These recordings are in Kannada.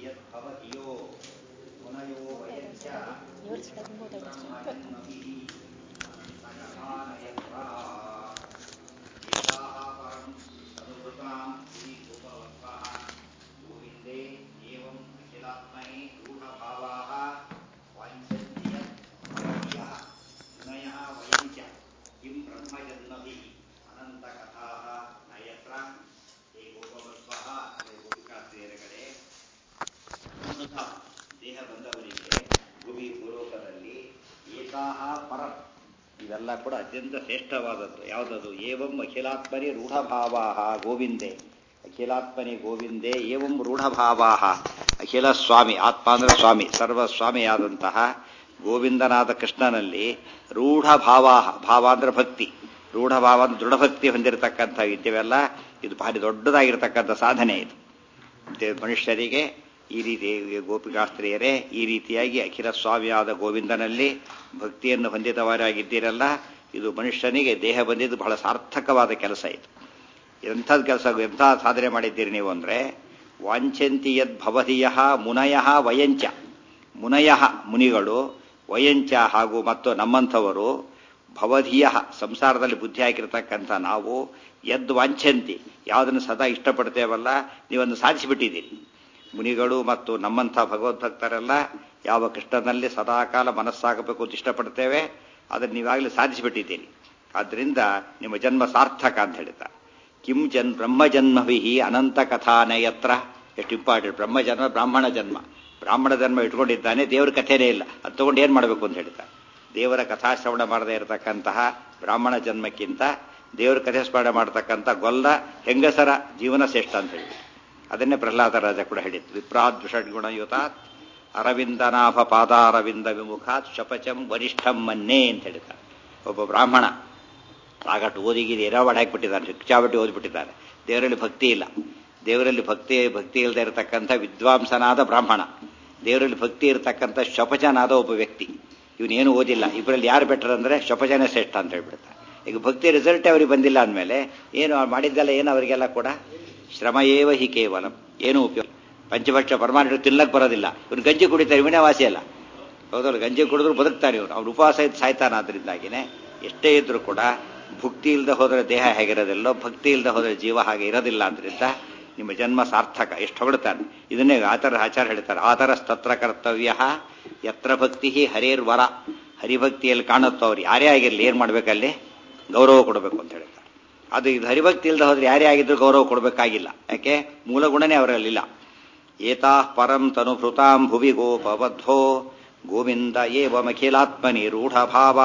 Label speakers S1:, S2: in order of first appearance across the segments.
S1: ಯದ್ಭವತಿಯೋ ಮುನಯೋ ವಯಶ್ಚ
S2: ಏಳು ಸಲ ತುಂಬೋದಾಯ್ತು
S1: ಗೋವಿಂದೇ ಏವಂ ಅಖಿಲಾತ್ಮನೇ ರೂಢಭಾವಾः ವಾಂಛन्ति ಯತ್ ಭವತ್ಯಃ ಮುನಯಃ ವಯಂ ಚ किं ब्रह्मजन्मभिः अनन्तकथाः न यत्र हे ಗೋಪವತ್ವಃ ಹೇ ಗೋಪಿಕಾಸ್ತ್ರೀಯರ ಕಡೆ ಅನುತ ದೇಹ ಬಂದವರಿಗೆ ಭೂಮಿ ಭೂಲೋಕದಲ್ಲಿ ಏಕಾಹ ಪರಂ ಇವೆಲ್ಲ ಕೂಡ ಅತ್ಯಂತ ಶ್ರೇಷ್ಠವಾದದ್ದು ಯಾವುದದು ಏವಂ ಅಖಿಲಾತ್ಮನಿ ರೂಢಭಾವಾಹ ಗೋವಿಂದೇ ಅಖಿಲಾತ್ಮನಿ ಗೋವಿಂದೇ ಏವಂ ರೂಢಭಾವಾಹ ಅಖಿಲ ಸ್ವಾಮಿ ಆತ್ಮ ಅಂದ್ರೆ ಸ್ವಾಮಿ ಸರ್ವ ಸ್ವಾಮಿಯಾದಂತಹ ಗೋವಿಂದನಾದ ಕೃಷ್ಣನಲ್ಲಿ ರೂಢಭಾವಾಹ ಭಾವ ಅಂದ್ರೆ ಭಕ್ತಿ ರೂಢಭಾವ ಅಂದ್ರೆ ದೃಢಭಕ್ತಿ ಹೊಂದಿರತಕ್ಕಂಥ ವಿದ್ಯೆವೆಲ್ಲ ಇದು ಭಾರಿ ದೊಡ್ಡದಾಗಿರ್ತಕ್ಕಂಥ ಸಾಧನೆ ಇದು ಮತ್ತೆ ಮನುಷ್ಯರಿಗೆ ಈ ರೀತಿ ಗೋಪಿಕಾಸ್ತ್ರೀಯರೇ ಈ ರೀತಿಯಾಗಿ ಅಖಿಲ ಸ್ವಾಮಿಯಾದ ಗೋವಿಂದನಲ್ಲಿ ಭಕ್ತಿಯನ್ನು ಹೊಂದಿದವರಾಗಿದ್ದೀರಲ್ಲ ಇದು ಮನುಷ್ಯನಿಗೆ ದೇಹ ಬಂದಿದ್ದು ಬಹಳ ಸಾರ್ಥಕವಾದ ಕೆಲಸ ಇದು ಎಂಥದ್ದು ಕೆಲಸ ಎಂಥ ಸಾಧನೆ ಮಾಡಿದ್ದೀರಿ ನೀವು ಅಂದರೆ ವಾಂಛಂತಿ ಯದ್ ಭವಧಿಯ ಮುನಯ ವಯಂಚ ಮುನಯ ಮುನಿಗಳು ವಯಂಚ ಹಾಗೂ ಮತ್ತು ನಮ್ಮಂಥವರು ಭವಧಿಯ ಸಂಸಾರದಲ್ಲಿ ಬುದ್ಧಿ ಹಾಕಿರ್ತಕ್ಕಂಥ ನಾವು ಎದ್ದು ವಾಂಛಂತಿ ಯಾವುದನ್ನು ಸದಾ ಇಷ್ಟಪಡ್ತೇವಲ್ಲ ನೀವನ್ನು ಸಾಧಿಸಿಬಿಟ್ಟಿದ್ದೀರಿ ಮುನಿಗಳು ಮತ್ತು ನಮ್ಮಂಥ ಭಗವದ್ಭಕ್ತರೆಲ್ಲ ಯಾವ ಕೃಷ್ಣನಲ್ಲಿ ಸದಾಕಾಲ ಮನಸ್ಸಾಗಬೇಕು ಅಂತ ಇಷ್ಟಪಡ್ತೇವೆ ಅದನ್ನು ನೀವಾಗಲೇ ಸಾಧಿಸಿಬಿಟ್ಟಿದ್ದೀರಿ ಆದ್ದರಿಂದ ನಿಮ್ಮ ಜನ್ಮ ಸಾರ್ಥಕ ಅಂತ ಹೇಳ್ತಾರೆ ಕಿಂ ಜನ್ ಬ್ರಹ್ಮಜನ್ಮಭಿ ಅನಂತ ಕಥಾನಯತ್ರ ಎಷ್ಟು ಇಂಪಾರ್ಟೆಂಟ್ ಬ್ರಹ್ಮಜನ್ಮ ಬ್ರಾಹ್ಮಣ ಜನ್ಮ ಬ್ರಾಹ್ಮಣ ಜನ್ಮ ಇಟ್ಕೊಂಡಿದ್ದಾನೆ ದೇವರ ಕಥೆನೇ ಇಲ್ಲ ಅದು ತಗೊಂಡು ಏನು ಮಾಡಬೇಕು ಅಂತ ಹೇಳ್ತಾರೆ ದೇವರ ಕಥಾಶ್ರವಣ ಮಾಡದೇ ಇರತಕ್ಕಂತಹ ಬ್ರಾಹ್ಮಣ ಜನ್ಮಕ್ಕಿಂತ ದೇವರ ಕಥೆ ಸ್ಮರಣೆ ಮಾಡತಕ್ಕಂಥ ಗೊಲ್ಲ ಹೆಂಗಸರ ಜೀವನ ಶ್ರೇಷ್ಠ ಅಂತ ಹೇಳಿ ಅದನ್ನೇ ಪ್ರಹ್ಲಾದ ರಾಜ ಕೂಡ ಹೇಳಿತ್ತು ವಿಪ್ರಾದ್ ಷಡ್ಗುಣಯುತಾತ್ ಅರವಿಂದನಾಭ ಪಾದಾರವಿಂದ ವಿಮುಖಾತ್ ಶಪಚಂ ವರಿಷ್ಠಂ ಮನ್ನೇ ಅಂತ ಹೇಳ್ತಾರೆ ಒಬ್ಬ ಬ್ರಾಹ್ಮಣ ಆಗಟ್ಟು ಓದಿಗಿರಿ ಎರವಾಡ ಹಾಕಿಬಿಟ್ಟಿದ್ದಾರೆ ಶಿಕ್ಷಾಬಟ್ಟಿ ಓದಿಬಿಟ್ಟಿದ್ದಾರೆ ದೇವರಲ್ಲಿ ಭಕ್ತಿ ಇಲ್ಲ ದೇವರಲ್ಲಿ ಭಕ್ತಿ ಭಕ್ತಿ ಇಲ್ಲದೆ ಇರತಕ್ಕಂಥ ವಿದ್ವಾಂಸನಾದ ಬ್ರಾಹ್ಮಣ ದೇವರಲ್ಲಿ ಭಕ್ತಿ ಇರತಕ್ಕಂಥ ಶಪಚನಾದ ಒಬ್ಬ ವ್ಯಕ್ತಿ ಇವನೇನು ಓದಿಲ್ಲ ಇಬ್ಬರಲ್ಲಿ ಯಾರು ಬೆಟರ್ ಅಂದರೆ ಶಪಚನೇ ಶ್ರೇಷ್ಠ ಅಂತ ಹೇಳ್ಬಿಡ್ತಾರೆ ಈಗ ಭಕ್ತಿ ರಿಸಲ್ಟ್ ಅವ್ರಿಗೆ ಬಂದಿಲ್ಲ ಅಂದಮೇಲೆ ಏನು ಮಾಡಿದ್ದೆಲ್ಲ ಏನು ಅವರಿಗೆಲ್ಲ ಕೂಡ ಶ್ರಮ ಏವ ಹಿ ಕೇವಲ ಏನು ಉಪಯೋಗ ಪಂಚಭಕ್ಷ ಪರಮಾಣು ತಿನ್ನಕ್ಕೆ ಬರೋದಿಲ್ಲ ಇವನು ಗಂಜಿ ಕುಡಿತಾರೆ ಇವನೇ ವಾಸಿ ಅಲ್ಲ ಹೌದಲ್ಲ ಗಂಜಿ ಕುಡಿದ್ರು ಬದುಕ್ತಾನೆ ಇವನು ಅವ್ನು ಉಪವಾಸ ಇದ್ದು ಸಾಯ್ತಾನ ಅದರಿಂದಾಗಿನೇ ಎಷ್ಟೇ ಇದ್ರೂ ಕೂಡ ಭಕ್ತಿ ಇಲ್ಲದೆ ಹೋದರೆ ದೇಹ ಹೇಗಿರೋದಿಲ್ಲೋ ಭಕ್ತಿ ಇಲ್ಲದೆ ಹೋದರೆ ಜೀವ ಹಾಗೆ ಇರೋದಿಲ್ಲ ಅಂದ್ರಿಂದ ನಿಮ್ಮ ಜನ್ಮ ಸಾರ್ಥಕ ಎಷ್ಟು ಹೊಗಳ್ತಾನೆ ಇದನ್ನೇ ಆತರ ಆಚಾರ ಹೇಳ್ತಾರೆ ಆತರ ತತ್ರ ಕರ್ತವ್ಯ ಯತ್ರ ಭಕ್ತಿ ಹರೇರ್ವರ ಹರಿಭಕ್ತಿಯಲ್ಲಿ ಕಾಣುತ್ತೋ ಅವ್ರು ಯಾರೇ ಆಗಿರಲಿ ಏನು ಮಾಡ್ಬೇಕಲ್ಲಿ ಗೌರವ ಕೊಡಬೇಕು ಅಂತ ಹೇಳ್ತಾರೆ ಅದು ಇದು ಹರಿಭಕ್ತಿ ಇಲ್ಲದೆ ಹೋದ್ರೆ ಯಾರೇ ಆಗಿದ್ರು ಗೌರವ ಕೊಡಬೇಕಾಗಿಲ್ಲ ಯಾಕೆ ಮೂಲ ಗುಣನೇ ಅವರಲ್ಲಿಲ್ಲ ಏತಾ ಪರಂ ತನುಭೃತಾಂ ಭುವಿ ಗೋಪಬದ್ಧೋ ಗೋವಿಂದ ಏವಮಖಿಲಾತ್ಮನಿ ರೂಢಭಾವಾ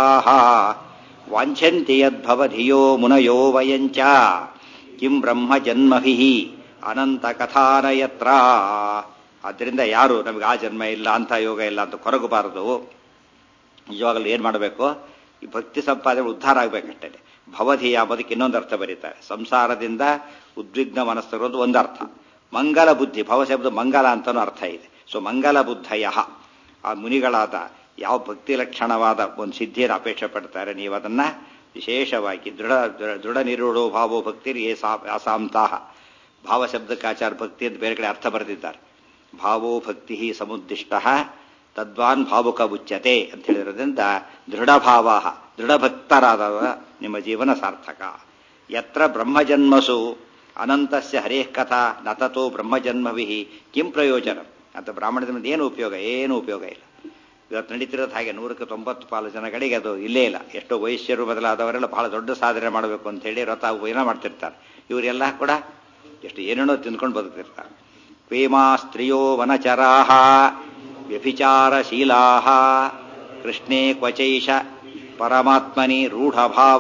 S1: ವಾಂಛಂತಿ ಯದ್ಭವಧಿಯೋ ಮುನಯೋ ವಯಂಚ ಕಿಂ ಬ್ರಹ್ಮ ಜನ್ಮಭಿ ಅನಂತ ಕಥಾನಯತ್ರ ಆದ್ದರಿಂದ ಯಾರು ನಮಗೆ ಆ ಜನ್ಮ ಇಲ್ಲ ಅಂತ ಯೋಗ ಇಲ್ಲ ಅಂತ ಕೊರಗಬಾರದು ನಿಜವಾಗಲೂ ಏನು ಮಾಡಬೇಕು ಈ ಭಕ್ತಿ ಸಂಪಾದನೆ ಉದ್ಧಾರ ಆಗಬೇಕಷ್ಟೇ ಭವಧಿಯ ಬದುಕು ಇನ್ನೊಂದು ಅರ್ಥ ಬರೀತಾರೆ ಸಂಸಾರದಿಂದ ಉದ್ವಿಗ್ನ ಮನಸ್ಸಿರೋದು ಒಂದು ಅರ್ಥ ಮಂಗಲ ಬುದ್ಧಿ ಭವಶಬ್ದ ಮಂಗಲ ಅಂತನೂ ಅರ್ಥ ಇದೆ ಸೊ ಮಂಗಲ ಬುದ್ಧಯ ಆ ಮುನಿಗಳಾದ ಯಾವ ಭಕ್ತಿ ಲಕ್ಷಣವಾದ ಒಂದು ಸಿದ್ಧಿಯನ್ನು ಅಪೇಕ್ಷೆ ಪಡ್ತಾರೆ ನೀವು ಅದನ್ನ ವಿಶೇಷವಾಗಿ ದೃಢ ದೃಢ ನಿರೂಢೋ ಭಾವೋ ಭಕ್ತಿ ಅಸಾಂತಾಹ ಭಾವಶಬ್ದಕ್ಕಾಚಾರ ಭಕ್ತಿ ಅಂತ ಬೇರೆ ಕಡೆ ಅರ್ಥ ಬರೆದಿದ್ದಾರೆ ಭಾವೋ ಭಕ್ತಿ ಸಮುದ್ದಿಷ್ಟ ತದ್ವಾನ್ ಭಾವುಕ ಉಚ್ಯತೆ ಅಂತ ಹೇಳಿರೋದ್ರಿಂದ ದೃಢಭಾವ ದೃಢಭಕ್ತರಾದವ ನಿಮ್ಮ ಜೀವನ ಸಾರ್ಥಕ ಯತ್ರ ಬ್ರಹ್ಮಜನ್ಮಸು ಅನಂತಸ್ಯ ಹರೇಃ ಕಥಾ ನತತೋ ಬ್ರಹ್ಮಜನ್ಮವಿ ಕಿಂ ಪ್ರಯೋಜನ ಅಂತ ಬ್ರಾಹ್ಮಣದಿಂದ ಏನು ಉಪಯೋಗ ಏನು ಉಪಯೋಗ ಇಲ್ಲ ಇವತ್ತು ನಡೀತಿರೋದು ಹಾಗೆ ನೂರಕ್ಕೆ ತೊಂಬತ್ತು ಪಾಲು ಜನಗಳಿಗೆ ಅದು ಇಲ್ಲೇ ಇಲ್ಲ ಎಷ್ಟೋ ವೈಶ್ಯರು ಬದಲಾದವರೆಲ್ಲ ಬಹಳ ದೊಡ್ಡ ಸಾಧನೆ ಮಾಡಬೇಕು ಅಂತ ಹೇಳಿ ವ್ರತ ಏನೋ ಮಾಡ್ತಿರ್ತಾರೆ ಇವರೆಲ್ಲ ಕೂಡ ಎಷ್ಟು ಏನೇನೋ ತಿಂದ್ಕೊಂಡು ಬದುಕ್ತಿರ್ತಾರೆ ಪ್ರೇಮಾ ಸ್ತ್ರಿಯೋ ವನಚರಾಹ ವ್ಯಭಿಚಾರಶೀಲಾ ಕೃಷ್ಣೇ ಕ್ವಚೈಷ ಪರಮಾತ್ಮನಿ ರೂಢಭಾವ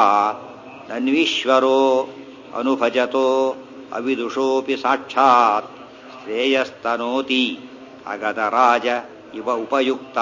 S1: ನನ್ವೀಶ್ವರೋ ಅನುಭಜತೋ ಅವಿದುಷೋಪಿ ಸಾಕ್ಷಾತ್ ಶ್ರೇಯಸ್ತನೋತಿ ಅಗದರಾಜ ಇವ ಉಪಯುಕ್ತ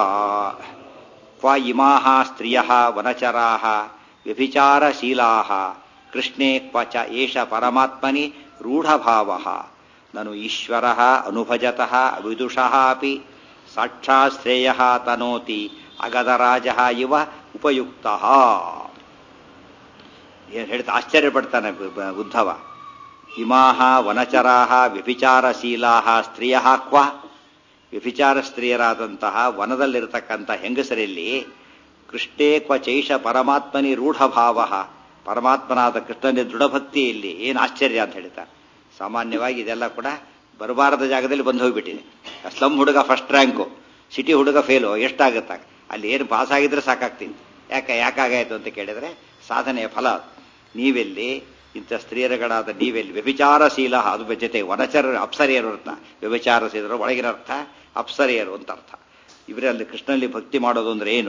S1: ಕ್ವ ಇಮಾ ಸ್ತ್ರಿಯ ವನಚರಾ ವ್ಯಭಿಚಾರಶೀಲಾ ಕೃಷ್ಣೇ ಕ್ವಚ ಏಷ ಪರಮಾತ್ಮನಿ ರೂಢಭಾವ ನನು ಈಶ್ವರ ಅನುಭಜತಃ ವಿದುಷಃ ಅಪಿ ಸಾಕ್ಷಾತ್ ಶ್ರೇಯ ತನೋತಿ ಅಗದರಾಜ ಇವ ಉಪಯುಕ್ತ ಏನು ಹೇಳ್ತಾ ಆಶ್ಚರ್ಯ ಪಡ್ತಾನೆ ಉದ್ಧವ ಇಮಾಹ ವನಚರಾಹ ವ್ಯಭಿಚಾರಶೀಲಾಹ ಸ್ತ್ರೀಯ ಕ್ವ ವ್ಯಭಿಚಾರ ಸ್ತ್ರೀಯರಾದಂತಹ ವನದಲ್ಲಿರತಕ್ಕಂಥ ಹೆಂಗಸರಲ್ಲಿ ಕೃಷ್ಣೇ ಕ್ವ ಚೈಷ ಪರಮಾತ್ಮನಿ ರೂಢಭಾವ ಪರಮಾತ್ಮನಾದ ಕೃಷ್ಣನ ದೃಢಭಕ್ತಿಯಲ್ಲಿ ಏನು ಆಶ್ಚರ್ಯ ಅಂತ ಹೇಳ್ತಾರೆ ಸಾಮಾನ್ಯವಾಗಿ ಇದೆಲ್ಲ ಕೂಡ ಬರಬಾರದ ಜಾಗದಲ್ಲಿ ಬಂದು ಹೋಗ್ಬಿಟ್ಟಿದೆ ಸ್ಲಮ್ ಹುಡುಗ ಫಸ್ಟ್ ರ್ಯಾಂಕು ಸಿಟಿ ಹುಡುಗ ಫೇಲು ಎಷ್ಟಾಗುತ್ತಾಗ ಅಲ್ಲಿ ಏನು ಪಾಸ್ ಆಗಿದ್ರೆ ಸಾಕಾಗ್ತಿತ್ತು ಯಾಕೆ ಯಾಕಾಗಾಯ್ತು ಅಂತ ಕೇಳಿದ್ರೆ ಸಾಧನೆಯ ಫಲ ಅದು. ನೀವೆಲ್ಲಿ ಇಂಥ ಸ್ತ್ರೀಯರುಗಳಾದ ನೀವೆಲ್ಲಿ ವ್ಯಭಿಚಾರಶೀಲ ಅದು ಜೊತೆ ವನಚರ ಅಪ್ಸರಿಯರು ಅರ್ಥ ವ್ಯಭಿಚಾರಶೀಲರು ಒಳಗಿನ ಅರ್ಥ ಅಪ್ಸರಿಯರು ಅಂತ ಅರ್ಥ ಇವರಲ್ಲಿ ಕೃಷ್ಣನಲ್ಲಿ ಭಕ್ತಿ ಮಾಡೋದು ಅಂದ್ರೆ ಏನು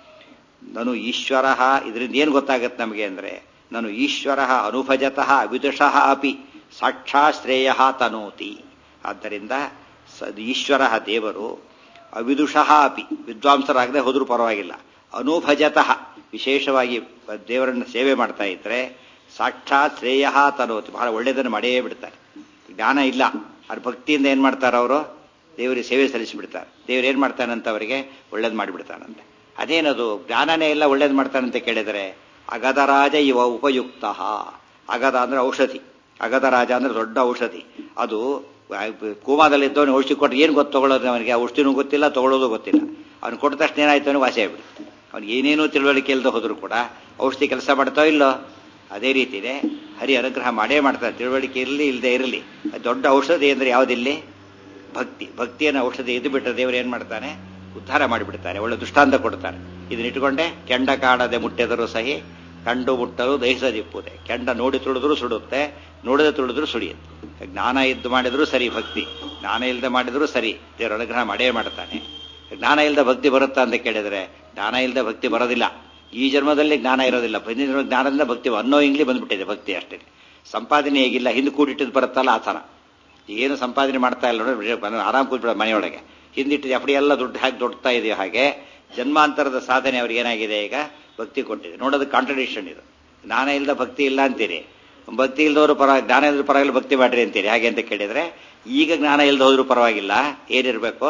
S1: ನಾನು ಈಶ್ವರ ಇದರಿಂದ ಏನು ಗೊತ್ತಾಗತ್ತೆ ನಮಗೆ ಅಂದ್ರೆ ನಾನು ಈಶ್ವರ ಅನುಭಜತಃ ವಿದುಷಃ ಅಪಿ ಸಾಕ್ಷಾ ಶ್ರೇಯ ತನೋತಿ ಆದ್ದರಿಂದ ಸ- ಈಶ್ವರ ದೇವರು ಅವಿದುಷಃ ಅಪಿ ವಿದ್ವಾಂಸರಾಗದೆ ಹೋದ್ರೂ ಪರವಾಗಿಲ್ಲ ಅನುಭಜತಃ ವಿಶೇಷವಾಗಿ ದೇವರನ್ನ ಸೇವೆ ಮಾಡ್ತಾ ಇದ್ರೆ ಸಾಕ್ಷಾತ್ ಶ್ರೇಯ ತನೋತಿ ಬಹಳ ಒಳ್ಳೆಯದನ್ನು ಮಾಡೇ ಬಿಡ್ತಾರೆ ಜ್ಞಾನ ಇಲ್ಲ ಅವ್ರ ಭಕ್ತಿಯಿಂದ ಏನ್ ಮಾಡ್ತಾರೆ ಅವರು ದೇವರಿಗೆ ಸೇವೆ ಸಲ್ಲಿಸಿಬಿಡ್ತಾರೆ ದೇವ್ರು ಏನ್ ಮಾಡ್ತಾನಂತ ಅವರಿಗೆ ಒಳ್ಳೇದು ಮಾಡಿಬಿಡ್ತಾನಂತೆ ಅದೇನದು ಜ್ಞಾನನೇ ಎಲ್ಲ ಒಳ್ಳೇದು ಮಾಡ್ತಾನಂತ ಕೇಳಿದರೆ ಅಗದರಾಜ ಇವ ಉಪಯುಕ್ತ ಅಗದ ಅಂದ್ರೆ ಔಷಧಿ ಅಗದ ರಾಜ ಅಂದ್ರೆ ದೊಡ್ಡ ಔಷಧಿ ಅದು ಕೋಮಾದಲ್ಲಿದ್ದವನು ಔಷಧಿ ಕೊಟ್ಟು ಏನು ಗೊತ್ತು ತಗೊಳ್ಳೋದು ಅವನಿಗೆ ಔಷಧಿನೂ ಗೊತ್ತಿಲ್ಲ ತಗೊಳ್ಳೋದು ಗೊತ್ತಿಲ್ಲ ಅವ್ನು ಕೊಟ್ಟ ತಕ್ಷಣ ಏನಾಯ್ತು ಅವನು ವಾಸಿ ಆಗ್ಬಿಡುತ್ತೆ ಅವ್ನಿಗೆ ಏನೇನೂ ತಿಳುವಳಿಕೆ ಇಲ್ಲದೆ ಹೋದ್ರು ಕೂಡ ಔಷಧಿ ಕೆಲಸ ಮಾಡ್ತಾವ ಇಲ್ಲೋ ಅದೇ ರೀತಿನೇ ಹರಿ ಅನುಗ್ರಹ ಮಾಡೇ ಮಾಡ್ತಾರೆ ತಿಳುವಳಿಕೆ ಇರಲಿ ಇಲ್ಲದೆ ಇರಲಿ ದೊಡ್ಡ ಔಷಧಿ ಅಂದ್ರೆ ಯಾವುದಿಲ್ಲಿ ಭಕ್ತಿ ಭಕ್ತಿಯನ್ನು ಔಷಧಿ ಇದು ಬಿಟ್ಟರೆ ದೇವರು ಏನ್ ಮಾಡ್ತಾನೆ ಉದ್ಧಾರ ಮಾಡಿಬಿಡ್ತಾನೆ ಒಳ್ಳೆ ದೃಷ್ಟಾಂತ ಕೊಡ್ತಾನೆ ಇದನ್ನ ಇಟ್ಕೊಂಡೆ ಕೆಂಡ ಕಾಣದೆ ಮುಟ್ಟೆದರೂ ಸಹಿ ಕಂಡು ಮುಟ್ಟಲು ದಹಿಸದಿಪ್ಪುದೆ ಕೆಂಡ ನೋಡಿ ತುಳಿದ್ರು ಸುಡುತ್ತೆ ನೋಡದೆ ತುಳಿದ್ರು ಸುಳಿಯುತ್ತೆ ಜ್ಞಾನ ಇದ್ದು ಮಾಡಿದ್ರು ಸರಿ ಭಕ್ತಿ ಜ್ಞಾನ ಇಲ್ಲದೆ ಮಾಡಿದ್ರು ಸರಿ ದೇವರ ಅನುಗ್ರಹ ಮಾಡೇ ಮಾಡ್ತಾನೆ ಜ್ಞಾನ ಇಲ್ಲದೆ ಭಕ್ತಿ ಬರುತ್ತಾ ಅಂತ ಕೇಳಿದ್ರೆ ಜ್ಞಾನ ಇಲ್ಲದೆ ಭಕ್ತಿ ಬರೋದಿಲ್ಲ ಈ ಜನ್ಮದಲ್ಲಿ ಜ್ಞಾನ ಇರೋದಿಲ್ಲ ಹಿಂದಿನ ಜನ್ಮದ ಜ್ಞಾನದಿಂದ ಭಕ್ತಿ ಅನ್ನೋ ಇಂಗ್ಲಿ ಬಂದ್ಬಿಟ್ಟಿದೆ ಭಕ್ತಿ ಅಷ್ಟೇ ಸಂಪಾದನೆ ಹೇಗಿಲ್ಲ ಹಿಂದೆ ಕೂಡಿಟ್ಟಿದ್ದು ಬರುತ್ತಲ್ಲ ಆ ಥರ ಏನು ಸಂಪಾದನೆ ಮಾಡ್ತಾ ಇಲ್ಲ ನೋಡಿ ಆರಾಮ್ ಕೂತ್ಬಿಡ ಮನೆಯೊಳಗೆ ಹಿಂದಿಟ್ಟು ಎಫ್ಡಿ ಎಲ್ಲ ದುಡ್ಡು ಹಾಕಿ ದೊಡ್ತಾ ಇದೆಯೋ ಹಾಗೆ ಜನ್ಮಾಂತರದ ಸಾಧನೆ ಅವ್ರಿಗೆ ಏನಾಗಿದೆ ಈಗ ಭಕ್ತಿ ಕೊಟ್ಟಿದೆ ನೋಡೋದು ಕಾಂಟ್ರಡಿಕ್ಷನ್ ಇದು ಜ್ಞಾನ ಇಲ್ಲದ ಭಕ್ತಿ ಇಲ್ಲ ಅಂತೀರಿ ಭಕ್ತಿ ಇಲ್ದವರು ಪರ ಜ್ಞಾನ ಇಲ್ಲದ ಪರವಾಗಿಲ್ಲ ಭಕ್ತಿ ಮಾಡ್ರಿ ಅಂತೀರಿ ಹಾಗೆ ಅಂತ ಕೇಳಿದ್ರೆ ಈಗ ಜ್ಞಾನ ಇಲ್ಲದ ಹೋದ್ರೂ ಪರವಾಗಿಲ್ಲ ಏನಿರಬೇಕು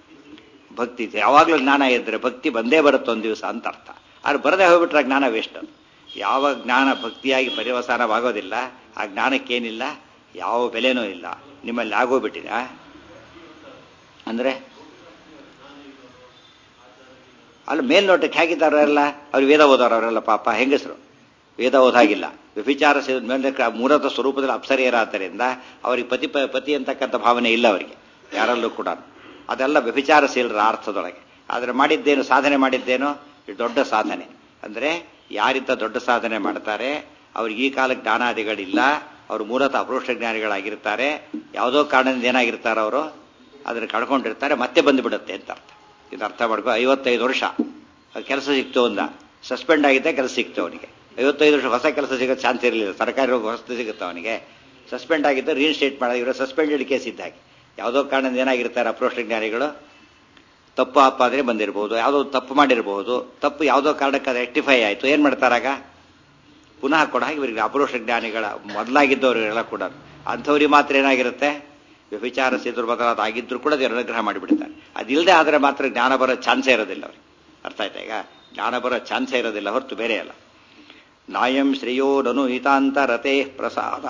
S1: ಭಕ್ತಿ ಇದೆ ಯಾವಾಗಲೂ ಜ್ಞಾನ ಇದ್ರೆ ಭಕ್ತಿ ಬಂದೇ ಬರುತ್ತೆ ಒಂದು ದಿವಸ ಅಂತ ಅರ್ಥ ಆದ್ರೆ ಬರದೇ ಹೋಗ್ಬಿಟ್ರೆ ಆ ಜ್ಞಾನ ವೇಸ್ಟ್ ಅದು ಯಾವ ಜ್ಞಾನ ಭಕ್ತಿಯಾಗಿ ಪರಿವಸಾನವಾಗೋದಿಲ್ಲ ಆ ಜ್ಞಾನಕ್ಕೇನಿಲ್ಲ ಯಾವ ಬೆಲೆನೂ ಇಲ್ಲ ನಿಮ್ಮಲ್ಲಿ ಆಗೋಗ್ಬಿಟ್ಟಿದೆ ಅಂದ್ರೆ ಅಲ್ಲಿ ಮೇಲ್ನೋಟಕ್ಕೆ ಹೇಗಿದ್ದಾರೆಲ್ಲ ಅವ್ರು ವೇದ ಓದೋರು ಅವರೆಲ್ಲ ಪಾಪ ಹೆಂಗಸರು ವೇದ ಓದಾಗಿಲ್ಲ ವ್ಯಭಿಚಾರ ಸೇರಿದ ಮೇಲೆ ಮೂಲತ ಸ್ವರೂಪದಲ್ಲಿ ಅಪ್ಸರಿಯರಾದ್ದರಿಂದ ಅವರಿಗೆ ಪತಿ ಪ- ಪತಿ ಅಂತಕ್ಕಂಥ ಭಾವನೆ ಇಲ್ಲ ಅವರಿಗೆ ಯಾರಲ್ಲೂ ಕೂಡ ಅದೆಲ್ಲ ವ್ಯಭಿಚಾರಶೀಲರ ಅರ್ಥದೊಳಗೆ ಆದರೆ ಮಾಡಿದ್ದೇನು ಸಾಧನೆ ಮಾಡಿದ್ದೇನು ಇದು ದೊಡ್ಡ ಸಾಧನೆ ಅಂದ್ರೆ ಯಾರಿಂತ ದೊಡ್ಡ ಸಾಧನೆ ಮಾಡ್ತಾರೆ ಅವ್ರಿಗೆ ಈ ಕಾಲಕ್ಕೆ ಜ್ಞಾನಾದಿಗಳಿಲ್ಲ ಅವರು ಮೂಲತಃ ಅಪರೋಕ್ಷ ಜ್ಞಾನಿಗಳಾಗಿರ್ತಾರೆ ಯಾವುದೋ ಕಾರಣದಿಂದ ಏನಾಗಿರ್ತಾರೆ ಅವರು ಅದನ್ನು ಕಳ್ಕೊಂಡಿರ್ತಾರೆ ಮತ್ತೆ ಬಂದು ಬಿಡುತ್ತೆ ಅಂತ ಅರ್ಥ ಇದು ಅರ್ಥ ಮಾಡ್ಕೊ ಐವತ್ತೈದು ವರ್ಷ ಕೆಲಸ ಸಿಕ್ತು ಅಂದ ಸಸ್ಪೆಂಡ್ ಆಗಿದ್ದೆ ಕೆಲಸ ಸಿಕ್ತು ಅವನಿಗೆ ಐವತ್ತೈದು ವರ್ಷ ಹೊಸ ಕೆಲಸ ಸಿಗೋ ಚಾನ್ಸ್ ಇರಲಿಲ್ಲ ಸರ್ಕಾರಿ ಹೊಸ ಸಿಗುತ್ತೆ ಅವನಿಗೆ ಸಸ್ಪೆಂಡ್ ಆಗಿದ್ದ ರೀಇನ್ಸ್ಟೇಟ್ ಮಾಡೋದು ಇವರು ಸಸ್ಪೆಂಡೆಡ್ ಕೇಸ್ ಇದ್ದ ಹಾಗೆ ಯಾವುದೋ ಕಾರಣದಿಂದ ಏನಾಗಿರ್ತಾರೆ ಅಪ್ರೋಷ್ಟ ಜ್ಞಾನಿಗಳು ತಪ್ಪು ಅಪ್ಪ ಆದರೆ ಬಂದಿರಬಹುದು ಯಾವುದೋ ತಪ್ಪು ಮಾಡಿರಬಹುದು ತಪ್ಪು ಯಾವುದೋ ಕಾರಣಕ್ಕೆ ಅದು ರೆಕ್ಟಿಫೈ ಆಯಿತು ಏನು ಮಾಡ್ತಾರಾಗ ಪುನಃ ಕೊಡ ಹಾಗೆ ಇವರಿಗೆ ಅಪರೋಕ್ಷ ಜ್ಞಾನಿಗಳ ಮೊದಲಾಗಿದ್ದವರಿಗೆಲ್ಲ ಕೂಡ ಅಂಥವ್ರಿಗೆ ಮಾತ್ರ ಏನಾಗಿರುತ್ತೆ ವ್ಯಭಿಚಾರ ಸೇತುರು ಬದಲಾದ ಆಗಿದ್ರು ಕೂಡ ದೇವರು ಅನುಗ್ರಹ ಮಾಡಿಬಿಡ್ತಾರೆ ಅದಿಲ್ಲದೆ ಆದರೆ ಮಾತ್ರ ಜ್ಞಾನ ಬರೋ ಚಾನ್ಸೇ ಇರೋದಿಲ್ಲ ಅವ್ರಿಗೆ ಅರ್ಥ ಆಯ್ತಾ ಈಗ ಜ್ಞಾನ ಬರೋ ಚಾನ್ಸೇ ಇರೋದಿಲ್ಲ ಹೊರತು ಬೇರೆ ಅಲ್ಲ ನಾಯಂ ಶ್ರೇಯೋ ನನು ಹಿತಾಂತರತೆ ಪ್ರಸಾದ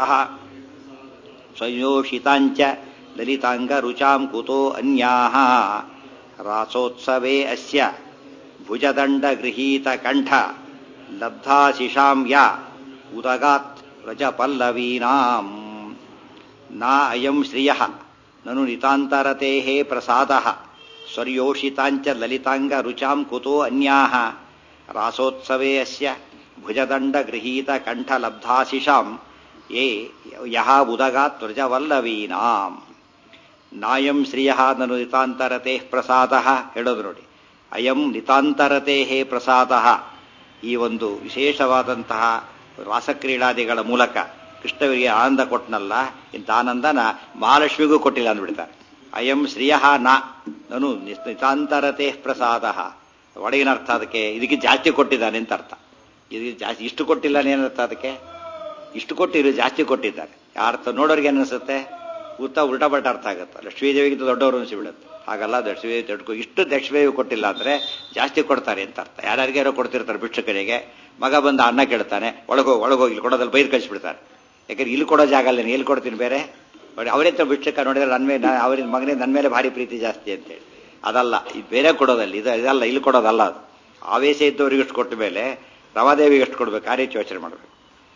S1: ಸಂಯೋಷಿತಾಂಚ ಲಲಿತಾಂಗ ರುಚಾಂ ಕುತೋ ಅನ್ಯಾಹ ರಾಸೋತ್ಸವೇ ಅಸ್ಯ ಭುಜದಂಡ ಗೃಹೀತ ಕಂಠ ಲಬ್ಧಾಶಿಷಾಂ ಯಾ ಉದಗಾತ್ ವ್ರಜಪಲ್ಲವೀನಾಂ ನಾ ಅಯಂ ಶ್ರಿಯ ನನು ನಿತಾಂತರತೆ ಪ್ರಸಾದ ಸ್ವರ್ಯೋಷಿತಾಂಚ ಲಲಿತಾಂಗ ರುಚಾಂ ಕುತೋ ಅನ್ಯಾಹ ರಾಸೋತ್ಸವೇ ಅಸ್ಯ ಭುಜದಂಡ ಗೃಹೀತ ಕಂಠ ಲಬ್ಧಾಶಿಷಾಂ ಯೇ ಯಹ ಉದಗಾತ್ ವ್ರಜವಲ್ಲವೀನಾಂ ನಾಯಂ ಶ್ರಿಯ ನನು ನಿತಾಂತರತೆ ಪ್ರಸಾದ ಹೇಳೋದು ನೋಡಿ ಅಯಂ ನಿತಾಂತರತೆ ಪ್ರಸಾದ ಈ ಒಂದು ವಿಶೇಷವಾದಂತಹ ರಾಸಕ್ರೀಡಾದಿಗಳ ಮೂಲಕ ಕೃಷ್ಣವರಿಗೆ ಆನಂದ ಕೊಟ್ಟನಲ್ಲ ಇಂಥ ಆನಂದನ ಮಹಾಲಕ್ಷ್ಮಿಗೂ ಕೊಟ್ಟಿಲ್ಲ ಅಂದ್ಬಿಡ್ತಾರೆ ಅಯಂ ಶ್ರಿಯ ನಾ ನಾನು ನಿತಾಂತರತೆ ಪ್ರಸಾದ ಒಳಗಿನ ಅರ್ಥ ಅದಕ್ಕೆ ಇದಕ್ಕೆ ಜಾಸ್ತಿ ಕೊಟ್ಟಿದ್ದಾನೆ ಅಂತ ಅರ್ಥ ಇದಕ್ಕೆ ಜಾಸ್ತಿ ಇಷ್ಟು ಕೊಟ್ಟಿಲ್ಲ ಏನರ್ಥ ಅದಕ್ಕೆ ಇಷ್ಟು ಕೊಟ್ಟಿರು ಜಾಸ್ತಿ ಕೊಟ್ಟಿದ್ದಾರೆ ಅರ್ಥ ನೋಡೋರಿಗೆ ಏನಿಸುತ್ತೆ ಉತ್ತ ಉಲ್ಟಾ ಪಲ್ಟ ಅರ್ಥ ಆಗುತ್ತೆ ಲಕ್ಷ್ಮೀದೇವಿಗಿಂತ ದೊಡ್ಡವರು ಅನಿಸಿಬಿಡುತ್ತೆ ಹಾಗಲ್ಲ ಲಕ್ಷ್ಮೀದೇವಿ ದೊಡ್ಡ ಇಷ್ಟು ಲಕ್ಷ್ಮೀದೇವಿ ಕೊಟ್ಟಿಲ್ಲ ಅಂದ್ರೆ ಜಾಸ್ತಿ ಕೊಡ್ತಾರೆ ಅಂತ ಅರ್ಥ ಯಾರ್ಯಾರಿಗಾರೋ ಕೊಡ್ತಿರ್ತಾರೆ ಭಿಕ್ಷುಕರಿಗೆ ಮಗ ಬಂದು ಅನ್ನ ಕೇಳ್ತಾನೆ ಒಳಗೋ ಒಳಗೋಗಿ ಕೊಡೋದಲ್ಲಿ ಬೈರ್ ಕಳಿಸ್ಬಿಡ್ತಾರೆ ಯಾಕಂದ್ರೆ ಇಲ್ಲಿ ಕೊಡೋ ಜಾಗ ಅಲ್ಲ ಎಲ್ಲಿ ಕೊಡ್ತೀನಿ ಬೇರೆ ನೋಡಿ ಅವರೇ ಬಿಟ್ಟಕ್ಕ ನೋಡಿದ್ರೆ ನನ್ನ ಮೇಲೆ ಅವ್ರ ಮಗನೇ ನನ್ನ ಮೇಲೆ ಭಾರಿ ಪ್ರೀತಿ ಜಾಸ್ತಿ ಅಂತೇಳಿ ಅದಲ್ಲ ಇದು ಬೇರೆ ಕೊಡೋದಲ್ಲ ಇದು ಇದಲ್ಲ ಇಲ್ಲಿ ಕೊಡೋದಲ್ಲ ಅದು ಆವೇಶ ಇದ್ದವರಿಗೆ ಎಷ್ಟು ಕೊಟ್ಟ ಮೇಲೆ ರಮಾದೇವಿಗೆ ಎಷ್ಟು ಕೊಡ್ಬೇಕು ಆ ರೀತಿ ಯೋಚನೆ ಮಾಡಬೇಕು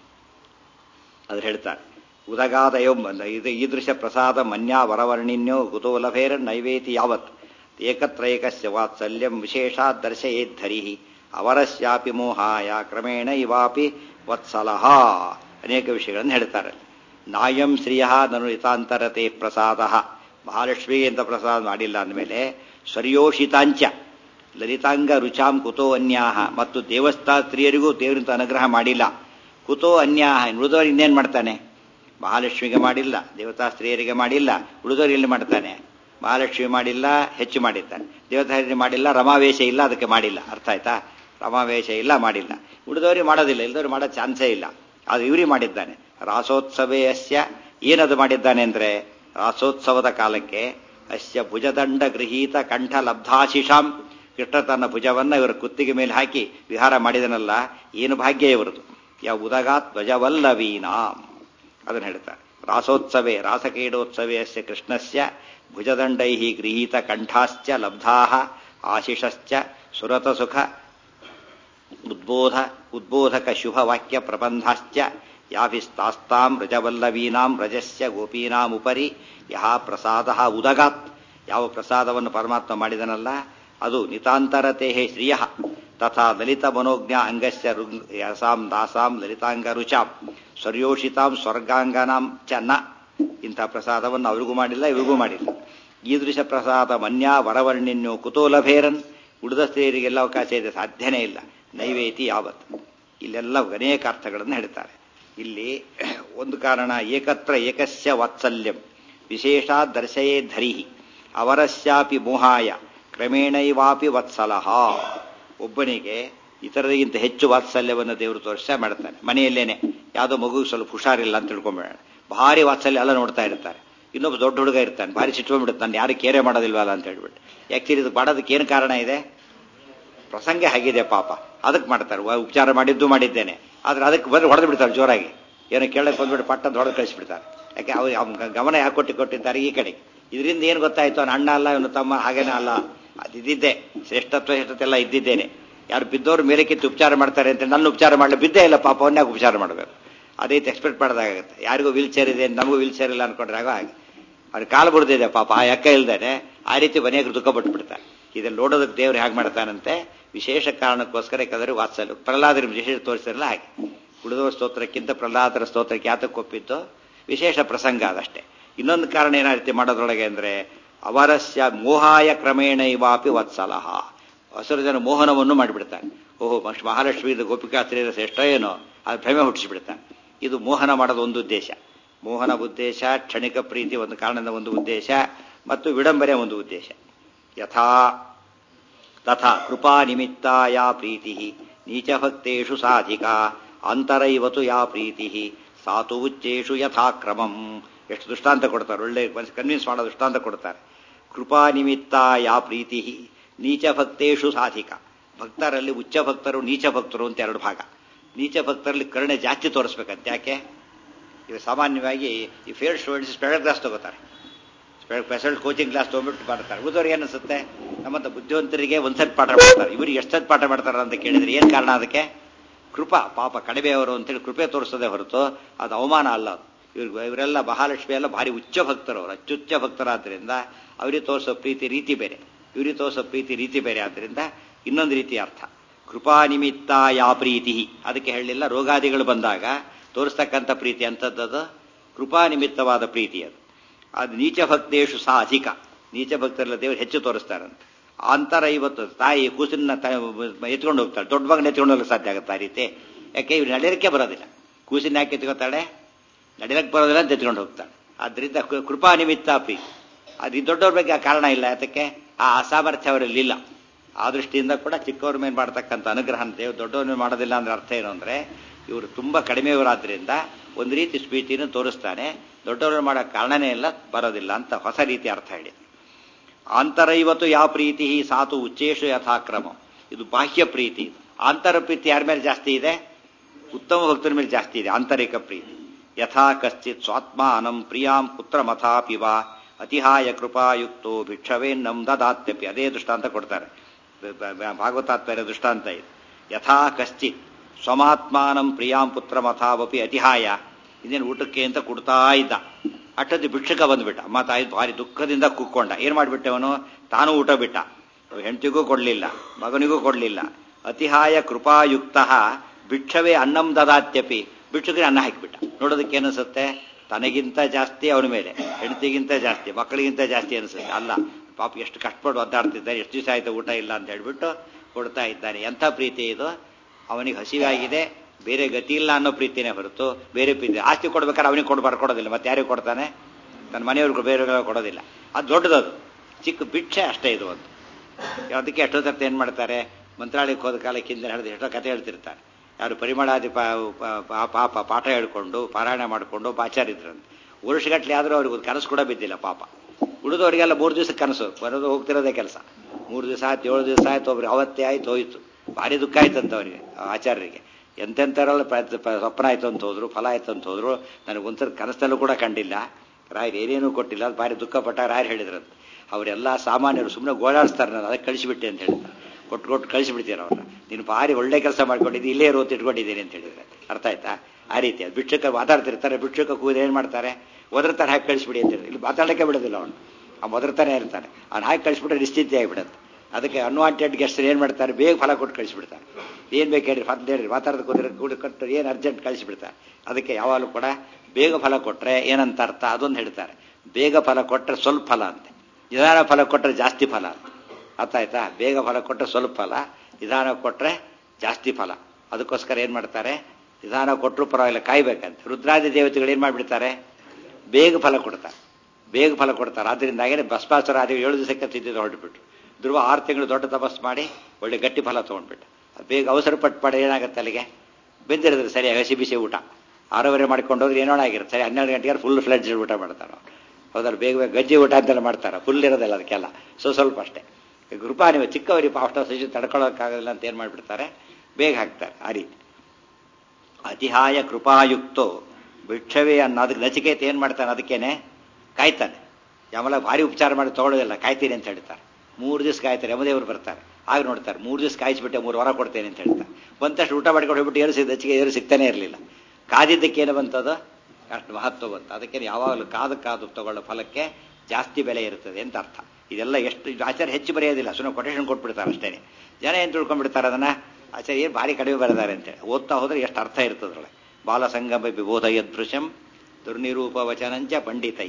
S1: ಅದ್ರ ಹೇಳ್ತಾರೆ ಉದಗಾದಯೋ ಇದು ಈದೃಶ ಪ್ರಸಾದ ಮನ್ಯಾ ವರವರ್ಣಿನ್ಯೋ ಕುತೂಲಭೇರ ನೈವೇತಿ ಯಾವತ್ ಏಕತ್ರೈಕಸ್ಯ ವಾತ್ಸಲ್ಯಂ ವಿಶೇಷ ದರ್ಶಯೇದ್ಧರಿ ಅವರಸ್ಯಾಪಿ ಮೋಹಾಯ ಕ್ರಮೇಣ ಇವಾಪಿ ವತ್ಸಲಹ ಅನೇಕ ವಿಷಯಗಳನ್ನು ಹೇಳ್ತಾರೆ ನಾಯಂ ಶ್ರಿಯ ನನುತಾಂತರತೆ ಪ್ರಸಾದ ಮಹಾಲಕ್ಷ್ಮಿ ಅಂತ ಪ್ರಸಾದ ಮಾಡಿಲ್ಲ ಅಂದಮೇಲೆ ಸ್ವರ್ಯೋಷಿತಾಂಚ ಲಲಿತಾಂಗ ರುಚಾಂ ಕುತೋ ಅನ್ಯಾಹ ಮತ್ತು ದೇವಸ್ಥಾ ಸ್ತ್ರೀಯರಿಗೂ ದೇವರಿಂದ ಅನುಗ್ರಹ ಮಾಡಿಲ್ಲ ಕುತೋ ಅನ್ಯಾಹ ಉಳಿದವರು ಇನ್ನೇನು ಮಾಡ್ತಾನೆ ಮಹಾಲಕ್ಷ್ಮಿಗೆ ಮಾಡಿಲ್ಲ ದೇವತಾ ಸ್ತ್ರೀಯರಿಗೆ ಮಾಡಿಲ್ಲ ಉಳಿದವರು ಇಲ್ಲಿ ಮಾಡ್ತಾನೆ ಮಹಾಲಕ್ಷ್ಮಿ ಮಾಡಿಲ್ಲ ಹೆಚ್ಚು ಮಾಡಿದ್ದಾನೆ ದೇವತಾ ಮಾಡಿಲ್ಲ ರಮಾವೇಶ ಇಲ್ಲ ಅದಕ್ಕೆ ಮಾಡಿಲ್ಲ ಅರ್ಥ ಆಯ್ತಾ ರಮಾವೇಶ ಇಲ್ಲ ಮಾಡಿಲ್ಲ ಉಳಿದವರಿಗೆ ಮಾಡೋದಿಲ್ಲ ಇಲ್ದವ್ರು ಮಾಡೋ ಚಾನ್ಸೇ ಇಲ್ಲ ಅದು ಇವರಿಗೆ ಮಾಡಿದ್ದಾನೆ ರಾಸೋತ್ಸವೇ ಅಸ್ಯ ಏನದು ಮಾಡಿದ್ದಾನೆ ಅಂದ್ರೆ ರಾಸೋತ್ಸವದ ಕಾಲಕ್ಕೆ ಅಸ್ಯ ಭುಜದಂಡ ಗೃಹೀತ ಕಂಠ ಲಬ್ಧಾಶಿಷಾಂ ಕೃಷ್ಣ ತನ್ನ ಭುಜವನ್ನ ಇವರ ಕುತ್ತಿಗೆ ಮೇಲೆ ಹಾಕಿ ವಿಹಾರ ಮಾಡಿದನಲ್ಲ ಏನು ಭಾಗ್ಯ ಇವರದು ಯಾವ ಉದಗಾತ್ ಧ್ವಜವಲ್ಲವೀನಾಂ ಅದನ್ನು ಹೇಳ್ತಾರೆ ರಾಸೋತ್ಸವೇ ರಾಸಕ್ರೀಡೋತ್ಸವೇ ಅಸ್ಯ ಕೃಷ್ಣಸ್ಯ ಭುಜದಂಡೈ ಗೃಹೀತ ಕಂಠಾಶ್ಚ ಲಬ್ಧಾ ಆಶಿಷಶ್ಚ ಸುರತಸುಖ ಉದ್ಬೋಧ ಉದ್ಬೋಧಕ ಶುಭವಾಕ್ಯ ಪ್ರಬಂಧಾಶ್ಚ ಯಾಭಿಸ್ತಾಸ್ತಾಂ ರಜವಲ್ಲವೀನಾಂ ರಜಸ್ಯ ಗೋಪೀನಾಮುಪರಿ ಯಹ ಪ್ರಸಾದ ಉದಗಾತ್ ಯಾವ ಪ್ರಸಾದವನ್ನು ಪರಮಾತ್ಮ ಮಾಡಿದನಲ್ಲ ಅದು ನಿತಾಂತರತೆ ಶ್ರಿಯ ತಥಾ ಲಲಿತ ಮನೋಜ್ಞ ಅಂಗಸ್ಯ ಯಸಾಂ ದಾಸಾಂ ಲಲಿತಾಂಗ ರುಚಾಂ ಸ್ವರ್ಯೋಷಿತಾಂ ಸ್ವರ್ಗಾಂಗನಾಂ ಚ ನ ಇಂಥ ಪ್ರಸಾದವನ್ನು ಅವರಿಗೂ ಮಾಡಿಲ್ಲ ಇವರಿಗೂ ಮಾಡಿಲ್ಲ ಈದೃಶ ಪ್ರಸಾದ ಮನ್ಯಾ ವರವರ್ಣಿನ್ಯೋ ಕುತೂಲಭೇರನ್ ಉಳಿದ ಸ್ತ್ರೀಯರಿಗೆಲ್ಲ ಅವಕಾಶ ಇದೆ ಸಾಧ್ಯನೇ ಇಲ್ಲ ನೈವೇತಿ ಯಾವತ್ ಇಲ್ಲೆಲ್ಲ ಅನೇಕ ಅರ್ಥಗಳನ್ನು ಹೇಳ್ತಾರೆ ಇಲ್ಲಿ ಒಂದು ಕಾರಣ ಏಕತ್ರ ಏಕಸ್ಯ ವಾತ್ಸಲ್ಯಂ ವಿಶೇಷ ದರ್ಶಯೇ ಧರಿ ಅವರಸ್ಯಾಪಿ ಮೋಹಾಯ ಕ್ರಮೇಣೈವಾಪಿ ವತ್ಸಲಹ ಒಬ್ಬನಿಗೆ ಇತರರಿಗಿಂತ ಹೆಚ್ಚು ವಾತ್ಸಲ್ಯವನ್ನು ದೇವರು ತೋರಿಸ್ತಾ ಮಾಡ್ತಾನೆ ಮನೆಯಲ್ಲೇನೆ ಯಾವುದೋ ಮಗು ಸ್ವಲ್ಪ ಹುಷಾರಿಲ್ಲ ಅಂತ ತಿಳ್ಕೊಂಬೇಡ ಭಾರಿ ವಾತ್ಸಲ್ಯ ಎಲ್ಲ ನೋಡ್ತಾ ಇರ್ತಾರೆ ಇನ್ನೊಬ್ಬ ದೊಡ್ಡ ಹುಡುಗ ಇರ್ತಾನೆ ಭಾರಿ ಸಿಟ್ಕೊಂಡ್ಬಿಡುತ್ತೆ ನಾನು ಯಾರು ಕೇರೆ ಮಾಡೋದಿಲ್ವಲ್ಲ ಅಂತ ಹೇಳ್ಬಿಟ್ಟು ಆ್ಯಕ್ಚುಲಿ ಇದು ಮಾಡೋದಕ್ಕೆ ಏನು ಕಾರಣ ಇದೆ ಪ್ರಸಂಗ ಆಗಿದೆ ಪಾಪ ಅದಕ್ಕೆ ಮಾಡ್ತಾರೆ ಉಪಚಾರ ಮಾಡಿದ್ದು ಮಾಡಿದ್ದೇನೆ ಆದ್ರೆ ಅದಕ್ಕೆ ಬಂದ್ರೆ ಹೊಡೆದು ಬಿಡ್ತಾರೆ ಜೋರಾಗಿ ಏನೋ ಕೇಳಕ್ಕೆ ಬಂದ್ಬಿಟ್ಟು ಪಟ್ಟ ಹೊಡೆದು ಕಳಿಸ್ಬಿಡ್ತಾರೆ ಯಾಕೆ ಅವ್ರು ಅವ್ನ ಗಮನ ಯಾಕೆ ಕೊಟ್ಟು ಕೊಟ್ಟಿದ್ದಾರೆ ಈ ಕಡೆ ಇದರಿಂದ ಏನು ಗೊತ್ತಾಯ್ತು ಅವ್ನು ಅಣ್ಣ ಅಲ್ಲ ಇವನು ತಮ್ಮ ಹಾಗೇನೇ ಅಲ್ಲ ಅದಿದ್ದಿದ್ದೆ ಶ್ರೇಷ್ಠತ್ವ ಶ್ರೇಷ್ಠತೆ ಎಲ್ಲ ಇದ್ದಿದ್ದೇನೆ ಯಾರು ಬಿದ್ದವ್ರು ಮೇಲೆ ಕಿತ್ತು ಉಪಚಾರ ಮಾಡ್ತಾರೆ ಅಂತ ನನ್ನ ಉಪಚಾರ ಮಾಡಲಿ ಬಿದ್ದೇ ಇಲ್ಲ ಪಾಪ ಅವನ್ಯಾಗ ಉಪಚಾರ ಮಾಡಬೇಕು ಅದೇ ಎಕ್ಸ್ಪೆಕ್ಟ್ ಮಾಡಿದಾಗುತ್ತೆ ಯಾರಿಗೂ ವೀಲ್ ಚೇರ್ ಇದೆ ನಮಗೂ ವೀಲ್ ಚೇರ್ ಇಲ್ಲ ಅನ್ಕೊಂಡ್ರೆ ಆಗ ಹಾಗೆ ಅವ್ರು ಕಾಲು ಬಿಡ್ದಿದೆ ಪಾಪ ಆ ಎಕ್ಕ ಇಲ್ದೇನೆ ಆ ರೀತಿ ಮನೆಯಾಗ ದುಃಖ ಪಟ್ಬಿಡ್ತಾರೆ ಇದನ್ನು ನೋಡೋದಕ್ಕೆ ದೇವ್ರು ಹೇಗೆ ಮಾಡ್ತಾನಂತೆ ವಿಶೇಷ ಕಾರಣಕ್ಕೋಸ್ಕರ ಯಾಕಂದ್ರೆ ವಾತ್ಸಲ್ಯ ಪ್ರಹ್ಲಾದರ ವಿಶೇಷ ತೋರಿಸಿರಲ್ಲ ಹಾಗೆ ಉಳಿದವ ಸ್ತೋತ್ರಕ್ಕಿಂತ ಪ್ರಹ್ಲಾದರ ಸ್ತೋತ್ರಕ್ಕೆ ಯಾತಕ್ಕೆ ಒಪ್ಪಿದ್ದು ವಿಶೇಷ ಪ್ರಸಂಗ ಅದಷ್ಟೇ ಇನ್ನೊಂದು ಕಾರಣ ಏನಾಗುತ್ತೆ ಮಾಡೋದ್ರೊಳಗೆ ಅಂದ್ರೆ ಅವರಸ್ಯ ಮೋಹಾಯ ಕ್ರಮೇಣ ಇವಾಪಿ ವತ್ಸಲಹ ಹಸಿರು ಜನ ಮೋಹನವನ್ನು ಮಾಡಿಬಿಡ್ತಾನೆ ಓಹೋ ಮಹಾಲಕ್ಷ್ಮಿ ಗೋಪಿಕಾಸ್ತ್ರೀಯರ ಶ್ರೇಷ್ಠ ಏನೋ ಅದು ಭ್ರಮೆ ಹುಟ್ಟಿಸಿಬಿಡ್ತಾನೆ ಇದು ಮೋಹನ ಮಾಡೋದು ಒಂದು ಉದ್ದೇಶ ಮೋಹನ ಉದ್ದೇಶ ಕ್ಷಣಿಕ ಪ್ರೀತಿ ಒಂದು ಕಾರಣದ ಒಂದು ಉದ್ದೇಶ ಮತ್ತು ವಿಡಂಬನೆ ಒಂದು ಉದ್ದೇಶ ಯಥಾ ತಥಾ ಕೃಪಾ ನಿಮಿತ್ತ ಯಾ ಪ್ರೀತಿ ನೀಚಭಕ್ತೇಷು ಸಾಧಿಕಾ ಅಂತರೈವತು ಯಾ ಪ್ರೀತಿ ಸಾತು ಉಚ್ಚೇಷು ಯಥಾಕ್ರಮಂ ಎಷ್ಟು ದೃಷ್ಟಾಂತ ಕೊಡ್ತಾರೆ ಒಳ್ಳೆ ಕನ್ವಿನ್ಸ್ ಮಾಡೋ ದೃಷ್ಟಾಂತ ಕೊಡ್ತಾರೆ ಕೃಪಾ ನಿಮಿತ್ತ ಯಾ ಪ್ರೀತಿ ನೀಚ ಭಕ್ತೇಷು ಸಾಧಿಕ ಭಕ್ತರಲ್ಲಿ ಉಚ್ಚ ಭಕ್ತರು ನೀಚ ಭಕ್ತರು ಅಂತ ಎರಡು ಭಾಗ ನೀಚ ಭಕ್ತರಲ್ಲಿ ಕರುಣೆ ಜಾಸ್ತಿ ತೋರಿಸ್ಬೇಕಂತ ಯಾಕೆ ಇವು ಸಾಮಾನ್ಯವಾಗಿ ಈ ಫೇಲ್ ಸ್ಟೂಡೆಂಟ್ಸ್ ಸ್ಪೆಷಲ್ ಕ್ಲಾಸ್ ತಗೋತಾರೆ ಸ್ಪೆಷಲ್ ಕೋಚಿಂಗ್ ಕ್ಲಾಸ್ ತೊಗೊಂಡ್ಬಿಟ್ಟು ಮಾಡ್ತಾರೆ ಉಳಿದವ್ರಿಗೆ ಏನಿಸುತ್ತೆ ನಮ್ಮಂತ ಬುದ್ಧಿವಂತರಿಗೆ ಒಂದ್ಸತಿ ಪಾಠ ಮಾಡ್ತಾರೆ ಇವ್ರಿಗೆ ಎಷ್ಟೊತ್ತು ಪಾಠ ಮಾಡ್ತಾರೆ ಅಂತ ಕೇಳಿದ್ರೆ ಏನು ಕಾರಣ ಅದಕ್ಕೆ ಕೃಪಾ ಪಾಪ ಕಡಿಮೆಯವರು ಅಂತೇಳಿ ಕೃಪೆ ತೋರಿಸೋದೇ ಹೊರತು ಅದು ಅವಮಾನ ಅಲ್ಲ ಇವ್ರು ಇವರೆಲ್ಲ ಮಹಾಲಕ್ಷ್ಮಿ ಎಲ್ಲ ಭಾರಿ ಉಚ್ಚ ಭಕ್ತರು ಅವರು ಅತ್ಯುಚ್ಚ ಭಕ್ತರಾದ್ರಿಂದ ಅವರಿಗೆ ತೋರಿಸೋ ಪ್ರೀತಿ ರೀತಿ ಬೇರೆ ಇವರಿಗೆ ತೋರಿಸೋ ಪ್ರೀತಿ ರೀತಿ ಬೇರೆ ಆದ್ರಿಂದ ಇನ್ನೊಂದು ರೀತಿ ಅರ್ಥ ಕೃಪಾ ನಿಮಿತ್ತ ಯಾ ಪ್ರೀತಿ ಅದಕ್ಕೆ ಹೇಳಲಿಲ್ಲ ರೋಗಾದಿಗಳು ಬಂದಾಗ ತೋರಿಸ್ತಕ್ಕಂಥ ಪ್ರೀತಿ ಅಂತದ್ದು ಕೃಪಾ ನಿಮಿತ್ತವಾದ ಪ್ರೀತಿ ಅದು ಅದು ನೀಚ ಭಕ್ತೇಶು ಸಹ ಅಧಿಕ ನೀಚ ಭಕ್ತರೆಲ್ಲ ದೇವರು ಹೆಚ್ಚು ತೋರಿಸ್ತಾರಂತೆ ಅಂತರ ಇವತ್ತು ತಾಯಿ ಕೂಸಿನ ಎತ್ಕೊಂಡು ಹೋಗ್ತಾಳೆ ದೊಡ್ಡ ಮಗನ ಎತ್ಕೊಂಡು ಹೋಗಕ್ಕೆ ಸಾಧ್ಯ ಆಗುತ್ತೆ ಆ ರೀತಿ ಯಾಕೆ ಇವ್ರು ನಡೆಯೋಕ್ಕೆ ಬರೋದಿಲ್ಲ ಕೂಸಿನ ಯಾಕೆ ಎತ್ಕೋತಾಳೆ ನಡೆಯಕ್ಕೆ ಬರೋದಿಲ್ಲ ಅಂತ ಎತ್ಕೊಂಡು ಹೋಗ್ತಾಳೆ ಆದ್ರಿಂದ ಕೃಪಾ ನಿಮಿತ್ತ ಪ್ರೀತಿ ಅದು ಈ ದೊಡ್ಡವ್ರ ಬಗ್ಗೆ ಆ ಕಾರಣ ಇಲ್ಲ ಯಾತಕ್ಕೆ ಆ ಅಸಾಮರ್ಥ್ಯ ಅವರಲ್ಲಿ ಇಲ್ಲ ಆ ದೃಷ್ಟಿಯಿಂದ ಕೂಡ ಚಿಕ್ಕವ್ರ ಮೇಲೆ ಮಾಡ್ತಕ್ಕಂಥ ಅನುಗ್ರಹ ದೇವ್ ದೊಡ್ಡವ್ರ ಮೇಲೆ ಮಾಡೋದಿಲ್ಲ ಅಂದ್ರೆ ಅರ್ಥ ಏನು ಅಂದ್ರೆ ಇವರು ತುಂಬಾ ಕಡಿಮೆಯವರಾದ್ರಿಂದ ಒಂದು ರೀತಿ ಪ್ರೀತಿಯನ್ನು ತೋರಿಸ್ತಾನೆ ದೊಡ್ಡವರು ಮಾಡೋ ಕಾರಣನೇ ಇಲ್ಲ ಬರೋದಿಲ್ಲ ಅಂತ ಹೊಸ ರೀತಿ ಅರ್ಥ ಹೇಳಿ ಆಂತರೈವತ್ತು ಯಾವ ಪ್ರೀತಿ ಸಾತು ಉಚ್ಚೇಶು ಯಥಾಕ್ರಮ ಇದು ಬಾಹ್ಯ ಪ್ರೀತಿ ಆಂತರ ಪ್ರೀತಿ ಯಾರ ಮೇಲೆ ಜಾಸ್ತಿ ಇದೆ ಉತ್ತಮ ಭಕ್ತರ ಮೇಲೆ ಜಾಸ್ತಿ ಇದೆ ಆಂತರಿಕ ಪ್ರೀತಿ ಯಥಾ ಕಶ್ಚಿತ್ ಸ್ವಾತ್ಮಾನಂ ಪ್ರಿಯಾಂ ಪುತ್ರಮಥಾಪಿ ವಾ ಅತಿಹಾಯ ಕೃಪಾಯುಕ್ತೋ ಭಿಕ್ಷವೇನ್ನಂ ದದಾತ್ಯಪಿ ಅದೇ ದೃಷ್ಟಾಂತ ಕೊಡ್ತಾರೆ ಭಾಗವತಾತ್ಮರ ದೃಷ್ಟಾಂತ ಇದು ಯಥಾ ಕಶ್ಚಿತ್ ಸ್ವಮಾತ್ಮಾನಂ ಪ್ರಿಯಾಂ ಪುತ್ರಮಥಾವಪಿ ಅತಿಹಾಯ ಇನ್ನೇನು ಊಟಕ್ಕೆ ಅಂತ ಕೊಡ್ತಾ ಇದ್ದ ಅಟ್ಟದ್ದು ಭಿಕ್ಷಕ ಬಂದ್ಬಿಟ್ಟ ಅಮ್ಮ ತಾಯಿ ಭಾರಿ ದುಃಖದಿಂದ ಕುಕ್ಕೊಂಡ ಏನ್ ಮಾಡ್ಬಿಟ್ಟೆ ಅವನು ತಾನು ಊಟ ಬಿಟ್ಟ ಹೆಂಡತಿಗೂ ಕೊಡ್ಲಿಲ್ಲ ಮಗನಿಗೂ ಕೊಡ್ಲಿಲ್ಲ ಅತಿಹಾಯ ಕೃಪಾಯುಕ್ತ ಭಿಕ್ಷವೇ ಅನ್ನಂ ದದಾತ್ಯಪಿ ಭಿಕ್ಷುಕರಿಗೆ ಅನ್ನ ಹಾಕಿಬಿಟ್ಟ ನೋಡೋದಕ್ಕೆ ಅನಿಸುತ್ತೆ ತನಗಿಂತ ಜಾಸ್ತಿ ಅವನ ಮೇಲೆ ಹೆಂಡತಿಗಿಂತ ಜಾಸ್ತಿ ಮಕ್ಕಳಿಗಿಂತ ಜಾಸ್ತಿ ಅನಿಸುತ್ತೆ ಅಲ್ಲ ಪಾಪ ಎಷ್ಟು ಕಷ್ಟಪಟ್ಟು ಒದ್ದಾಡ್ತಿದ್ದಾರೆ ಎಷ್ಟು ದಿವಸ ಆಯ್ತು ಊಟ ಇಲ್ಲ ಅಂತ ಹೇಳ್ಬಿಟ್ಟು ಕೊಡ್ತಾ ಇದ್ದಾನೆ ಎಂಥ ಪ್ರೀತಿ ಇದು ಅವನಿಗೆ ಹಸಿವಾಗಿದೆ ಬೇರೆ ಗತಿ ಇಲ್ಲ ಅನ್ನೋ ಪ್ರೀತಿನೇ ಹೊರತು ಬೇರೆ ಪ್ರೀತಿ ಆಸ್ತಿ ಕೊಡ್ಬೇಕಾದ್ರೆ ಅವನಿಗೆ ಕೊಡ್ಬಾರ ಕೊಡೋದಿಲ್ಲ ಮತ್ತೆ ಯಾರಿಗೆ ಕೊಡ್ತಾನೆ ತನ್ನ ಮನೆಯವ್ರಿಗೆ ಬೇರೆ ಕೊಡೋದಿಲ್ಲ ಅದು ದೊಡ್ಡದದು ಚಿಕ್ಕ ಭಿಕ್ಷೆ ಅಷ್ಟೇ ಇದು ಒಂದು ಅದಕ್ಕೆ ಎಷ್ಟೋ ಸರ್ತಿ ಏನು ಮಾಡ್ತಾರೆ ಮಂತ್ರಾಲಯಕ್ಕೆ ಹೋದ ಕಾಲಕ್ಕೆ ಹಿಂದೆ ಹೇಳಿದ ಎಷ್ಟೋ ಕತೆ ಹೇಳ್ತಿರ್ತಾರೆ ಯಾರು ಪರಿಮಳಾದಿ ಪಾಪ ಪಾಠ ಹೇಳ್ಕೊಂಡು ಪಾರಾಯಣ ಮಾಡಿಕೊಂಡು ಪಾಚಾರಿದ್ರಂತೆ ವರ್ಷಗಟ್ಲೆ ಆದರೂ ಅವ್ರಿಗೆ ಒಂದು ಕನಸು ಕೂಡ ಬಿದ್ದಿಲ್ಲ ಪಾಪ ಉಳಿದವರಿಗೆಲ್ಲ ಮೂರು ದಿವಸ ಕನಸು ಬರೋದು ಹೋಗ್ತಿರೋದೇ ಕೆಲಸ ಮೂರು ದಿವಸ ಆಯ್ತು ಏಳು ದಿವಸ ಆಯ್ತು ಒಬ್ರಿಗೆ ಅವತ್ತೇ ಆಯ್ತು ಹೋಯ್ತು ಭಾರಿ ದುಃಖ ಆಯ್ತಂತ ಅವರಿಗೆ ಆಚಾರ್ಯರಿಗೆ ಎಂತೆಂಥವರೆಲ್ಲ ಸ್ವಪ್ನ ಆಯ್ತು ಅಂತ ಹೋದ್ರು ಫಲ ಆಯ್ತು ಅಂತ ಹೋದ್ರು ನನಗೆ ಒಂದ್ಸಲ ಕನಸಲ್ಲೂ ಕೂಡ ಕಂಡಿಲ್ಲ ರಾಯರು ಏನೇನೂ ಕೊಟ್ಟಿಲ್ಲ ಅದು ಭಾರಿ ದುಃಖಪಟ್ಟ ರಾಯರು ಹೇಳಿದ್ರಂತೆ ಅವರೆಲ್ಲ ಸಾಮಾನ್ಯರು ಸುಮ್ಮನೆ ಗೋಳಾಡಿಸ್ತಾರೆ ನಾನು ಅದಕ್ಕೆ ಕಳಿಸಿಬಿಟ್ಟೆ ಅಂತ ಹೇಳಿದ್ರು ಕೊಟ್ಟು ಕೊಟ್ಟು ಕಳಿಸಿಬಿಡ್ತೀರ ಅವ್ರನ್ನ ನೀನು ಭಾರಿ ಒಳ್ಳೆ ಕೆಲಸ ಮಾಡ್ಕೊಂಡಿದ್ದು ಇಲ್ಲೇ ರೋತ್ ಇಟ್ಕೊಂಡಿದ್ದೀನಿ ಅಂತ ಹೇಳಿದ್ರೆ ಅರ್ಥ ಆಯ್ತಾ ಆ ರೀತಿ ಅದು ಭಿಕ್ಷಕ ಮಾತಾಡ್ತಿರ್ತಾರೆ ಭಿಕ್ಷಕ ಕೂದ ಏನು ಮಾಡ್ತಾರೆ ಒದರ್ತಾರೆ ಹಾಕಿ ಕಳಿಸ್ಬಿಡಿ ಅಂತ ಹೇಳಿ ಇಲ್ಲಿ ಮಾತಾಡೋಕ್ಕೆ ಬಿಡೋದಿಲ್ಲ ಅವನು ಆ ಒದರ್ತಾನೆ ಇರ್ತಾನೆ ಅವ್ನು ಹಾಕಿ ಕಳಿಸ್ಬಿಟ್ರೆ ನಿಶ್ಚಿಂತೆ ಆಗಿಬಿಡುತ್ತೆ ಅದಕ್ಕೆ ಅನ್ವಾಂಟೆಡ್ ಗೆಸ್ಟ್ ಏನು ಮಾಡ್ತಾರೆ ಬೇಗ ಫಲ ಕೊಟ್ಟು ಕಳಿಸ್ಬಿಡ್ತಾರೆ ಏನು ಬೇಕು ಹೇಳಿ ಅಂತ ಹೇಳಿ ಮಾತಾಡೋದು ಕೂದ್ರೆ ಕೂಡ ಕೊಟ್ಟು ಏನು ಅರ್ಜೆಂಟ್ ಕಳಿಸ್ಬಿಡ್ತಾರೆ ಅದಕ್ಕೆ ಯಾವಾಗಲೂ ಕೂಡ ಬೇಗ ಫಲ ಕೊಟ್ಟರೆ ಏನಂತ ಅರ್ಥ ಅದೊಂದು ಹೇಳ್ತಾರೆ ಬೇಗ ಫಲ ಕೊಟ್ಟರೆ ಸ್ವಲ್ಪ ಫಲ ಅಂತೆ ನಿಧಾನ ಫಲ ಕೊಟ್ಟರೆ ಜಾಸ್ತಿ ಫಲ ಅಂತ ಅರ್ಥ ಆಯ್ತಾ ಬೇಗ ಫಲ ಕೊಟ್ಟರೆ ಸ್ವಲ್ಪ ಫಲ ನಿಧಾನ ಕೊಟ್ಟರೆ ಜಾಸ್ತಿ ಫಲ ಅದಕ್ಕೋಸ್ಕರ ಏನು ಮಾಡ್ತಾರೆ ನಿಧಾನ ಕೊಟ್ಟರು ಪರವಾಗಿಲ್ಲ ಕಾಯ್ಬೇಕಂತ ರುದ್ರಾದಿ ದೇವತೆಗಳು ಏನು ಮಾಡಿಬಿಡ್ತಾರೆ ಬೇಗ ಫಲ ಕೊಡ್ತಾರೆ ಬೇಗ ಫಲ ಕೊಡ್ತಾರೆ ಆದ್ದರಿಂದಾಗೇ ಭಸ್ಮಾಸುರ ಆದಿ ಏಳು ದಿವಸಕ್ಕೆ ತಿದ್ದಿದ್ದು ಹೊರಟುಬಿಟ್ರು ಧ್ರುವ ಆರು ತಿಂಗಳು ದೊಡ್ಡ ತಪಸ್ ಮಾಡಿ ಒಳ್ಳೆ ಗಟ್ಟಿ ಫಲ ತೊಗೊಂಡ್ಬಿಟ್ಟು ಬೇಗ ಅವಸರ ಪಟ್ಟು ಪಡ ಏನಾಗುತ್ತೆ ಅಲ್ಲಿಗೆ ಬೆಂದಿರೋದ್ರೆ ಸರಿಯಾಗಿ ಹಸಿ ಬಿಸಿ ಊಟ ಆರೂವರೆ ಮಾಡ್ಕೊಂಡು ಹೋದ್ರೆ ಏನೋ ಆಗಿರುತ್ತೆ ಸರಿ ಹನ್ನೆರಡು ಗಂಟೆಗೆ ಫುಲ್ ಫ್ಲೆಡ್ಜ್ ಊಟ ಮಾಡ್ತಾರೆ ಹೌದಲ್ಲ ಬೇಗ ಬೇಗ ಗಜ್ಜಿ ಊಟ ಅಂತೆಲ್ಲ ಮಾಡ್ತಾರೆ ಫುಲ್ ಇರೋದಿಲ್ಲ ಅದಕ್ಕೆಲ್ಲ ಸೊ ಸ್ವಲ್ಪ ಅಷ್ಟೇ ಕೃಪಾ ನೀವು ಚಿಕ್ಕವರಿಗೆ ಅಷ್ಟು ಸಸಿ ತಡ್ಕೊಳ್ಳೋಕ್ಕಾಗಲ್ಲ ಅಂತ ಏನು ಮಾಡಿಬಿಡ್ತಾರೆ ಬೇಗ ಹಾಕ್ತಾರೆ ಆ ರೀತಿ ಅತಿಹಾಯ ಕೃಪಾಯುಕ್ತೋ ಭಿಕ್ಷವೇ ಅನ್ನೋ ಅದಕ್ಕೆ ನಚಿಕೇತ ಏನು ಮಾಡ್ತಾನೆ ಅದಕ್ಕೇನೆ ಕಾಯ್ತಾನೆ ಯಾವಲ್ಲ ಭಾರಿ ಉಪಚಾರ ಮಾಡಿ ತೊಗೊಳ್ಳೋದಿಲ್ಲ ಕಾಯ್ತೀನಿ ಅಂತ ಹೇಳ್ತಾರೆ ಮೂರು ದಿವಸ ಕಾಯ್ತಾರೆ ಯಮದೇವರು ಬರ್ತಾರೆ ಆಗ ನೋಡ್ತಾರೆ ಮೂರು ದಿವಸ ಕಾಯಿಸ್ಬಿಟ್ಟೆ ಮೂರು ವಾರ ಕೊಡ್ತೇನೆ ಅಂತ ಹೇಳ್ತಾರೆ ಬಂತಷ್ಟು ಊಟ ಮಾಡ್ಕೊಂಡು ಹೋಗ್ಬಿಟ್ಟು ಏನು ಸಿಗ್ ನಚಿಕೆ ಏನು ಸಿಗ್ತಾನೆ ಇರಲಿಲ್ಲ ಕಾದಿದ್ದಕ್ಕೇನು ಬಂತದು ಅಷ್ಟು ಮಹತ್ವ ಬಂತು ಅದಕ್ಕೇನು ಯಾವಾಗಲೂ ಕಾದು ಕಾದು ತಗೊಳ್ಳೋ ಫಲಕ್ಕೆ ಜಾಸ್ತಿ ಬೆಲೆ ಇರ್ತದೆ ಅಂತ ಅರ್ಥ ಇದೆಲ್ಲ ಎಷ್ಟು ಆಚಾರ್ಯ ಹೆಚ್ಚು ಬರೆಯೋದಿಲ್ಲ ಸುಮ್ಮನೆ ಕೊಟೇಶನ್ ಕೊಟ್ಬಿಡ್ತಾರೆ ಅಷ್ಟೇ ಜನ ಏನು ತಿಳ್ಕೊಂಡ್ಬಿಡ್ತಾರೆ ಅದನ್ನ ಆಚಾರ್ಯ ಏನು ಭಾರಿ ಕಡಿಮೆ ಬರೆದಾರೆ ಅಂತೇಳಿ ಓದ್ತಾ ಹೋದ್ರೆ ಎಷ್ಟು ಅರ್ಥ ಇರ್ತದ್ರೊಳಗೆ ಬಾಲಸಂಗಮ ವಿಬೋಧ ಯದೃಶಂ ದುರ್ನಿರೂಪ ವಚನಂಚ ಪಂಡಿತೈ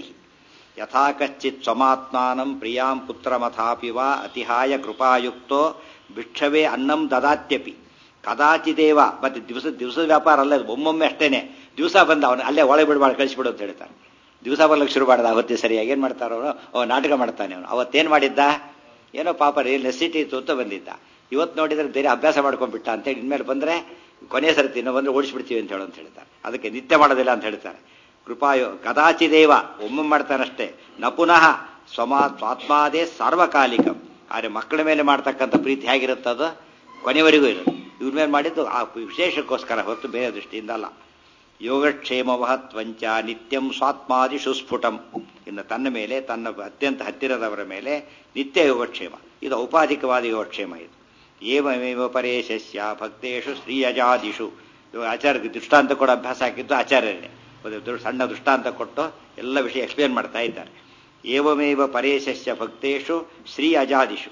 S1: ಯಥಾ ಕಶ್ಚಿತ್ ಸ್ವಮಾತ್ಮಾನಂ ಪ್ರಿಯಾಂ ಪುತ್ರಮಥಾಪಿ ವಾ ಅತಿಹಾಯ ಕೃಪಾಯುಕ್ತೋ ಭಿಕ್ಷವೇ ಅನ್ನಂ ದದಾತ್ಯಪಿ ಕದಾಚಿದೇವ ಮತ್ತೆ ದಿವಸ ದಿವಸದ ವ್ಯಾಪಾರ ಅಲ್ಲ ಒಮ್ಮೊಮ್ಮೆ ಅಷ್ಟೇನೆ ದಿವಸ ಬಂದ ಅವನು ಅಲ್ಲೇ ಒಳಗೆ ಬಿಡಬಾರ್ದು ಕಳಿಸ್ಬಿಡು ಅಂತ ಹೇಳ್ತಾರೆ ದಿವಸ ಬರ್ಲಿಕ್ಕೆ ಶುರು ಮಾಡ್ದ ಅವತ್ತೇ ಸರಿಯಾಗಿ ಏನು ಮಾಡ್ತಾರೋ ಅವನು ನಾಟಕ ಮಾಡ್ತಾನೆ ಅವನು ಅವತ್ತೇನು ಮಾಡಿದ್ದ ಏನೋ ಪಾಪ ರೀ ನೆಸಿಟಿ ಇತ್ತು ಅಂತ ಬಂದಿದ್ದ ಇವತ್ತು ನೋಡಿದ್ರೆ ಬೇರೆ ಅಭ್ಯಾಸ ಮಾಡ್ಕೊಂಡ್ಬಿಟ್ಟ ಅಂತೇಳಿ ಇನ್ಮೇಲೆ ಬಂದರೆ ಕೊನೆ ಸರ್ತಿ ಇನ್ನೂ ಬಂದರೆ ಓಡಿಸ್ಬಿಡ್ತೀವಿ ಅಂತ ಹೇಳು ಅಂತ ಹೇಳ್ತಾರೆ ಅದಕ್ಕೆ ನಿತ್ಯ ಮಾಡೋದಿಲ್ಲ ಅಂತ ಹೇಳ್ತಾರೆ ಕೃಪಾಯೋ ಕದಾಚಿದೇವ ಒಮ್ಮೆ ಮಾಡ್ತಾನಷ್ಟೇ ನ ಪುನಃ ಸ್ವಮಾ ಸ್ವಾತ್ಮಾದೇ ಸಾರ್ವಕಾಲಿಕ ಆದರೆ ಮಕ್ಕಳ ಮೇಲೆ ಮಾಡ್ತಕ್ಕಂಥ ಪ್ರೀತಿ ಹೇಗಿರುತ್ತದು ಕೊನೆವರೆಗೂ ಇರುತ್ತೆ ಇವ್ರ ಮೇಲೆ ಮಾಡಿದ್ದು ಆ ವಿಶೇಷಕ್ಕೋಸ್ಕರ ಹೊರತು ಬೇರೆ ದೃಷ್ಟಿಯಿಂದ ಅಲ್ಲ ಯೋಗಕ್ಷೇಮ ಮಹತ್ವಂಚ ನಿತ್ಯಂ ಸ್ವಾತ್ಮಾದಿ ಸುಸ್ಫುಟಂ ಇನ್ನು ತನ್ನ ಮೇಲೆ ತನ್ನ ಅತ್ಯಂತ ಹತ್ತಿರದವರ ಮೇಲೆ ನಿತ್ಯ ಯೋಗಕ್ಷೇಮ ಇದು ಔಪಾಧಿಕವಾದ ಯೋಗಕ್ಷೇಮ ಇದು ಏವಮೇವ ಪರೇಶಸ್ಯ ಭಕ್ತೇಶು ಶ್ರೀಯಜಾದಿಷು ಆಚಾರ್ಯ ದೃಷ್ಟಾಂತ ಕೂಡ ಅಭ್ಯಾಸ ಹಾಕಿದ್ದು ಆಚಾರ್ಯರೇ ಒಂದು ಸಣ್ಣ ದೃಷ್ಟಾಂತ ಕೊಟ್ಟು ಎಲ್ಲ ವಿಷಯ ಎಕ್ಸ್ಪ್ಲೇನ್ ಮಾಡ್ತಾ ಇದ್ದಾರೆ ಏವಮೇವ ಪರೇಶಸ್ಯ ಭಕ್ತೇಶು ಶ್ರೀ ಅಜಾದಿಷು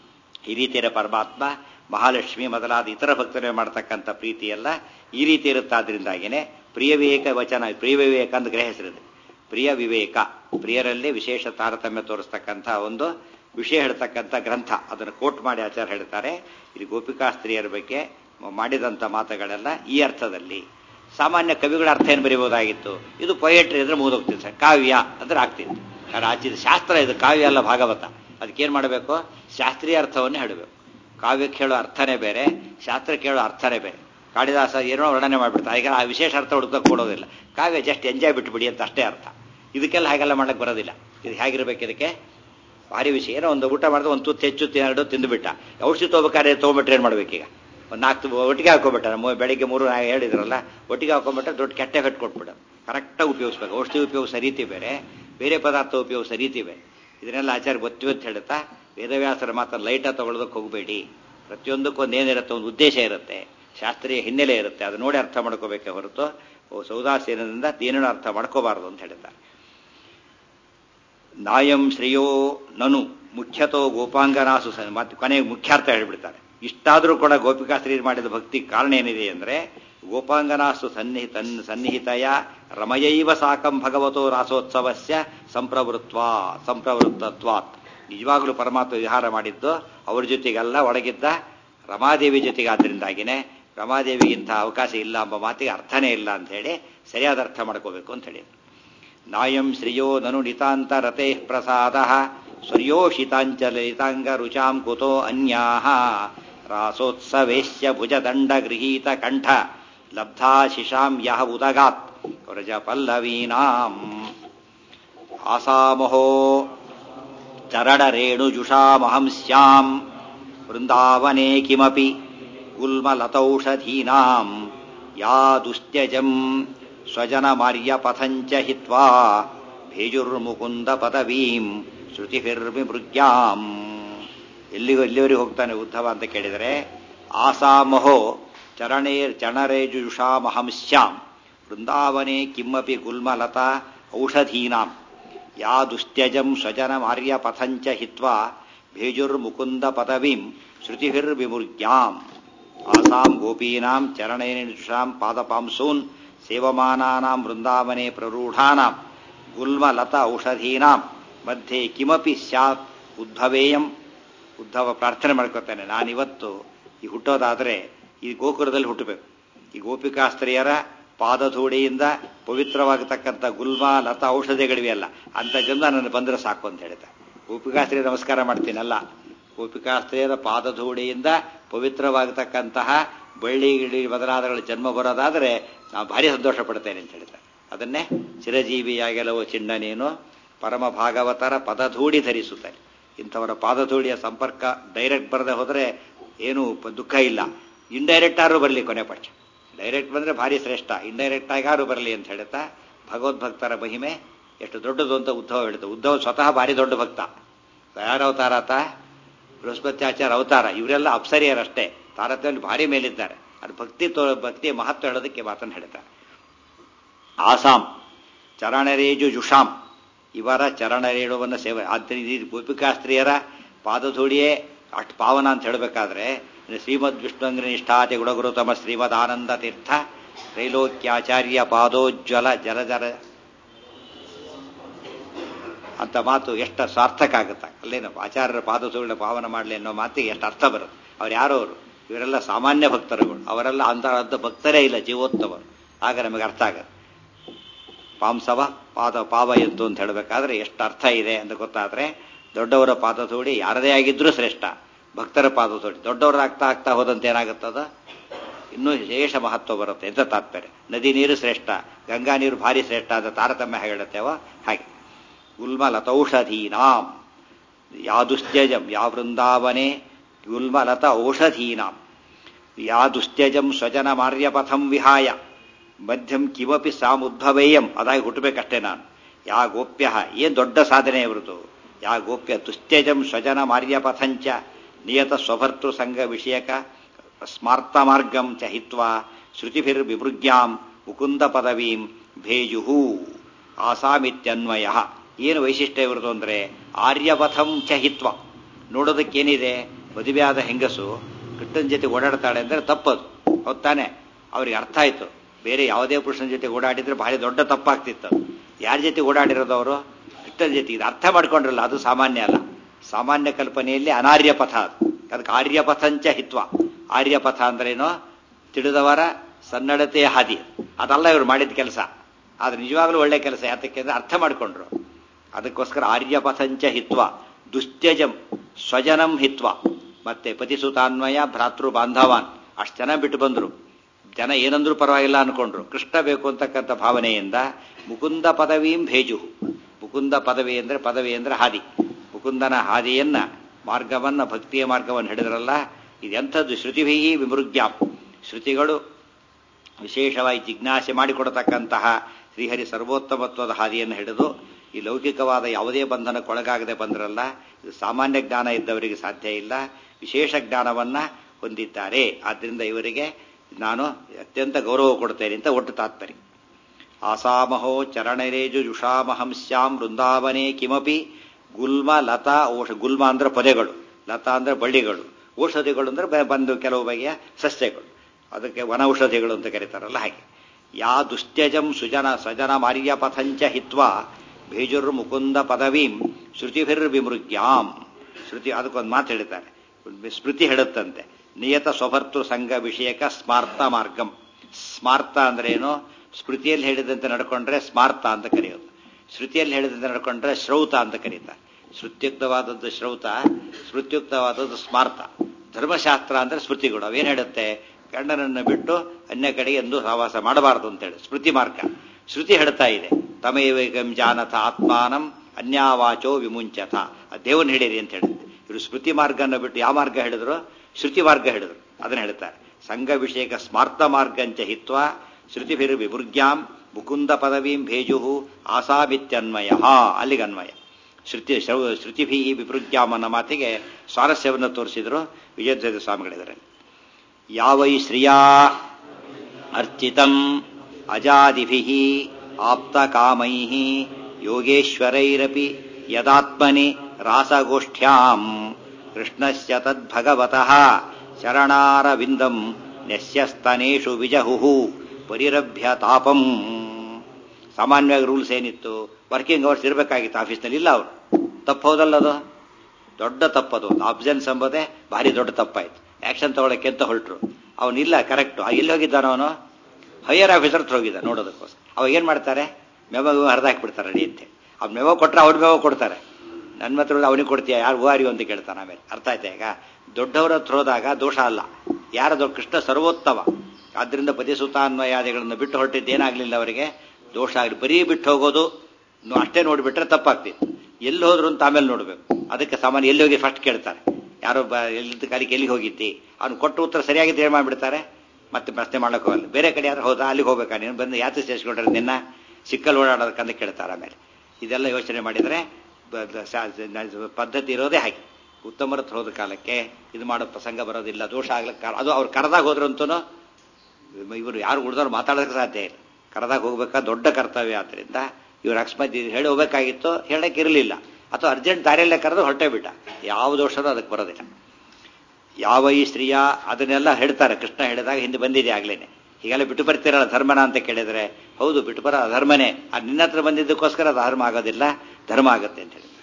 S1: ಈ ರೀತಿಯ ಪರಮಾತ್ಮ ಮಹಾಲಕ್ಷ್ಮಿ ಮೊದಲಾದ ಇತರ ಭಕ್ತರೇ ಮಾಡ್ತಕ್ಕಂಥ ಪ್ರೀತಿಯೆಲ್ಲ ಈ ರೀತಿ ಇರುತ್ತಾದ್ರಿಂದಾಗಿನೇ ಪ್ರಿಯ ವಿವೇಕ ವಚನ ಪ್ರಿಯ ವಿವೇಕ ಅಂತ ಗ್ರಹ ಹೆಸರಿದೆ ಪ್ರಿಯ ವಿವೇಕ ಪ್ರಿಯರಲ್ಲಿ ವಿಶೇಷ ತಾರತಮ್ಯ ತೋರಿಸ್ತಕ್ಕಂಥ ಒಂದು ವಿಷಯ ಹೇಳ್ತಕ್ಕಂಥ ಗ್ರಂಥ ಅದನ್ನು ಕೋಟ್ ಮಾಡಿ ಆಚಾರ ಹೇಳ್ತಾರೆ ಇಲ್ಲಿ ಗೋಪಿಕಾ ಸ್ತ್ರೀಯರ ಬಗ್ಗೆ ಮಾಡಿದಂಥ ಮಾತುಗಳೆಲ್ಲ ಈ ಅರ್ಥದಲ್ಲಿ ಸಾಮಾನ್ಯ ಕವಿಗಳ ಅರ್ಥ ಏನು ಬರೀಬಹುದಾಗಿತ್ತು ಇದು ಪೊಯೆಟ್ರಿ ಅಂದ್ರೆ ಮುಗಿದೋಗ್ತಿತ್ತು ಸರ್ ಕಾವ್ಯ ಅಂದ್ರೆ ಆಗ್ತಿತ್ತು ಯಾರು ಆಚಿದ ಶಾಸ್ತ್ರ ಇದು ಕಾವ್ಯ ಅಲ್ಲ ಭಾಗವತ ಅದಕ್ಕೇನು ಮಾಡಬೇಕು ಶಾಸ್ತ್ರೀಯ ಅರ್ಥವನ್ನೇ ಹೇಳಬೇಕು ಕಾವ್ಯಕ್ಕೆ ಹೇಳೋ ಅರ್ಥನೇ ಬೇರೆ ಶಾಸ್ತ್ರಕ್ಕೆ ಹೇಳೋ ಅರ್ಥನೇ ಬೇರೆ ಕಾಳಿದಾಸ ಏನೋ ವರ್ಣನೆ ಮಾಡ್ಬಿಡ್ತಾರೆ ಈಗ ಆ ವಿಶೇಷ ಅರ್ಥ ಹುಡುಕಕ್ಕೆ ಕೊಡೋದಿಲ್ಲ ಕಾವ್ಯ ಜಸ್ಟ್ ಎಂಜಾಯ್ ಬಿಟ್ಬಿಡಿ ಅಂತ ಅಷ್ಟೇ ಅರ್ಥ ಇದಕ್ಕೆಲ್ಲ ಹಾಗೆಲ್ಲ ಮಾಡಕ್ಕೆ ಬರೋದಿಲ್ಲ ಇದು ಹೇಗಿರ್ಬೇಕು ಇದಕ್ಕೆ ಭಾರಿ ವಿಷಯ ಏನೋ ಒಂದು ಊಟ ಮಾಡಿದ್ರೆ ಒಂದು ತುತ್ತು ಹೆಚ್ಚು ಎರಡು ತಿಂದುಬಿಟ್ಟ ಔಷಧಿ ತೊಗೋಬೇಕಾದ್ರೆ ತೊಗೊಂಬಿಟ್ರೆ ಏನು ಮಾಡ್ಬೇಕೀಗ ಒಂದು ನಾಲ್ಕು ಒಟ್ಟಿಗೆ ಹಾಕೋಬಿಟ್ಟ ಬೆಳಿಗ್ಗೆ ಮೂರು ಹೇಳಿದ್ರಲ್ಲ ಒಟ್ಟಿಗೆ ಹಾಕೊಂಡ್ಬಿಟ್ರೆ ದೊಡ್ಡ ಕೆಟ್ಟ ಎಫೆಕ್ಟ್ ಕೊಟ್ಬಿಡ ಕರೆಕ್ಟಾಗಿ ಉಪಯೋಗಿಸ್ಬೇಕು ಔಷಧಿ ಉಪಯೋಗಿಸೋ ರೀತಿ ಬೇರೆ ಬೇರೆ ಪದಾರ್ಥ ಉಪಯೋಗಿಸೋ ರೀತಿ ಬೇರೆ ಇದನ್ನೆಲ್ಲ ಆಚಾರ್ಯ ಗೊತ್ತು ಅಂತ ಹೇಳುತ್ತಾ ವೇದವ್ಯಾಸರ ಮಾತ್ರ ಲೈಟಾಗಿ ತಗೊಳ್ಳೋದಕ್ಕೆ ಹೋಗಬೇಡಿ ಪ್ರತಿಯೊಂದಕ್ಕೂ ಒಂದು ಏನಿರುತ್ತೆ ಒಂದು ಉದ್ದೇಶ ಇರುತ್ತೆ ಶಾಸ್ತ್ರೀಯ ಹಿನ್ನೆಲೆ ಇರುತ್ತೆ ಅದು ನೋಡಿ ಅರ್ಥ ಮಾಡ್ಕೋಬೇಕೆ ಹೊರತು ಓ ಸೌದಾಸೀನದಿಂದ ಏನೇನೋ ಅರ್ಥ ಮಾಡ್ಕೋಬಾರದು ಅಂತ ಹೇಳ್ತಾರೆ ನಾಯಂ ಶ್ರೇಯೋ ನನು ಮುಖ್ಯತೋ ಗೋಪಾಂಗನಾಸು ಸ- ಮತ್ತೆ ಕೊನೆಗೆ ಮುಖ್ಯಾರ್ಥ ಹೇಳ್ಬಿಡ್ತಾರೆ ಇಷ್ಟಾದರೂ ಕೂಡ ಗೋಪಿಕಾಶ್ರೀ ಮಾಡಿದ ಭಕ್ತಿ ಕಾರಣ ಏನಿದೆ ಅಂದ್ರೆ ಗೋಪಾಂಗನಾಸು ಸನ್ನಿಹಿತ ಸನ್ನಿಹಿತಯ ರಮಯೈವ ಸಾಕಂ ಭಗವತೋ ರಾಸೋತ್ಸವಸ್ಯ ಸಂಪ್ರವೃತ್ವಾ ಸಂಪ್ರವೃತ್ತತ್ವಾತ್ ನಿಜವಾಗಲೂ ಪರಮಾತ್ಮ ವಿಹಾರ ಮಾಡಿದ್ದು ಅವ್ರ ಜೊತೆಗೆಲ್ಲ ಒಳಗಿದ್ದ ರಮಾದೇವಿ ಜೊತೆಗೆ ಆದ್ದರಿಂದಾಗಿನೇ ರಮಾದೇವಿಗಿಂತ ಅವಕಾಶ ಇಲ್ಲ ಎಂಬ ಮಾತಿಗೆ ಅರ್ಥನೇ ಇಲ್ಲ ಅಂತ ಹೇಳಿ ಸರಿಯಾದ ಅರ್ಥ ಮಾಡ್ಕೋಬೇಕು ಅಂತ ಹೇಳಿ ನಾಯಂ ಶ್ರಿಯೋ ನನು ನಿತಾಂತ ರತೆ ಪ್ರಸಾದ ಸ್ವರ್ಯೋಷಿತಾಂಚಲಿತಾಂಗ ರುಚಾಂ ಕುತೋ ಅನ್ಯಾಹ ರಾಸೋತ್ಸವೇಶ್ಯ ಭುಜದಂಡ ಗೃಹೀತ ಕಂಠ ಲಬ್ಧಾ ಶಿಶಾಂ ಯಹ ಉದಗಾತ್ ವ್ರಜ ಪಲ್ಲವೀನಾಂ ಆಸಾಮಹೋ ಚರಣರೇಣುಜುಷಾಮಹಂ ಸ್ಯಾಂ ವೃಂದಾವನೆ ಕಿಮಪಿ ಗುಲ್ಮಲತೌಷಧೀನಾಂ ಯಾ ದುಸ್ತ್ಯಜಂ ಸ್ವಜನಮಾರ್ಯಪಥಂಚ ಹಿತ್ವಾ ಭೇಜುರ್ಮುಕುಂದ ಪದವೀಂ ಶ್ರುತಿಭಿರ್ವಿಮೃಗ್ಯಾಂ ಎಲ್ಲಿಗೂ ಎಲ್ಲಿವರೆಗೆ ಹೋಗ್ತಾನೆ ಉದ್ಧವ ಅಂತ ಕೇಳಿದರೆ ಆಸಾಮಹೋ ಚರಣೇರ್ ಚರಣರೇಜುಷಾಮಹಂ ಸ್ಯಾಂ ವೃಂದಾವನೆ ಕಿಮ್ಮಪಿ ಗುಲ್ಮಲತಾ ಔಷಧೀನಾಂ ಯಾ ದುಸ್ತ್ಯಜಂ ಸ್ವಜನಮಾರ್ಯಪಥಂಚ ಹಿತ್ವಾ ಭೇಜುರ್ಮುಕುಂದ ಪದವೀಂ ಶ್ರುತಿಭಿರ್ವಿಮೃಗ್ಯಾಂ ಆಸಾಂ ಗೋಪೀನಾಂ ಚರಣೇನಿಷಾಂ ಪಾದಪಾಂಸೂನ್ ಸೇವಮಾನಾನಾಂ ವೃಂದಾವನೆ ಪ್ರರೂಢಾನಾಂ ಗುಲ್ಮಲತ ಔಷಧೀನಾಂ ಮಧ್ಯೆ ಕಿಮಪಿ ಸ್ಯಾತ್ ಉದ್ಭವೇಯಂ ಉದ್ಧವ ಪ್ರಾರ್ಥನೆ ಮಾಡ್ಕೊತಾನೆ ನಾನಿವತ್ತು ಈ ಹುಟ್ಟೋದಾದರೆ ಈ ಗೋಕುಲದಲ್ಲಿ ಹುಟ್ಟಬೇಕು ಈ ಗೋಪಿಕಾಸ್ತ್ರೀಯರ ಪಾದಧೂಳಿಯಿಂದ ಪವಿತ್ರವಾಗತಕ್ಕಂಥ ಗುಲ್ಮ ಲತ ಔಷಧಿಗಳಿವೆಯಲ್ಲ ಅಂತ ಜನ ನನ್ನ ಬಂದರೆ ಸಾಕು ಅಂತ ಹೇಳಿದ ಗೋಪಿಕಾಸ್ತ್ರೀಯ ನಮಸ್ಕಾರ ಮಾಡ್ತೀನಲ್ಲ ಗೋಪಿಕಾಸ್ತ್ರೀಯರ ಪಾದಧೂಳಿಯಿಂದ ಪವಿತ್ರವಾಗತಕ್ಕಂತಹ ಬಳ್ಳಿ ಗಿಳಿ ಬದಲಾದಗಳ ಜನ್ಮ ಬರೋದಾದರೆ ನಾವು ಭಾರಿ ಸಂತೋಷ ಪಡ್ತೇನೆ ಅಂತ ಹೇಳಿದ ಅದನ್ನೇ ಚಿರಜೀವಿಯಾಗೆಲವು ಚಿಣ್ಣ ನೀನು ಪರಮ ಭಾಗವತರ ಪದಧೂಳಿ ಧರಿಸುತ್ತಾರೆ ಇಂಥವರ ಪಾದಧೂಳಿಯ ಸಂಪರ್ಕ ಡೈರೆಕ್ಟ್ ಬರದೆ ಹೋದರೆ ಏನು ಪ- ದುಃಖ ಇಲ್ಲ ಇಂಡೈರೆಕ್ಟ್ ಆದ್ರೂ ಬರಲಿ ಕೊನೆ ಪಕ್ಷ ಡೈರೆಕ್ಟ್ ಬಂದರೆ ಭಾರಿ ಶ್ರೇಷ್ಠ ಇಂಡೈರೆಕ್ಟ್ ಆಗಾರು ಬರಲಿ ಅಂತ ಹೇಳ್ತಾ ಭಗವದ್ಭಕ್ತರ ಮಹಿಮೆ ಎಷ್ಟು ದೊಡ್ಡದು ಅಂತ ಉದ್ಧವ ಹೇಳ್ತಾ ಉದ್ಧವ ಸ್ವತಃ ಭಾರಿ ದೊಡ್ಡ ಭಕ್ತ ಯಾರ ಅವತಾರ ಆತ ಬೃಹಸ್ಪತ್ಯಾಚಾರ ಅವತಾರ ಇವರೆಲ್ಲ ಅಪ್ಸರಿಯರಷ್ಟೇ ತಾರತಮ್ಯ ಭಾರಿ ಮೇಲಿದ್ದಾರೆ ಅದು ಭಕ್ತಿ ತೋ ಭಕ್ತಿಯ ಮಹತ್ವ ಹೇಳೋದಕ್ಕೆ ಮಾತನ್ನು ಹೇಳ್ತಾರೆ ಆಸಾಂ ಚರಣರೇಜು ಜುಷಾಂ ಇವರ ಚರಣರೇಣುವನ್ನು ಸೇವೆ ಆದ್ದರಿಂದ ಈ ಗೋಪಿಕಾಸ್ತ್ರೀಯರ ಪಾದಧೂಳಿಯೇ ಅಷ್ಟು ಪಾವನ ಅಂತ ಹೇಳಬೇಕಾದ್ರೆ ಶ್ರೀಮದ್ ವಿಷ್ಣುಂಗ್ರಿ ನಿಷ್ಠಾತಿ ಗುಣಗುರುತಮ ಶ್ರೀಮದ್ ಆನಂದ ತೀರ್ಥ ತ್ರೈಲೋಕ್ಯಾಚಾರ್ಯ ಪಾದೋಜ್ವಲ ಜಲ ಜರ ಅಂತ ಮಾತು ಎಷ್ಟು ಸಾರ್ಥಕ ಆಗುತ್ತೆ ಅಲ್ಲೇನು ಆಚಾರ್ಯರ ಪಾದಧೂಳಿನ ಪಾವನ ಮಾಡಲಿ ಅನ್ನೋ ಮಾತಿಗೆ ಎಷ್ಟು ಅರ್ಥ ಬರುತ್ತೆ ಅವ್ರು ಯಾರೋ ಅವರು ಇವರೆಲ್ಲ ಸಾಮಾನ್ಯ ಭಕ್ತರುಗಳು ಅವರೆಲ್ಲ ಅಂತ ಅಂಥ ಭಕ್ತರೇ ಇಲ್ಲ ಜೀವೋತ್ತಮರು ಆಗ ನಮಗೆ ಅರ್ಥ ಆಗುತ್ತೆ ಪಾಂಸವ ಪಾದ ಪಾವ ಎದ್ದು ಅಂತ ಹೇಳಬೇಕಾದ್ರೆ ಎಷ್ಟು ಅರ್ಥ ಇದೆ ಅಂತ ಗೊತ್ತಾದ್ರೆ ದೊಡ್ಡವರ ಪಾದಧೂಳಿ ಯಾರದೇ ಆಗಿದ್ರೂ ಶ್ರೇಷ್ಠ ಭಕ್ತರ ಪಾದಧೂಳಿ ದೊಡ್ಡವರ ಆಗ್ತಾ ಆಗ್ತಾ ಹೋದಂತೆ ಏನಾಗುತ್ತದ ಇನ್ನೂ ವಿಶೇಷ ಮಹತ್ವ ಬರುತ್ತೆ ಅಂತ ತಾತ್ಪರ್ಯ ನದಿ ನೀರು ಶ್ರೇಷ್ಠ ಗಂಗಾ ನೀರು ಭಾರಿ ಶ್ರೇಷ್ಠ ಅಂತ ತಾರತಮ್ಯ ಹೇಳುತ್ತೇವ ಹಾಗೆ ಗುಲ್ಮಲತೌಷಧೀನಾಂ ಯಾದುಸ್ತ್ಯಜಂ ಯಾ ವೃಂದಾವನೆ ಗುಲ್ಮಲತ ಔಷಧೀನಾಂ ಯಾದುಸ್ತ್ಯಜಂ ಸ್ವಜನ ಮಾರ್ಯಪಥಂ ವಿಹಾಯ ಮಧ್ಯಂ ಕಿಮಪಿ ಸಾಮುದ್ಭವೇಯಂ ಅದಾಗಿ ಹುಟ್ಟಬೇಕಷ್ಟೇ ನಾನು ಯಾ ಗೋಪ್ಯ ಏನ್ ದೊಡ್ಡ ಸಾಧನೆ ಇವ್ರದು ಯಾ ಗೋಪ್ಯ ದುಸ್ತ್ಯಜಂ ಸ್ವಜನ ಮಾರ್ಯಪಥಂಚ ನಿಯತ ಸ್ವಭರ್ತೃ ಸಂಘ ವಿಷಯಕ ಸ್ಮಾರ್ತ ಮಾರ್ಗಂ ಚ ಹಿತ್ವಾ ಶ್ರುತಿಭಿರ್ವಿಮೃಗ್ಯಾಂ ಮುಕುಂದ ಪದವೀಂ ಭೇಜುಹು ಆಸಾಮಿತ್ಯನ್ವಯ ಏನು ವೈಶಿಷ್ಟ್ಯ ಇವ್ರದು ಅಂದ್ರೆ ಆರ್ಯಪಥಂ ಚ ಹಿತ್ವ ನೋಡೋದಕ್ಕೇನಿದೆ ಮದುವೆಯಾದ ಹೆಂಗಸು ಕೃಷ್ಣನ ಜೊತೆ ಓಡಾಡ್ತಾಳೆ ಅಂದ್ರೆ ತಪ್ಪದು ಹೌದ್ ತಾನೆ ಅವ್ರಿಗೆ ಅರ್ಥ ಆಯ್ತು ಬೇರೆ ಯಾವುದೇ ಪುರುಷನ ಜೊತೆ ಓಡಾಡಿದ್ರೆ ಭಾರಿ ದೊಡ್ಡ ತಪ್ಪಾಗ್ತಿತ್ತು ಅದು. ಯಾರ ಜೊತೆ ಓಡಾಡಿರೋದು ಅವರು ಕೃಷ್ಣನ ಜೊತೆ ಇದು ಅರ್ಥ ಮಾಡ್ಕೊಂಡ್ರಲ್ಲ ಅದು ಸಾಮಾನ್ಯ ಅಲ್ಲ ಸಾಮಾನ್ಯ ಕಲ್ಪನೆಯಲ್ಲಿ ಅನಾರ್ಯಪಥ ಅದು ಅದಕ್ಕೆ ಆರ್ಯಪಥಂಚ ಹಿತ್ವ ಆರ್ಯಪಥ ಅಂದ್ರೇನು ತಿಳಿದವರ ಸನ್ನಡತೆಯ ಹಾದಿ ಅದಲ್ಲ ಇವರು ಮಾಡಿದ ಕೆಲಸ ಆದ್ರೆ ನಿಜವಾಗ್ಲೂ ಒಳ್ಳೆ ಕೆಲಸ ಯಾತಕ್ಕೆ ಅಂದ್ರೆ ಅರ್ಥ ಮಾಡ್ಕೊಂಡ್ರು ಅದಕ್ಕೋಸ್ಕರ ಆರ್ಯಪಥಂಚ ಹಿತ್ವ ದುಸ್ತ್ಯಜಂ ಸ್ವಜನಂ ಹಿತ್ವ ಮತ್ತೆ ಪತಿಸುತಾನ್ವಯ ಭ್ರಾತೃ ಬಾಂಧವಾನ್ ಅಷ್ಟು ಜನ ಬಿಟ್ಟು ಬಂದ್ರು ಜನ ಏನಂದ್ರೂ ಪರವಾಗಿಲ್ಲ ಅನ್ಕೊಂಡ್ರು ಕೃಷ್ಣ ಬೇಕು ಅಂತಕ್ಕಂಥ ಭಾವನೆಯಿಂದ ಮುಕುಂದ ಪದವೀಂ ಭೇಜು ಮುಕುಂದ ಪದವಿ ಅಂದ್ರೆ ಪದವಿ ಅಂದ್ರೆ ಹಾದಿ ಮುಕುಂದನ ಹಾದಿಯನ್ನ ಮಾರ್ಗವನ್ನ ಭಕ್ತಿಯ ಮಾರ್ಗವನ್ನು ಹಿಡಿದ್ರಲ್ಲ ಇದೆಂಥದ್ದು ಶ್ರುತಿಭೀ ವಿಮೃಗ್ಯಾಂ ಶ್ರುತಿಗಳು ವಿಶೇಷವಾಗಿ ಜಿಜ್ಞಾಸೆ ಮಾಡಿಕೊಡತಕ್ಕಂತಹ ಶ್ರೀಹರಿ ಸರ್ವೋತ್ತಮತ್ವದ ಹಾದಿಯನ್ನು ಹಿಡಿದು ಈ ಲೌಕಿಕವಾದ ಯಾವುದೇ ಬಂಧನಕ್ಕೊಳಗಾಗದೆ ಬಂದ್ರಲ್ಲ ಇದು ಸಾಮಾನ್ಯ ಜ್ಞಾನ ಇದ್ದವರಿಗೆ ಸಾಧ್ಯ ಇಲ್ಲ ವಿಶೇಷ ಜ್ಞಾನವನ್ನ ಹೊಂದಿದ್ದಾರೆ ಆದ್ದರಿಂದ ಇವರಿಗೆ ನಾನು ಅತ್ಯಂತ ಗೌರವ ಕೊಡ್ತೇನೆ ಅಂತ ಒಟ್ಟು ತಾತ್ಪರ್ಯ ಆಸಾಮಹೋ ಚರಣರೇಜು ಯುಷಾಮಹಂಸ್ಯಾಂ ವೃಂದಾವನೆ ಕಿಮಪಿ ಗುಲ್ಮ ಲತಾ ಔಷ ಗುಲ್ಮ ಅಂದ್ರೆ ಪೊದೆಗಳು ಲತಾ ಅಂದ್ರೆ ಬಳ್ಳಿಗಳು ಔಷಧಿಗಳು ಅಂದ್ರೆ ಬ- ಬಂದು ಕೆಲವು ಬಗೆಯ ಸಸ್ಯಗಳು ಅದಕ್ಕೆ ವನೌಷಧಿಗಳು ಅಂತ ಕರೀತಾರಲ್ಲ ಹಾಗೆ ಯಾ ದುಶ್ತ್ಯಜಂ ಸುಜನ ಸಜನ ಮಾರ್ಯಪಥಂಚ ಹಿತ್ವಾ ಭೇಜುರ್ ಮುಕುಂದ ಪದವೀಂ ಶ್ರುತಿಭಿರ್ವಿಮೃಗ್ಯಾಂ ಶ್ರುತಿ ಅದಕ್ಕೊಂದು ಮಾತು ಹೇಳ್ತಾರೆ ಸ್ಮೃತಿ ಹೇಳುತ್ತಂತೆ ನಿಯತ ಸ್ವಭರ್ತೃ ಸಂಘ ವಿಷಯಕ ಸ್ಮಾರ್ತ ಮಾರ್ಗಂ ಸ್ಮಾರ್ತ ಅಂದ್ರೆ ಏನು ಸ್ಮೃತಿಯಲ್ಲಿ ಹೇಳಿದಂತೆ ನಡ್ಕೊಂಡ್ರೆ ಸ್ಮಾರ್ತ ಅಂತ ಕರೆಯೋದು ಶ್ರುತಿಯಲ್ಲಿ ಹೇಳಿದಂತೆ ನಡ್ಕೊಂಡ್ರೆ ಶ್ರೌತ ಅಂತ ಕರೀತಾರೆ ಶ್ರುತ್ಯುಕ್ತವಾದದ್ದು ಶ್ರೌತ ಸ್ಮೃತ್ಯುಕ್ತವಾದದ್ದು ಸ್ಮಾರ್ತ ಧರ್ಮಶಾಸ್ತ್ರ ಅಂದ್ರೆ ಸ್ಮೃತಿಗಳು ಅವೇನು ಹೇಳುತ್ತೆ ಗಂಡನನ್ನು ಬಿಟ್ಟು ಅನ್ಯ ಕಡೆ ಎಂದು ಸಹವಾಸ ಮಾಡಬಾರದು ಅಂತೇಳಿ ಸ್ಮೃತಿ ಮಾರ್ಗ ಶ್ರುತಿ ಹೇಳ್ತಾ ಇದೆ ತಮೇವೇಗಂ ಜಾನಥ ಆತ್ಮಾನಂ ಅನ್ಯಾವಾಚೋ ವಿಮುಂಚಥ ಆ ದೇವನ್ ಹೇಳಿರಿ ಅಂತ ಹೇಳುತ್ತೆ ಇವರು ಸ್ಮೃತಿ ಮಾರ್ಗನ ಬಿಟ್ಟು ಯಾವ ಮಾರ್ಗ ಹೇಳಿದ್ರು ಶ್ರುತಿ ಮಾರ್ಗ ಹೇಳಿದ್ರು ಅದನ್ನ ಹೇಳ್ತಾರೆ ಸಂಘ ವಿಷಯಕ ಸ್ಮಾರ್ತ ಮಾರ್ಗಂಚ ಹಿತ್ವ ಶ್ರುತಿಭಿರ್ ವಿಭೃಗ್ಯಾಂ ಮುಕುಂದ ಪದವೀಂ ಭೇಜು ಆಸಾಮಿತ್ಯನ್ವಯ ಅಲ್ಲಿಗೆ ಅನ್ವಯ ಶ್ರುತಿ ಶ್ರವ- ಶ್ರುತಿಭಿ ವಿಭೃಗ್ಯಾಂ ಅನ್ನೋ ಮಾತಿಗೆ ಸ್ವಾರಸ್ಯವನ್ನು ತೋರಿಸಿದ್ರು ವಿಜಯಧ್ವಜ ಸ್ವಾಮಿಗಳಿದರಲ್ಲಿ ಯಾವೈ ಶ್ರಿಯಾ ಅರ್ಚಿತಂ ಅಜಾದಿಭಿ ಆಪ್ತಕಾಮೈ ಯೋಗೇಶ್ವರೈರಪಿ ಯದಾತ್ಮನಿ ರಾಸಗೋಷ್ಠ್ಯಾಂ ಕೃಷ್ಣಸ್ಯ ತದ್ಭಗವತಃ ಶರಣಾರವಿಂದಂ ನೆಸ್ಯಸ್ತನೇಷು ವಿಜಹು ಪರಿರಭ್ಯ ತಾಪಂ ಸಾಮಾನ್ಯವಾಗಿ ರೂಲ್ಸ್ ಏನಿತ್ತು ವರ್ಕಿಂಗ್ ಅವರ್ಸ್ ಇರಬೇಕಾಗಿತ್ತು ಆಫೀಸ್ನಲ್ಲಿ ಇಲ್ಲ ಅವರು ತಪ್ಪು ಹೌದಲ್ಲ ಅದು ದೊಡ್ಡ ತಪ್ಪದು ಅಬ್ಸೆನ್ಸ್ ಎಂಬುದೇ ಭಾರಿ ದೊಡ್ಡ ತಪ್ಪಾಯ್ತು ಆಕ್ಷನ್ ತಗೊಳಕ್ಕೆ ಅಂತ ಹೊರಟ್ರು ಅವನಿಲ್ಲ ಕರೆಕ್ಟ್ ಎಲ್ಲಿ ಹೋಗಿದ್ದಾನ ಅವನು ಹೈಯರ್ ಆಫೀಸರ್ ಹತ್ರ ಹೋಗಿದ್ದ ನೋಡೋದಕ್ಕೋಸ್ಕರ ಅವಾಗ ಏನ್ ಮಾಡ್ತಾರೆ ಮೆಮೋ ಹರಿದಾಕ್ಬಿಡ್ತಾರೆ ರೆಡಿ ಅಂತ ಅವ್ನು ಮೆಮೋ ಕೊಟ್ರೆ ಅವ್ರ ಮೆಮೋ ಕೊಡ್ತಾರೆ ನನ್ನ ಹತ್ರ ಅವನಿಗೆ ಕೊಡ್ತೀಯ ಯಾರು ಹೂವಾರಿ ಅಂತ ಕೇಳ್ತಾನೆ ಆಮೇಲೆ ಅರ್ಥ ಆಯ್ತಾ ಈಗ ದೊಡ್ಡವರ ಹತ್ರ ಹೋದಾಗ ದೋಷ ಅಲ್ಲ ಯಾರದು ಕೃಷ್ಣ ಸರ್ವೋತ್ತಮ ಆದ್ರಿಂದ ಪತಿಸುತಾನ್ವಯಾದಿಗಳನ್ನು ಬಿಟ್ಟು ಹೊರಟಿದ್ದೇನಾಗ್ಲಿಲ್ಲ ಅವರಿಗೆ ದೋಷ ಆಗಲಿ ಬರೀ ಬಿಟ್ಟು ಹೋಗೋದು ನು- ಅಷ್ಟೇ ನೋಡಿಬಿಟ್ರೆ ತಪ್ಪಾಗ್ತಿತ್ತು ಎಲ್ಲಿ ಹೋದ್ರು ಅಂತ ಆಮೇಲೆ ನೋಡ್ಬೇಕು ಅದಕ್ಕೆ ಸಾಮಾನ್ಯ ಎಲ್ಲಿ ಹೋಗಿ ಫಸ್ಟ್ ಕೇಳ್ತಾರೆ ಯಾರೋ ಬ ಎಲ್ಲಿದ್ದ ಕಾಲಿಗೆ ಎಲ್ಲಿಗೆ ಹೋಗಿದ್ದಿ ಅವ್ನು ಕೊಟ್ಟ ಉತ್ತರ ಸರಿಯಾಗಿದ್ದು ಏನು ಮಾಡ್ಬಿಡ್ತಾರೆ ಮತ್ತೆ ಪ್ರಶ್ನೆ ಮಾಡಕ್ಕೆ ಹೋಗಲ್ಲ ಬೇರೆ ಕಡೆ ಯಾರು ಹೌದಾ ಅಲ್ಲಿಗೆ ಹೋಗ್ಬೇಕಾ ನೀನು ಬಂದು ಯಾತ್ರೆ ಸೇರಿಸ್ಕೊಂಡ್ರೆ ನಿನ್ನ ಸಿಕ್ಕಲ್ ಓಡಾಡೋದಕ್ಕಂತ ಕೇಳ್ತಾರೆ ಆಮೇಲೆ ಇದೆಲ್ಲ ಯೋಚನೆ ಮಾಡಿದರೆ ಬ- ದ- ಸಾ- ನ- ಪದ್ಧತಿ ಇರೋದೇ ಹಾಗೆ ಉತ್ತಮರ ಹತ್ರ ಹೋದ ಕಾಲಕ್ಕೆ ಇದು ಮಾಡೋ ಪ್ರಸಂಗ ಬರೋದಿಲ್ಲ ದೋಷ ಆಗ್ಲಿಕ್ಕೆ ಕಾರಣ ಅದು ಅವ್ರು ಕರೆದಾಗ ಹೋದ್ರಂತೂ ಇವರು ಯಾರು ಉಳಿದವ್ರು ಮಾತಾಡೋದಕ್ಕೆ ಸಾಧ್ಯ ಇಲ್ಲ ಕರೆದಾಗ ಹೋಗ್ಬೇಕಾ ದೊಡ್ಡ ಕರ್ತವ್ಯ ಆದ್ರಿಂದ ಇವ್ರು ಅಕಸ್ಮಾತ್ ಇದು ಹೇಳಿ ಹೋಗ್ಬೇಕಾಗಿತ್ತು ಹೇಳಕ್ಕೆ ಇರಲಿಲ್ಲ ಅಥವಾ ಅರ್ಜೆಂಟ್ ದಾರಿಯಲ್ಲೇ ಕರೆದು ಹೊರಟೇ ಬಿಟ್ಟ ಯಾವ ದೋಷನೂ ಅದಕ್ಕೆ ಬರೋದಿಲ್ಲ ಯಾವ ಈ ಸ್ತ್ರೀಯ ಅದನ್ನೆಲ್ಲ ಹೇಳ್ತಾರೆ ಕೃಷ್ಣ ಹೇಳಿದಾಗ ಹಿಂದೆ ಬಂದಿದೆ ಆಗ್ಲೇನೆ ಹೀಗೆಲ್ಲ ಬಿಟ್ಟು ಬರ್ತೀರಲ್ಲ ಧರ್ಮನ ಅಂತ ಕೇಳಿದ್ರೆ ಹೌದು ಬಿಟ್ಟು ಬರೋ ಧರ್ಮನೇ ಅದು ನಿನ್ನ ಹತ್ರ ಬಂದಿದ್ದಕ್ಕೋಸ್ಕರ ಅದು ಧರ್ಮ ಆಗೋದಿಲ್ಲ ಧರ್ಮ ಆಗುತ್ತೆ ಅಂತ ಹೇಳಿದ್ರೆ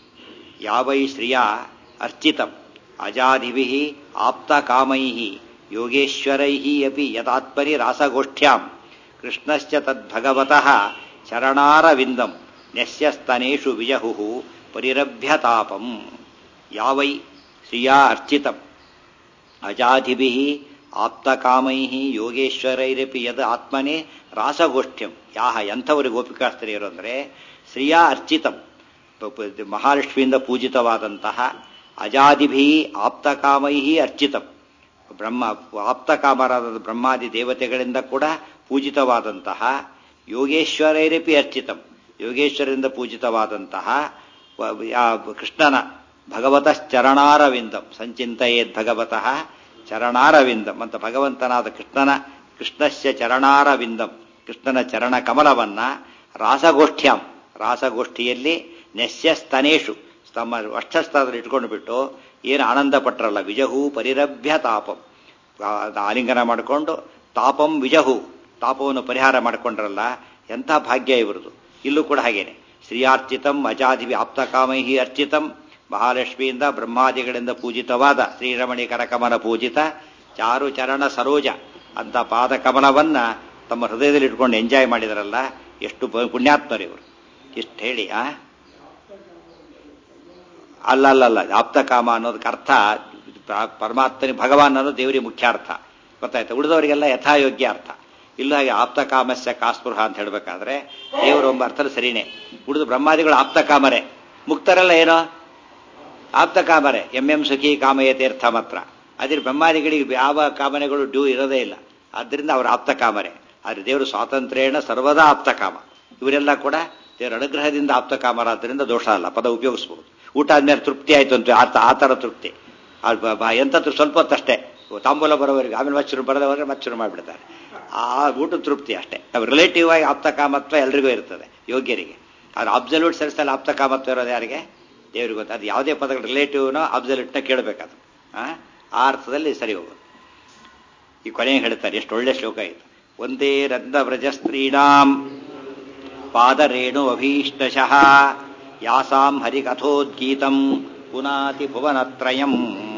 S1: ಯಾವ ಈ ಸ್ತ್ರೀಯ ಅರ್ಚಿತಂ ಅಜಾದಿಭಿ ಆಪ್ತ ಕಾಮೈ ಯೋಗೇಶ್ವರೈ ಅಪಿ ಯದಾತ್ಮನಿ ರಾಸಗೋಷ್ಠ್ಯಾಂ ಕೃಷ್ಣಶ್ಚ ತದ್ಭಗವತಃ ಶರಣಾರವಿಂದಂ ನೆಸ್ಯಸ್ತನೇಷು ವಿಜಹು ಪರಿರಭ್ಯತಾಪಂ ಯಾವೈ ಶ್ರಿಯಾ ಅರ್ಚಿತಂ ಅಜಾಧಿಭಿ ಆಪ್ತಕಾಮೈ ಯೋಗೇಶ್ವರೈರಪಿ ಯದ್ ಆತ್ಮನೇ ರಾಸಗೋಷ್ಠ್ಯಂ ಯಾಹ ಎಂಥವರು ಗೋಪಿಕಾಸ್ತ್ರೀಯರು ಅಂದರೆ ಶ್ರಿಯಾ ಅರ್ಚಿತಂ ಪ- ಪ- ಮಹಾಲಕ್ಷ್ಮಿಯಿಂದ ಪೂಜಿತವಾದಂತಹ ಅಜಾದಿಭಿ ಆಪ್ತಕಾಮೈ ಅರ್ಚಿತಂ ಬ್ರಹ್ಮ ಆಪ್ತಕಾಮರಾದ ಬ್ರಹ್ಮಾದಿ ದೇವತೆಗಳಿಂದ ಕೂಡ ಪೂಜಿತವಾದಂತಹ ಯೋಗೇಶ್ವರೈರಪಿ ಅರ್ಚಿತಂ ಯೋಗೇಶ್ವರರಿಂದ ಪೂಜಿತವಾದಂತಹ ವ- ಯಾ- ಕೃಷ್ಣನ ಭಗವತಃ ಚರಣಾರವಿಂದಂ ಸಂಚಿಂತೆಯೇದ್ ಭಗವತಃ ಚರಣಾರವಿಂದಂ ಅಂತ ಭಗವಂತನಾದ ಕೃಷ್ಣನ ಕೃಷ್ಣಸ್ಯ ಚರಣಾರವಿಂದಂ ಕೃಷ್ಣನ ಚರಣ ಕಮಲವನ್ನ ರಾಸಗೋಷ್ಠ್ಯಾಂ ರಾಸಗೋಷ್ಠಿಯಲ್ಲಿ ನೆಸ್ಯ ಸ್ತನೇಶು ತಮ್ಮ ವಕ್ಷಸ್ಥಳದಲ್ಲಿ ಇಟ್ಕೊಂಡು ಬಿಟ್ಟು ಏನು ಆನಂದ ಪಟ್ರಲ್ಲ ವಿಜಹು ಪರಿರಭ್ಯ ತಾಪಂ ಆ, ಆಲಿಂಗನ ಮಾಡಿಕೊಂಡು ತಾಪಂ ವಿಜಹು ತಾಪವನ್ನು ಪರಿಹಾರ ಮಾಡಿಕೊಂಡ್ರಲ್ಲ ಎಂಥ ಭಾಗ್ಯ ಇವ್ರದು ಇಲ್ಲೂ ಕೂಡ ಹಾಗೇನೆ ಶ್ರೀಯಾರ್ಚಿತಂ ಅಜಾದಿವಿ ಆಪ್ತಕಾಮೈ ಅರ್ಚಿತಂ ಮಹಾಲಕ್ಷ್ಮಿಯಿಂದ ಬ್ರಹ್ಮಾದಿಗಳಿಂದ ಪೂಜಿತವಾದ ಶ್ರೀರಮಣಿ ಕರಕಮಲ ಪೂಜಿತ ಚಾರು ಚರಣ ಸರೋಜ ಅಂತ ಪಾದಕಮಲವನ್ನ ತಮ್ಮ ಹೃದಯದಲ್ಲಿ ಇಟ್ಕೊಂಡು ಎಂಜಾಯ್ ಮಾಡಿದರಲ್ಲ ಎಷ್ಟು ಪ- ಪುಣ್ಯಾತ್ಮರು ಇವರು ಇಷ್ಟು ಹೇಳಿ ಆ ಅಲ್ಲ ಅಲ್ಲ ಅಲ್ಲ ಆಪ್ತಕಾಮ ಅನ್ನೋದಕ್ಕೆ ಅರ್ಥ ಪ- ಪರಮಾತ್ಮನಿ ಭಗವಾನ್ ಅನ್ನೋದು ದೇವರಿಗೆ ಮುಖ್ಯ ಅರ್ಥ ಗೊತ್ತಾಯ್ತಾ ಉಳಿದವರಿಗೆಲ್ಲ ಯಥಾಯೋಗ್ಯ ಅರ್ಥ ಇಲ್ಲ ಹಾಗೆ ಆಪ್ತಕಾಮಸ್ಯ ಕಾಸ್ಪೃಹ ಅಂತ ಹೇಳ್ಬೇಕಾದ್ರೆ ದೇವರು ಒಬ್ಬ ಅರ್ಥದಲ್ಲಿ ಸರಿನೇ ಉಳಿದು ಬ್ರಹ್ಮಾದಿಗಳು ಆಪ್ತಕಾಮರೆ ಮುಕ್ತರೆಲ್ಲ ಏನೋ ಆಪ್ತಕಾಮರೆ ಎಂ ಎಂ ಸುಖಿ ಕಾಮಯ ತೀರ್ಥ ಮಾತ್ರ ಅದ್ರ ಬ್ರಹ್ಮಾದಿಗಳಿಗೆ ಯಾವ ಕಾಮನೆಗಳು ಡ್ಯೂ ಇರೋದೇ ಇಲ್ಲ ಆದ್ದರಿಂದ ಅವರು ಆಪ್ತಕಾಮರೆ ಆದರೆ ದೇವರು ಸ್ವಾತಂತ್ರ್ಯೇಣ ಸರ್ವದಾ ಆಪ್ತಕಾಮ ಇವರೆಲ್ಲ ಕೂಡ ದೇವರ ಅನುಗ್ರಹದಿಂದ ಆಪ್ತಕಾಮರಾದ್ದರಿಂದ ದೋಷ ಅಲ್ಲ ಪದ ಉಪಯೋಗಿಸ್ಬೋದು ಊಟ ಆದ್ಮೇಲೆ ತೃಪ್ತಿ ಆಯ್ತು ಅಂತ ಆ- ಆ ಥರ ತೃಪ್ತಿ ಆ ಬ- ಬ- ಎಂತ ತೃ- ಸ್ವಲ್ಪ ಹೊತ್ತಷ್ಟೇ ತಾಂಬೂಲ ಬರೋವರೆಗೆ ಆಮೇಲೆ ಮಚ್ಚರು ಬರೋದವರೆಗೆ ಮಚ್ಚರು ಮಾಡಿಬಿಡ್ತಾರೆ ಆ ಊಟದ ತೃಪ್ತಿ ಅಷ್ಟೇ ನಾವು ರಿಲೇಟಿವ್ ಆಗಿ ಆಪ್ತಕಾಮತ್ವ ಎಲ್ರಿಗೂ ಇರ್ತದೆ ಯೋಗ್ಯರಿಗೆ ಆದ್ರೆ ಅಬ್ಸಲ್ಯೂಟ್ ಸೆನ್ಸಲ್ಲಿ ಆಪ್ತಕಾಮತ್ವ ಇರೋದು ಯಾರಿಗೆ ದೇವ್ರಿಗೆ ಗೊತ್ತು ಅದು ಯಾವುದೇ ಪದಗಳು ರಿಲೇಟಿವ್ನೋ ಅಬ್ಸಲ್ಯೂಟ್ನ ಕೇಳಬೇಕದು ಆ ಅರ್ಥದಲ್ಲಿ ಸರಿ ಹೋಗೋದು ಈ ಕೊನೆಗೆ ಹೇಳ್ತಾರೆ ಎಷ್ಟು ಒಳ್ಳೆ ಶ್ಲೋಕ ಇದು ಒಂದೇ ರಂಧ ವ್ರಜ ಸ್ತ್ರೀಣಾಂ ಪಾದರೇಣು ಅಭೀಷ್ಟಶಃ ಯಾಸಾಂ ಹರಿಕಥೋದ್ಗೀತಂ ಪುನಾತಿ ಭುವನತ್ರಯಂ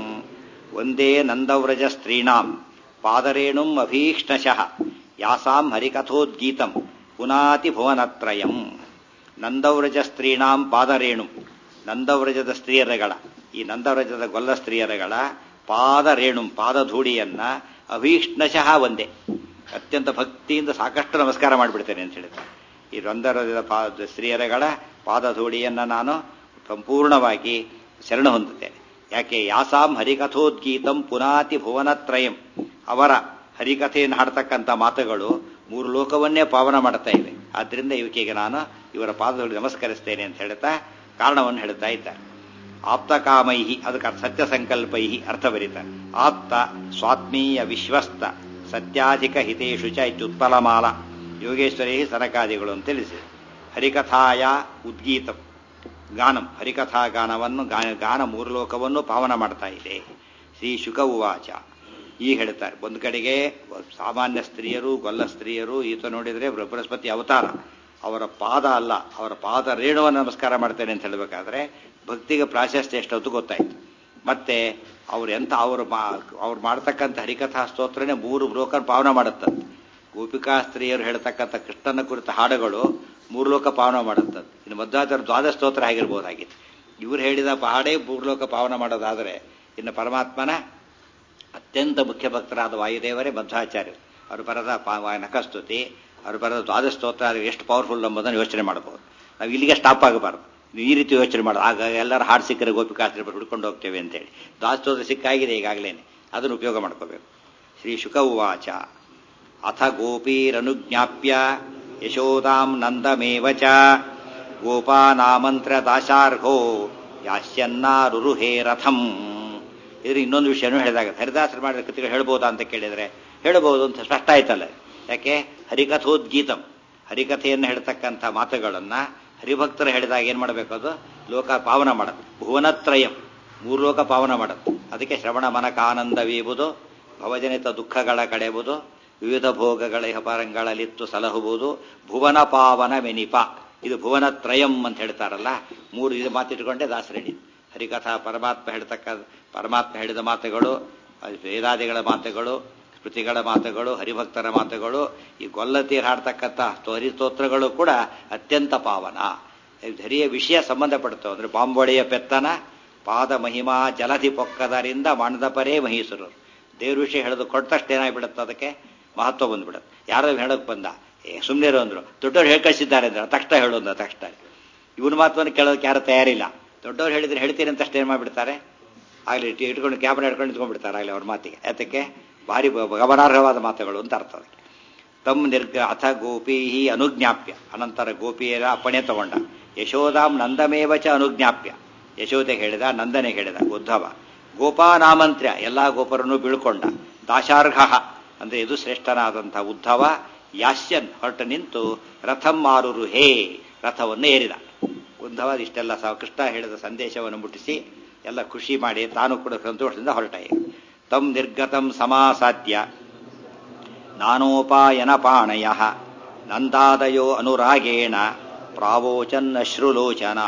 S1: ಒಂದೇ ನಂದವ್ರಜ ಸ್ತ್ರೀಣಾಂ ಪಾದರೇಣುಂ ಅಭೀಷ್ಟಶಃ ಯಾಸಾಂ ಹರಿಕಥೋದ್ಗೀತಂ ಪುನಾತಿ ಭುವನತ್ರಯಂ ನಂದವ್ರಜ ಸ್ತ್ರೀಣಾಂ ಪಾದರೇಣು ನಂದವ್ರಜದ ಸ್ತ್ರೀಯರಗಳ ಈ ನಂದವ್ರಜದ ಗೊಲ್ಲ ಸ್ತ್ರೀಯರಗಳ ಪಾದರೇಣು ಪಾದಧೂಳಿಯನ್ನ ಅಭೀಷ್ಣಶಃ ಒಂದೇ ಅತ್ಯಂತ ಭಕ್ತಿಯಿಂದ ಸಾಕಷ್ಟು ನಮಸ್ಕಾರ ಮಾಡಿಬಿಡ್ತೇನೆ ಅಂತ ಹೇಳಿದ್ರು ಈ ರಂದರದ ಪಾದ ಸ್ತ್ರೀಯರಗಳ ಪಾದಧೂಳಿಯನ್ನ ನಾನು ಸಂಪೂರ್ಣವಾಗಿ ಶರಣ ಹೊಂದುತ್ತೇನೆ ಯಾಕೆ ಯಾಸಾಂ ಹರಿಕಥೋದ್ಗೀತಂ ಪುನಾತಿ ಭುವನತ್ರಯಂ ಅವರ ಹರಿಕಥೆಯನ್ನು ಹಾಡ್ತಕ್ಕಂಥ ಮಾತುಗಳು ಮೂರು ಲೋಕವನ್ನೇ ಪಾವನ ಮಾಡ್ತಾ ಇವೆ ಆದ್ರಿಂದ ಇವಕಿಗೆ ನಾನು ಇವರ ಪಾದದಲ್ಲಿ ನಮಸ್ಕರಿಸ್ತೇನೆ ಅಂತ ಹೇಳ್ತಾ ಕಾರಣವನ್ನು ಹೇಳ್ತಾ ಇದ್ದಾರೆ ಆಪ್ತಕಾಮೈಹಿ ಅದಕ್ಕೆ ಸತ್ಯ ಸಂಕಲ್ಪೈ ಅರ್ಥ ಬರೀತಾರೆ ಆಪ್ತ ಸ್ವಾತ್ಮೀಯ ವಿಶ್ವಸ್ತ ಸತ್ಯಾಧಿಕ ಹಿತೇಶು ಚ ಇತ್ಯುತ್ಪಲಮಾಲ ಯೋಗೇಶ್ವರೇ ಸನಕಾದಿಗಳು ಅಂತ ತಿಳಿಸಿದೆ ಹರಿಕಥಾಯ ಉದ್ಗೀತಂ ಗಾನಂ ಹರಿಕಥಾ ಗಾನವನ್ನು ಗಾನ ಗಾನ ಮೂರು ಲೋಕವನ್ನು ಪಾವನ ಮಾಡ್ತಾ ಇದೆ ಶ್ರೀ ಶುಕ ಉವಾಚ ಈ ಹೇಳ್ತಾರೆ ಒಂದು ಕಡೆಗೆ ಸಾಮಾನ್ಯ ಸ್ತ್ರೀಯರು ಗೊಲ್ಲ ಸ್ತ್ರೀಯರು ಈತ ನೋಡಿದರೆ ಬೃಹಸ್ಪತಿ ಅವತಾರ ಅವರ ಪಾದ ಅಲ್ಲ ಅವರ ಪಾದ ರೇಣುವನ್ನು ನಮಸ್ಕಾರ ಮಾಡ್ತೇನೆ ಅಂತ ಹೇಳಬೇಕಾದ್ರೆ ಭಕ್ತಿಗೆ ಪ್ರಾಶಸ್ತ್ಯ ಎಷ್ಟೊತ್ತು ಗೊತ್ತಾಯ್ತು ಮತ್ತೆ ಅವ್ರು ಎಂತ ಅವರು ಅವ್ರು ಮಾಡ್ತಕ್ಕಂಥ ಹರಿಕಥಾ ಸ್ತೋತ್ರನೇ ಮೂರು ಲೋಕ ಪಾವನ ಮಾಡುತ್ತಂತೆ ಗೋಪಿಕಾ ಸ್ತ್ರೀಯರು ಹೇಳ್ತಕ್ಕಂಥ ಕೃಷ್ಣನ ಕುರಿತ ಹಾಡುಗಳು ಮೂರು ಲೋಕ ಪಾವನ ಮಾಡುತ್ತಂತೆ ಇನ್ನು ಮಧ್ವಾಚಾರ ದ್ವಾದಶ ಸ್ತೋತ್ರ ಆಗಿರ್ಬೋದಾಗಿತ್ತು ಇವ್ರು ಹೇಳಿದ ಹಾಡೇ ಮೂರು ಲೋಕ ಪಾವನ ಮಾಡೋದಾದರೆ ಇನ್ನು ಪರಮಾತ್ಮನ ಅತ್ಯಂತ ಮುಖ್ಯ ಭಕ್ತರಾದ ವಾಯುದೇವರೇ ಮಧ್ವಾಚಾರ್ಯರು ಅವರು ಬರದ ಪಾ- ನಖಸ್ತುತಿ ಅವರು ಬರದ ದ್ವಾದಶ ಸ್ತೋತ್ರ ಅದು ಎಷ್ಟು ಪವರ್ಫುಲ್ ಎಂಬುದನ್ನು ಯೋಚನೆ ಮಾಡಬಹುದು ನಾವು ಇಲ್ಲಿಗೆ ಸ್ಟಾಪ್ ಆಗಬಾರ್ದು ನೀವು ಈ ರೀತಿ ಯೋಚನೆ ಮಾಡೋದು ಆಗ ಎಲ್ಲರೂ ಹಾಡು ಸಿಕ್ಕರೆ ಗೋಪಿಕಾಸ್ತ್ರಿ ಹುಡ್ಕೊಂಡು ಹೋಗ್ತೇವೆ ಅಂತೇಳಿ ದ್ವಾದಶ ಸ್ತೋತ್ರ ಸಿಕ್ಕಾಗಿದೆ ಈಗಾಗಲೇ ಅದನ್ನು ಉಪಯೋಗ ಮಾಡ್ಕೋಬೇಕು ಶ್ರೀ ಶುಕ ಉವಾಚ ಅಥ ಗೋಪೀರನುಜ್ಞಾಪ್ಯ ಯಶೋದಾಂ ನಂದಮೇವ ಚ ಗೋಪಾನಾಮಂತ್ರ ದಾಶಾರ್ಹೋ ಯಾಸ್ಯನ್ನಾರುರುಹೇ ರಥಂ ಇದ್ರ ಇನ್ನೊಂದು ವಿಷಯನೂ ಹೇಳಿದಾಗ ಹರಿದಾಸರು ಮಾಡಿದ ಕೃತಿಗಳು ಹೇಳ್ಬೋದಾ ಅಂತ ಕೇಳಿದರೆ ಹೇಳಬಹುದು ಅಂತ ಸ್ಪಷ್ಟ ಆಯ್ತಲ್ಲ ಯಾಕೆ ಹರಿಕಥೋದ್ಗೀತಂ ಹರಿಕಥೆಯನ್ನು ಹೇಳ್ತಕ್ಕಂಥ ಮಾತುಗಳನ್ನ ಹರಿಭಕ್ತರು ಹೇಳಿದಾಗ ಏನ್ ಮಾಡಬೇಕು ಅದು ಲೋಕ ಪಾವನ ಮಾಡುತ್ತೆ ಭುವನತ್ರಯಂ ಮೂರು ಲೋಕ ಪಾವನ ಮಾಡುತ್ತೆ ಅದಕ್ಕೆ ಶ್ರವಣ ಮನಕಾನಂದವೀಬುದು ಭವಜನಿತ ದುಃಖಗಳ ಕಡೆಯುವುದು ವಿವಿಧ ಭೋಗಗಳ ಹಪರಂಗಳಲ್ಲಿತ್ತು ಸಲಹುವುದು ಭುವನ ಪಾವನ ಮೆನಿಪ ಇದು ಭುವನ ತ್ರಯಂ ಅಂತ ಹೇಳ್ತಾರಲ್ಲ ಮೂರು ಇದು ಮಾತಿಟ್ಕೊಂಡೆ ದಾಸರಡಿ ಹರಿಕಥಾ ಪರಮಾತ್ಮ ಹೇಳ್ತಕ್ಕ ಪರಮಾತ್ಮ ಹೇಳಿದ ಮಾತುಗಳು ವೇದಾದಿಗಳ ಮಾತುಗಳು ಸ್ಮೃತಿಗಳ ಮಾತುಗಳು ಹರಿಭಕ್ತರ ಮಾತುಗಳು ಈ ಗೊಲ್ಲತಿ ಹಾಡ್ತಕ್ಕಂಥ ಹರಿಸ್ತೋತ್ರಗಳು ಕೂಡ ಅತ್ಯಂತ ಪಾವನ ಹರಿಯ ವಿಷಯ ಸಂಬಂಧಪಡ್ತಾವೆ ಅಂದ್ರೆ ಬಾಂಬೊಳೆಯ ಪೆತ್ತನ ಪಾದ ಮಹಿಮಾ ಜಲಧಿ ಪೊಕ್ಕದರಿಂದ ಮಣದಪರೇ ಮಹೀಸರು ದೇವ್ರ ವಿಷಯ ಹೇಳೋದು ಕೊಟ್ಟಷ್ಟು ಏನಾಗ್ಬಿಡುತ್ತೆ ಅದಕ್ಕೆ ಮಹತ್ವ ಬಂದ್ಬಿಡುತ್ತೆ ಯಾರೋ ಹೇಳೋಕೆ ಬಂದ ಏ ಸುಮ್ಮನೆ ಅಂದ್ರು ದೊಡ್ಡವ್ರು ಹೇಳಿ ಕಳಿಸಿದ್ದಾರೆ ಅಂದ್ರೆ ತಕ್ಷಣ ಹೇಳೋದು ತಕ್ಷಣ ಇವನ ಮಾತನ್ನು ಕೇಳೋದಕ್ಕೆ ಯಾರು ತಯಾರಿಲ್ಲ ದೊಡ್ಡವ್ರು ಹೇಳಿದ್ರೆ ಹೇಳ್ತೀನಿ ಅಂತ ಅಷ್ಟೇನು ಮಾಡಿಬಿಡ್ತಾರೆ ಆಗಲಿ ಇಟ್ಕೊಂಡು ಕ್ಯಾಮ್ರಾ ಹಿಡ್ಕೊಂಡು ನಿಂತ್ಕೊಂಡ್ಬಿಡ್ತಾರೆ ಆಗಲಿ ಅವ್ರ ಮಾತಿಗೆ ಅದಕ್ಕೆ ಭಾರಿ ಗಮನಾರ್ಹವಾದ ಮಾತುಗಳು ಅಂತ ಅರ್ಥ ಅದಕ್ಕೆ ತಮ್ ನಿರ್ಗ ಅಥ ಗೋಪೀಹಿ ಅನುಜ್ಞಾಪ್ಯ ಅನಂತರ ಗೋಪಿಯರ ಅಪ್ಪಣೆ ತಗೊಂಡ ಯಶೋದಾಂ ನಂದಮೇವ ಚ ಅನುಜ್ಞಾಪ್ಯ ಯಶೋದೆಗೆ ಹೇಳಿದ ನಂದನೆ ಹೇಳಿದ ಉದ್ಧವ ಗೋಪಾನಾಮಂತ್ರ್ಯ ಎಲ್ಲಾ ಗೋಪರನ್ನು ಬೀಳ್ಕೊಂಡ ದಾಶಾರ್ಹ ಅಂದ್ರೆ ಇದು ಶ್ರೇಷ್ಠನಾದಂಥ ಉದ್ಧವ ಯಾಸ್ಯನ್ ಹೊರಟು ನಿಂತು ರಥಂ ಮಾರುರು ಹೇ ರಥವನ್ನು ಏರಿದ ಉದ್ಧವ ಇಷ್ಟೆಲ್ಲ ಸ ಕೃಷ್ಣ ಹೇಳಿದ ಸಂದೇಶವನ್ನು ಮುಟ್ಟಿಸಿ ಎಲ್ಲ ಖುಷಿ ಮಾಡಿ ತಾನು ಕೂಡ ಸಂತೋಷದಿಂದ ಹೊರಟ ಈಗ ತಂ ನಿರ್ಗತಂ ಸಮಾಸಾದ್ಯ ನಾನೋಪಾಯನ ಪಾಣಯ ನಂದಾದಯೋ ಅನುರಾಗೇಣ ಪ್ರಾವೋಚನ್ ಅಶ್ರುಲೋಚನಾ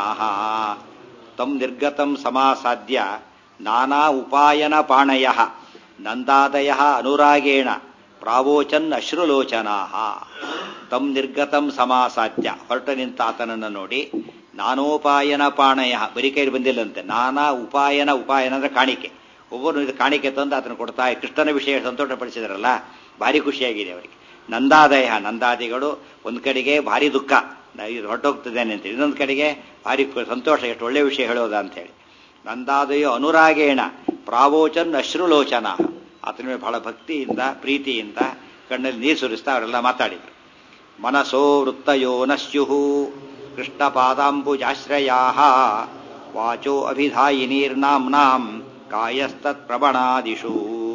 S1: ತಂ ನಿರ್ಗತಂ ಸಮಾಸಾದ್ಯ ನಾನಾ ಉಪಾಯನ ಪಾಣಯ ನಂದಾದಯ ಅನುರಾಗೇಣ ಪ್ರಾವೋಚನ್ ಅಶ್ರುಲೋಚನಾ ತಂ ನಿರ್ಗತಂ ಸಮಾಸಾಧ್ಯ ಹೊರಟ ನಿಂತ ಆತನನ್ನು ನೋಡಿ ನಾನೋಪಾಯನ ಪಾಣಯ ಬರೀ ಕೈಲಿ ಬಂದಿಲ್ಲಂತೆ ನಾನಾ ಉಪಾಯನ ಉಪಾಯನ ಅಂದ್ರೆ ಕಾಣಿಕೆ ಒಬ್ಬರು ಇದು ಕಾಣಿಕೆ ತಂದು ಆತನ ಕೊಡ್ತಾ ಕೃಷ್ಣನ ವಿಷಯ ಸಂತೋಷಪಡಿಸಿದಾರಲ್ಲ ಭಾರಿ ಖುಷಿಯಾಗಿದೆ ಅವರಿಗೆ ನಂದಾದಯ ನಂದಾದಿಗಳು ಒಂದು ಕಡೆಗೆ ಭಾರಿ ದುಃಖ ಇದು ಹೊರಟೋಗ್ತಿದ್ದೇನೆ ಅಂತ ಇನ್ನೊಂದು ಕಡೆಗೆ ಭಾರಿ ಸಂತೋಷ ಎಷ್ಟು ಒಳ್ಳೆ ವಿಷಯ ಹೇಳೋದ ಅಂತ ಹೇಳಿ ನಂದಾದಯೋ ಅನುರಾಗೇಣ ಪ್ರಾವೋಚನ್ ಅಶ್ರುಲೋಚನ ಆತನ ಮೇಲೆ ಬಹಳ ಭಕ್ತಿಯಿಂದ ಪ್ರೀತಿಯಿಂದ ಕಣ್ಣಲ್ಲಿ ನೀರು ಸುರಿಸ್ತಾ ಅವರೆಲ್ಲ ಮಾತಾಡಿದ್ರು ಮನಸೋ ವೃತ್ತಯೋ ನಶ್ಯು ಕೃಷ್ಣಪಾದಾಂಬುಜಾಶ್ರಯಾ ವಾಚೋ ಅಭಿಧಾಯಿನೀರ್ನಾಂನಾಂ ಕಾಯಸ್ತತ್ ಪ್ರಬಣಾದಿಷು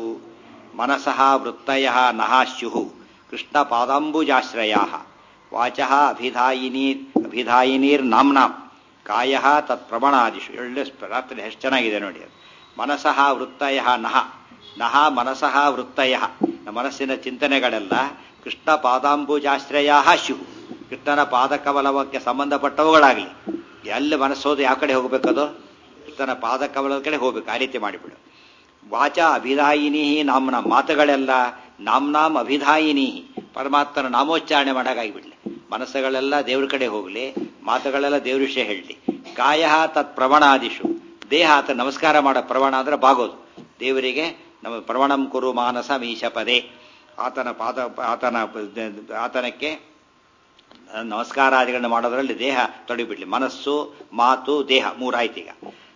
S1: ಮನಸಃ ವೃತ್ತಯ ನಃ ಸ್ಯು ಕೃಷ್ಣಪಾದಾಂಬುಜಾಶ್ರಯಾ ವಾಚಃ ಅಭಿಧಾಯಿನಿ ಅಭಿಧಾಯಿನೀರ್ನಾಂನಾಂ ಕಾಯ ತತ್ ಪ್ರಬಣಾದಿಷು ಒಳ್ಳೆ ರಾತ್ರಿ ಎಷ್ಟು ಚೆನ್ನಾಗಿದೆ ನೋಡಿ ಅದು ಮನಸಃ ವೃತ್ತಯ ನಹ ನಹ ಮನಸಃ ವೃತ್ತಯ ಮನಸ್ಸಿನ ಚಿಂತನೆಗಳೆಲ್ಲ ಕೃಷ್ಣ ಪಾದಾಂಬುಜಾಶ್ರಯ ಶು ಕೃಷ್ಣನ ಪಾದಕವಲವಕ್ಕೆ ಸಂಬಂಧಪಟ್ಟವುಗಳಾಗಲಿ ಎಲ್ಲಿ ಮನಸ್ಸೋದು ಯಾವ ಕಡೆ ಹೋಗಬೇಕದು ಕೃಷ್ಣನ ಪಾದಕವಲದ ಕಡೆ ಹೋಗ್ಬೇಕು ಆ ರೀತಿ ಮಾಡಿಬಿಡು ವಾಚ ಅಭಿಧಾಯಿನಿ ನಾಮ್ನ ಮಾತುಗಳೆಲ್ಲ ನಾಮ್ನಾಂ ಅಭಿಧಾಯಿನಿ ಪರಮಾತ್ಮನ ನಾಮೋಚ್ಚಾರಣೆ ಮಾಡಾಗಿಬಿಡ್ಲಿ ಮನಸ್ಸುಗಳೆಲ್ಲ ದೇವ್ರ ಕಡೆ ಹೋಗಲಿ ಮಾತುಗಳೆಲ್ಲ ದೇವ್ರ ವಿಷಯ ಹೇಳಲಿ ಕಾಯ ತತ್ ಪ್ರವಣಾದಿಶು ದೇಹ ಆತ ನಮಸ್ಕಾರ ಮಾಡೋ ಪ್ರವಣ ಅಂದ್ರೆ ಬಾಗೋದು ದೇವರಿಗೆ ನಮ್ಮ ಪ್ರವಣಂ ಕುರು ಮಾನಸ ಮೀಶಪದೇ ಆತನ ಪಾದ ಆತನ ಆತನಕ್ಕೆ ನಮಸ್ಕಾರಾದಿಗಳನ್ನ ಮಾಡೋದ್ರಲ್ಲಿ ದೇಹ ತೊಡಿಬಿಡ್ಲಿ ಮನಸ್ಸು ಮಾತು ದೇಹ ಮೂರಾಯ್ತೀಗ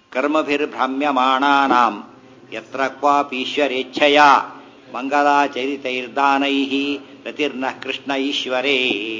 S1: ಕರ್ಮಭಿರ್ಭ್ರಾಮ್ಯಮಾಣಾನಾಂ ಯತ್ರ ಕ್ವಾಪೀಶ್ವರೇಚ್ಛಯ ಮಂಗಲಾಚರಿತೈರ್ದಾನೈ ರತಿರ್ನ ಕೃಷ್ಣ ಈಶ್ವರೇ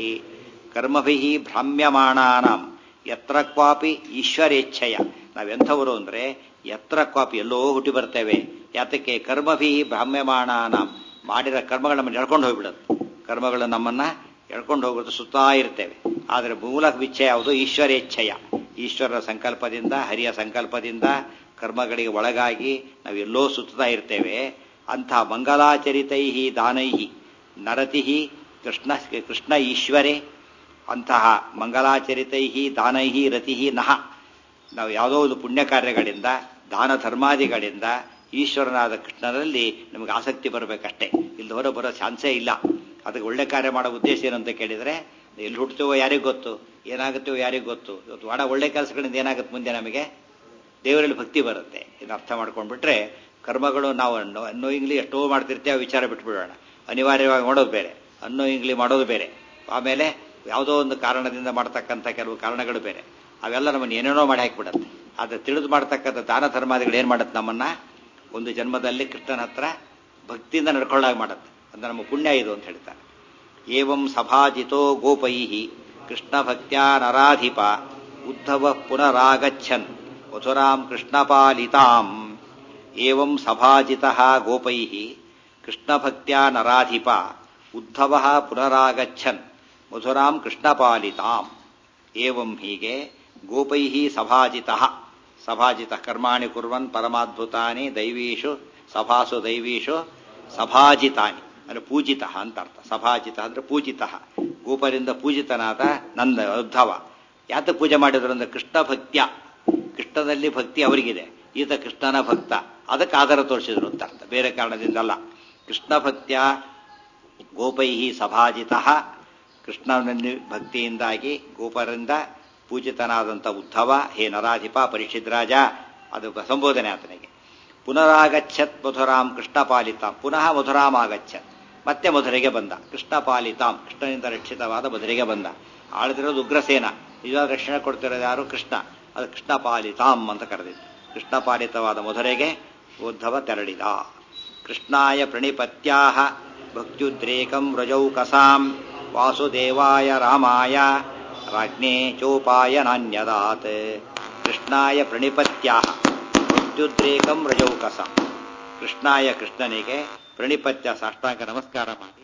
S1: ಕರ್ಮಭಿ ಭ್ರಾಮ್ಯಮಾಣಾನಾಂ ಯತ್ರ ಕ್ವಾಪಿ ಈಶ್ವರೇಚ್ಛಯ ನಾವೆಂಥವರು ಅಂದ್ರೆ ಯತ್ರ ಕ್ವಾಪಿ ಎಲ್ಲೋ ಹುಟ್ಟಿ ಬರ್ತೇವೆ ಯಾತಕ್ಕೆ ಕರ್ಮಭಿ ಭ್ರಾಮ್ಯಮಾಣಾನಾಂ ಮಾಡಿದ ಕರ್ಮಗಳು ನಮ್ಮನ್ನು ಎಳ್ಕೊಂಡು ಹೋಗ್ಬಿಡುತ್ತೆ ಕರ್ಮಗಳು ನಮ್ಮನ್ನ ಎಳ್ಕೊಂಡು ಹೋಗೋದು ಸುತ್ತಾ ಇರ್ತೇವೆ ಆದರೆ ಮೂಲ ವಿಚ್ಛೆ ಯಾವುದು ಈಶ್ವರೇಚ್ಛಯ ಈಶ್ವರನ ಸಂಕಲ್ಪದಿಂದ ಹರಿಯ ಸಂಕಲ್ಪದಿಂದ ಕರ್ಮಗಳಿಗೆ ಒಳಗಾಗಿ ನಾವು ಎಲ್ಲೋ ಸುತ್ತಾ ಇರ್ತೇವೆ ಅಂಥ ಮಂಗಲಾಚರಿತೈ ದಾನೈ ನರತಿ ಕೃಷ್ಣ ಕೃಷ್ಣ ಈಶ್ವರೇ ಅಂತಹ ಮಂಗಲಾಚರಿತೈ ದಾನೈ ರತಿ ನಹ ನಾವು ಯಾವುದೋ ಒಂದು ಪುಣ್ಯ ಕಾರ್ಯಗಳಿಂದ ದಾನ ಧರ್ಮಾದಿಗಳಿಂದ ಈಶ್ವರನಾದ ಕೃಷ್ಣನಲ್ಲಿ ನಮಗೆ ಆಸಕ್ತಿ ಬರಬೇಕಷ್ಟೇ ಇಲ್ಲಿ ಹೊರ ಬರೋ ಚಾನ್ಸೇ ಇಲ್ಲ ಅದಕ್ಕೆ ಒಳ್ಳೆ ಕಾರ್ಯ ಮಾಡೋ ಉದ್ದೇಶ ಏನಂತ ಕೇಳಿದರೆ ಎಲ್ಲಿ ಹುಡ್ತೀವೋ ಯಾರಿಗೂ ಗೊತ್ತು ಏನಾಗುತ್ತೋ ಯಾರಿಗೂ ಗೊತ್ತು ಇವತ್ತು ಮಾಡೋ ಒಳ್ಳೆ ಕೆಲಸಗಳಿಂದ ಏನಾಗುತ್ತೆ ಮುಂದೆ ನಮಗೆ ದೇವರಲ್ಲಿ ಭಕ್ತಿ ಬರುತ್ತೆ ಇದನ್ನ ಅರ್ಥ ಮಾಡ್ಕೊಂಡ್ಬಿಟ್ರೆ ಕರ್ಮಗಳು ನಾವು ಅನ್ನೋ ಅನ್ನೋಯಿಂಗ್ಲಿ ಎಷ್ಟೋ ಮಾಡ್ತಿರ್ತೇವೆ ವಿಚಾರ ಬಿಟ್ಬಿಡೋಣ ಅನಿವಾರ್ಯವಾಗಿ ಮಾಡೋದು ಬೇರೆ ಅನ್ನೋಯಿಂಗ್ಲಿ ಮಾಡೋದು ಬೇರೆ ಆಮೇಲೆ ಯಾವುದೋ ಒಂದು ಕಾರಣದಿಂದ ಮಾಡ್ತಕ್ಕಂಥ ಕೆಲವು ಕಾರಣಗಳು ಬೇರೆ ಅವೆಲ್ಲ ನಮ್ಮನ್ನು ಏನೇನೋ ಮಾಡಿ ಹಾಕಿಬಿಡುತ್ತೆ ಆದರೆ ತಿಳಿದು ಮಾಡ್ತಕ್ಕಂಥ ದಾನ ಧರ್ಮಾದಿಗಳು ಏನು ಮಾಡುತ್ತೆ ನಮ್ಮನ್ನ ಒಂದು ಜನ್ಮದಲ್ಲಿ ಕೃಷ್ಣನ ಹತ್ರ ಭಕ್ತಿಯಿಂದ ನಡ್ಕೊಳ್ಳಾಗ ಮಾಡುತ್ತೆ ಅದು ನಮ್ಮ ಪುಣ್ಯ ಇದು ಅಂತ ಹೇಳ್ತಾರೆ ಏವಂ ಸಭಾಜಿತೋ ಗೋಪೈ ಕೃಷ್ಣ ಭಕ್ತ್ಯಾ ನರಾಧಿಪ ಉದ್ಧವ ಪುನರಾಗಚ್ಚನ್ ಮಥುರಾಂ ಕೃಷ್ಣಪಾಲಿತಾಂ ಏವಂ ಸಭಾಜಿತ ಗೋಪೈ ಕೃಷ್ಣಭಕ್ತ್ಯಾ ನರಾಧಿಪ ಉದ್ಧವ ಪುನರಾಗಚ್ಚನ್ ಮಧುರಾಂ ಕೃಷ್ಣಪಾಲಿತಾಂ ಏವಂ ಹೀಗೆ ಗೋಪೈ ಸಭಾಜಿತ ಸಭಾಜಿತ ಕರ್ಮಾಣಿ ಕುರ್ವನ್ ಪರಮಾದ್ಭುತಾನಿ ದೈವೀಷು ಸಭಾಸು ದೈವೀಷು ಸಭಾಜಿತಾನಿ ಅಂದ್ರೆ ಪೂಜಿತ ಅಂತ ಅರ್ಥ ಸಭಾಜಿತ ಅಂದ್ರೆ ಪೂಜಿತ ಗೋಪರಿಂದ ಪೂಜಿತನಾದ ನಂದ ಉದ್ಧವ ಯಾತ ಪೂಜೆ ಮಾಡಿದ್ರು ಅಂದ್ರೆ ಕೃಷ್ಣ ಭಕ್ತ್ಯ ಕೃಷ್ಣದಲ್ಲಿ ಭಕ್ತಿ ಅವರಿಗಿದೆ ಈತ ಕೃಷ್ಣನ ಭಕ್ತ ಅದಕ್ಕೆ ಆಧಾರ ತೋರಿಸಿದ್ರು ಅಂತ ಅರ್ಥ ಬೇರೆ ಕಾರಣದಿಂದಲ್ಲ ಕೃಷ್ಣ ಭಕ್ತ್ಯ ಗೋಪೈ ಸಭಾಜಿತ ಕೃಷ್ಣನಲ್ಲಿ ಭಕ್ತಿಯಿಂದಾಗಿ ಗೋಪರಿಂದ ಪೂಜಿತನಾದಂಥ ಉದ್ಧವ ಹೇ ನರಾಧಿಪ ಪರೀಕ್ಷಿತ್ ರಾಜ ಅದು ಸಂಬೋಧನೆ ಆತನಿಗೆ ಪುನರಾಗಚ್ಚತ್ ಮಧುರಾಂ ಕೃಷ್ಣಪಾಲಿತಾಂ ಪುನಃ ಮಧುರಾಂ ಆಗಚ್ಚತ್ ಮತ್ತೆ ಮಧುರೆಗೆ ಬಂದ ಕೃಷ್ಣಪಾಲಿತಾಂ ಕೃಷ್ಣನಿಂದ ರಕ್ಷಿತವಾದ ಮಧುರೆಗೆ ಬಂದ ಆಳಿದಿರೋದು ಉಗ್ರಸೇನ ನಿಜವಾದ ರಕ್ಷಣೆ ಕೊಡ್ತಿರೋದು ಯಾರು ಕೃಷ್ಣ ಅದು ಕೃಷ್ಣಪಾಲಿತಾಂ ಅಂತ ಕರೆದಿತ್ತು ಕೃಷ್ಣಪಾಲಿತವಾದ ಮಧುರೆಗೆ ಉದ್ಧವ ತೆರಳಿದ ಕೃಷ್ಣಾಯ ಪ್ರಣಿಪತ್ಯಾ ಭಕ್ತ್ಯುದ್ರೇಕಂ ವ್ರಜೌಕಸಾಂ ವಾಸುದೇವಾಯ ರಾಮಾಯ ರಾಜ್ಞೆ ಚೋಪಾಯ ನಾನ್ಯದಾತ್ ಕೃಷ್ಣಾಯ ಪ್ರಣಿಪತ್ಯಾ ಭಕ್ತ್ಯುದ್ರೇಕಂ ವ್ರಜೌಕಸಾಂ ಕೃಷ್ಣಾಯ ಕೃಷ್ಣನಿಗೆ ಪ್ರಣಿಪತ್ಯ ಸಾಷ್ಟಾಂಗ ನಮಸ್ಕಾರ ಮಾಡಿ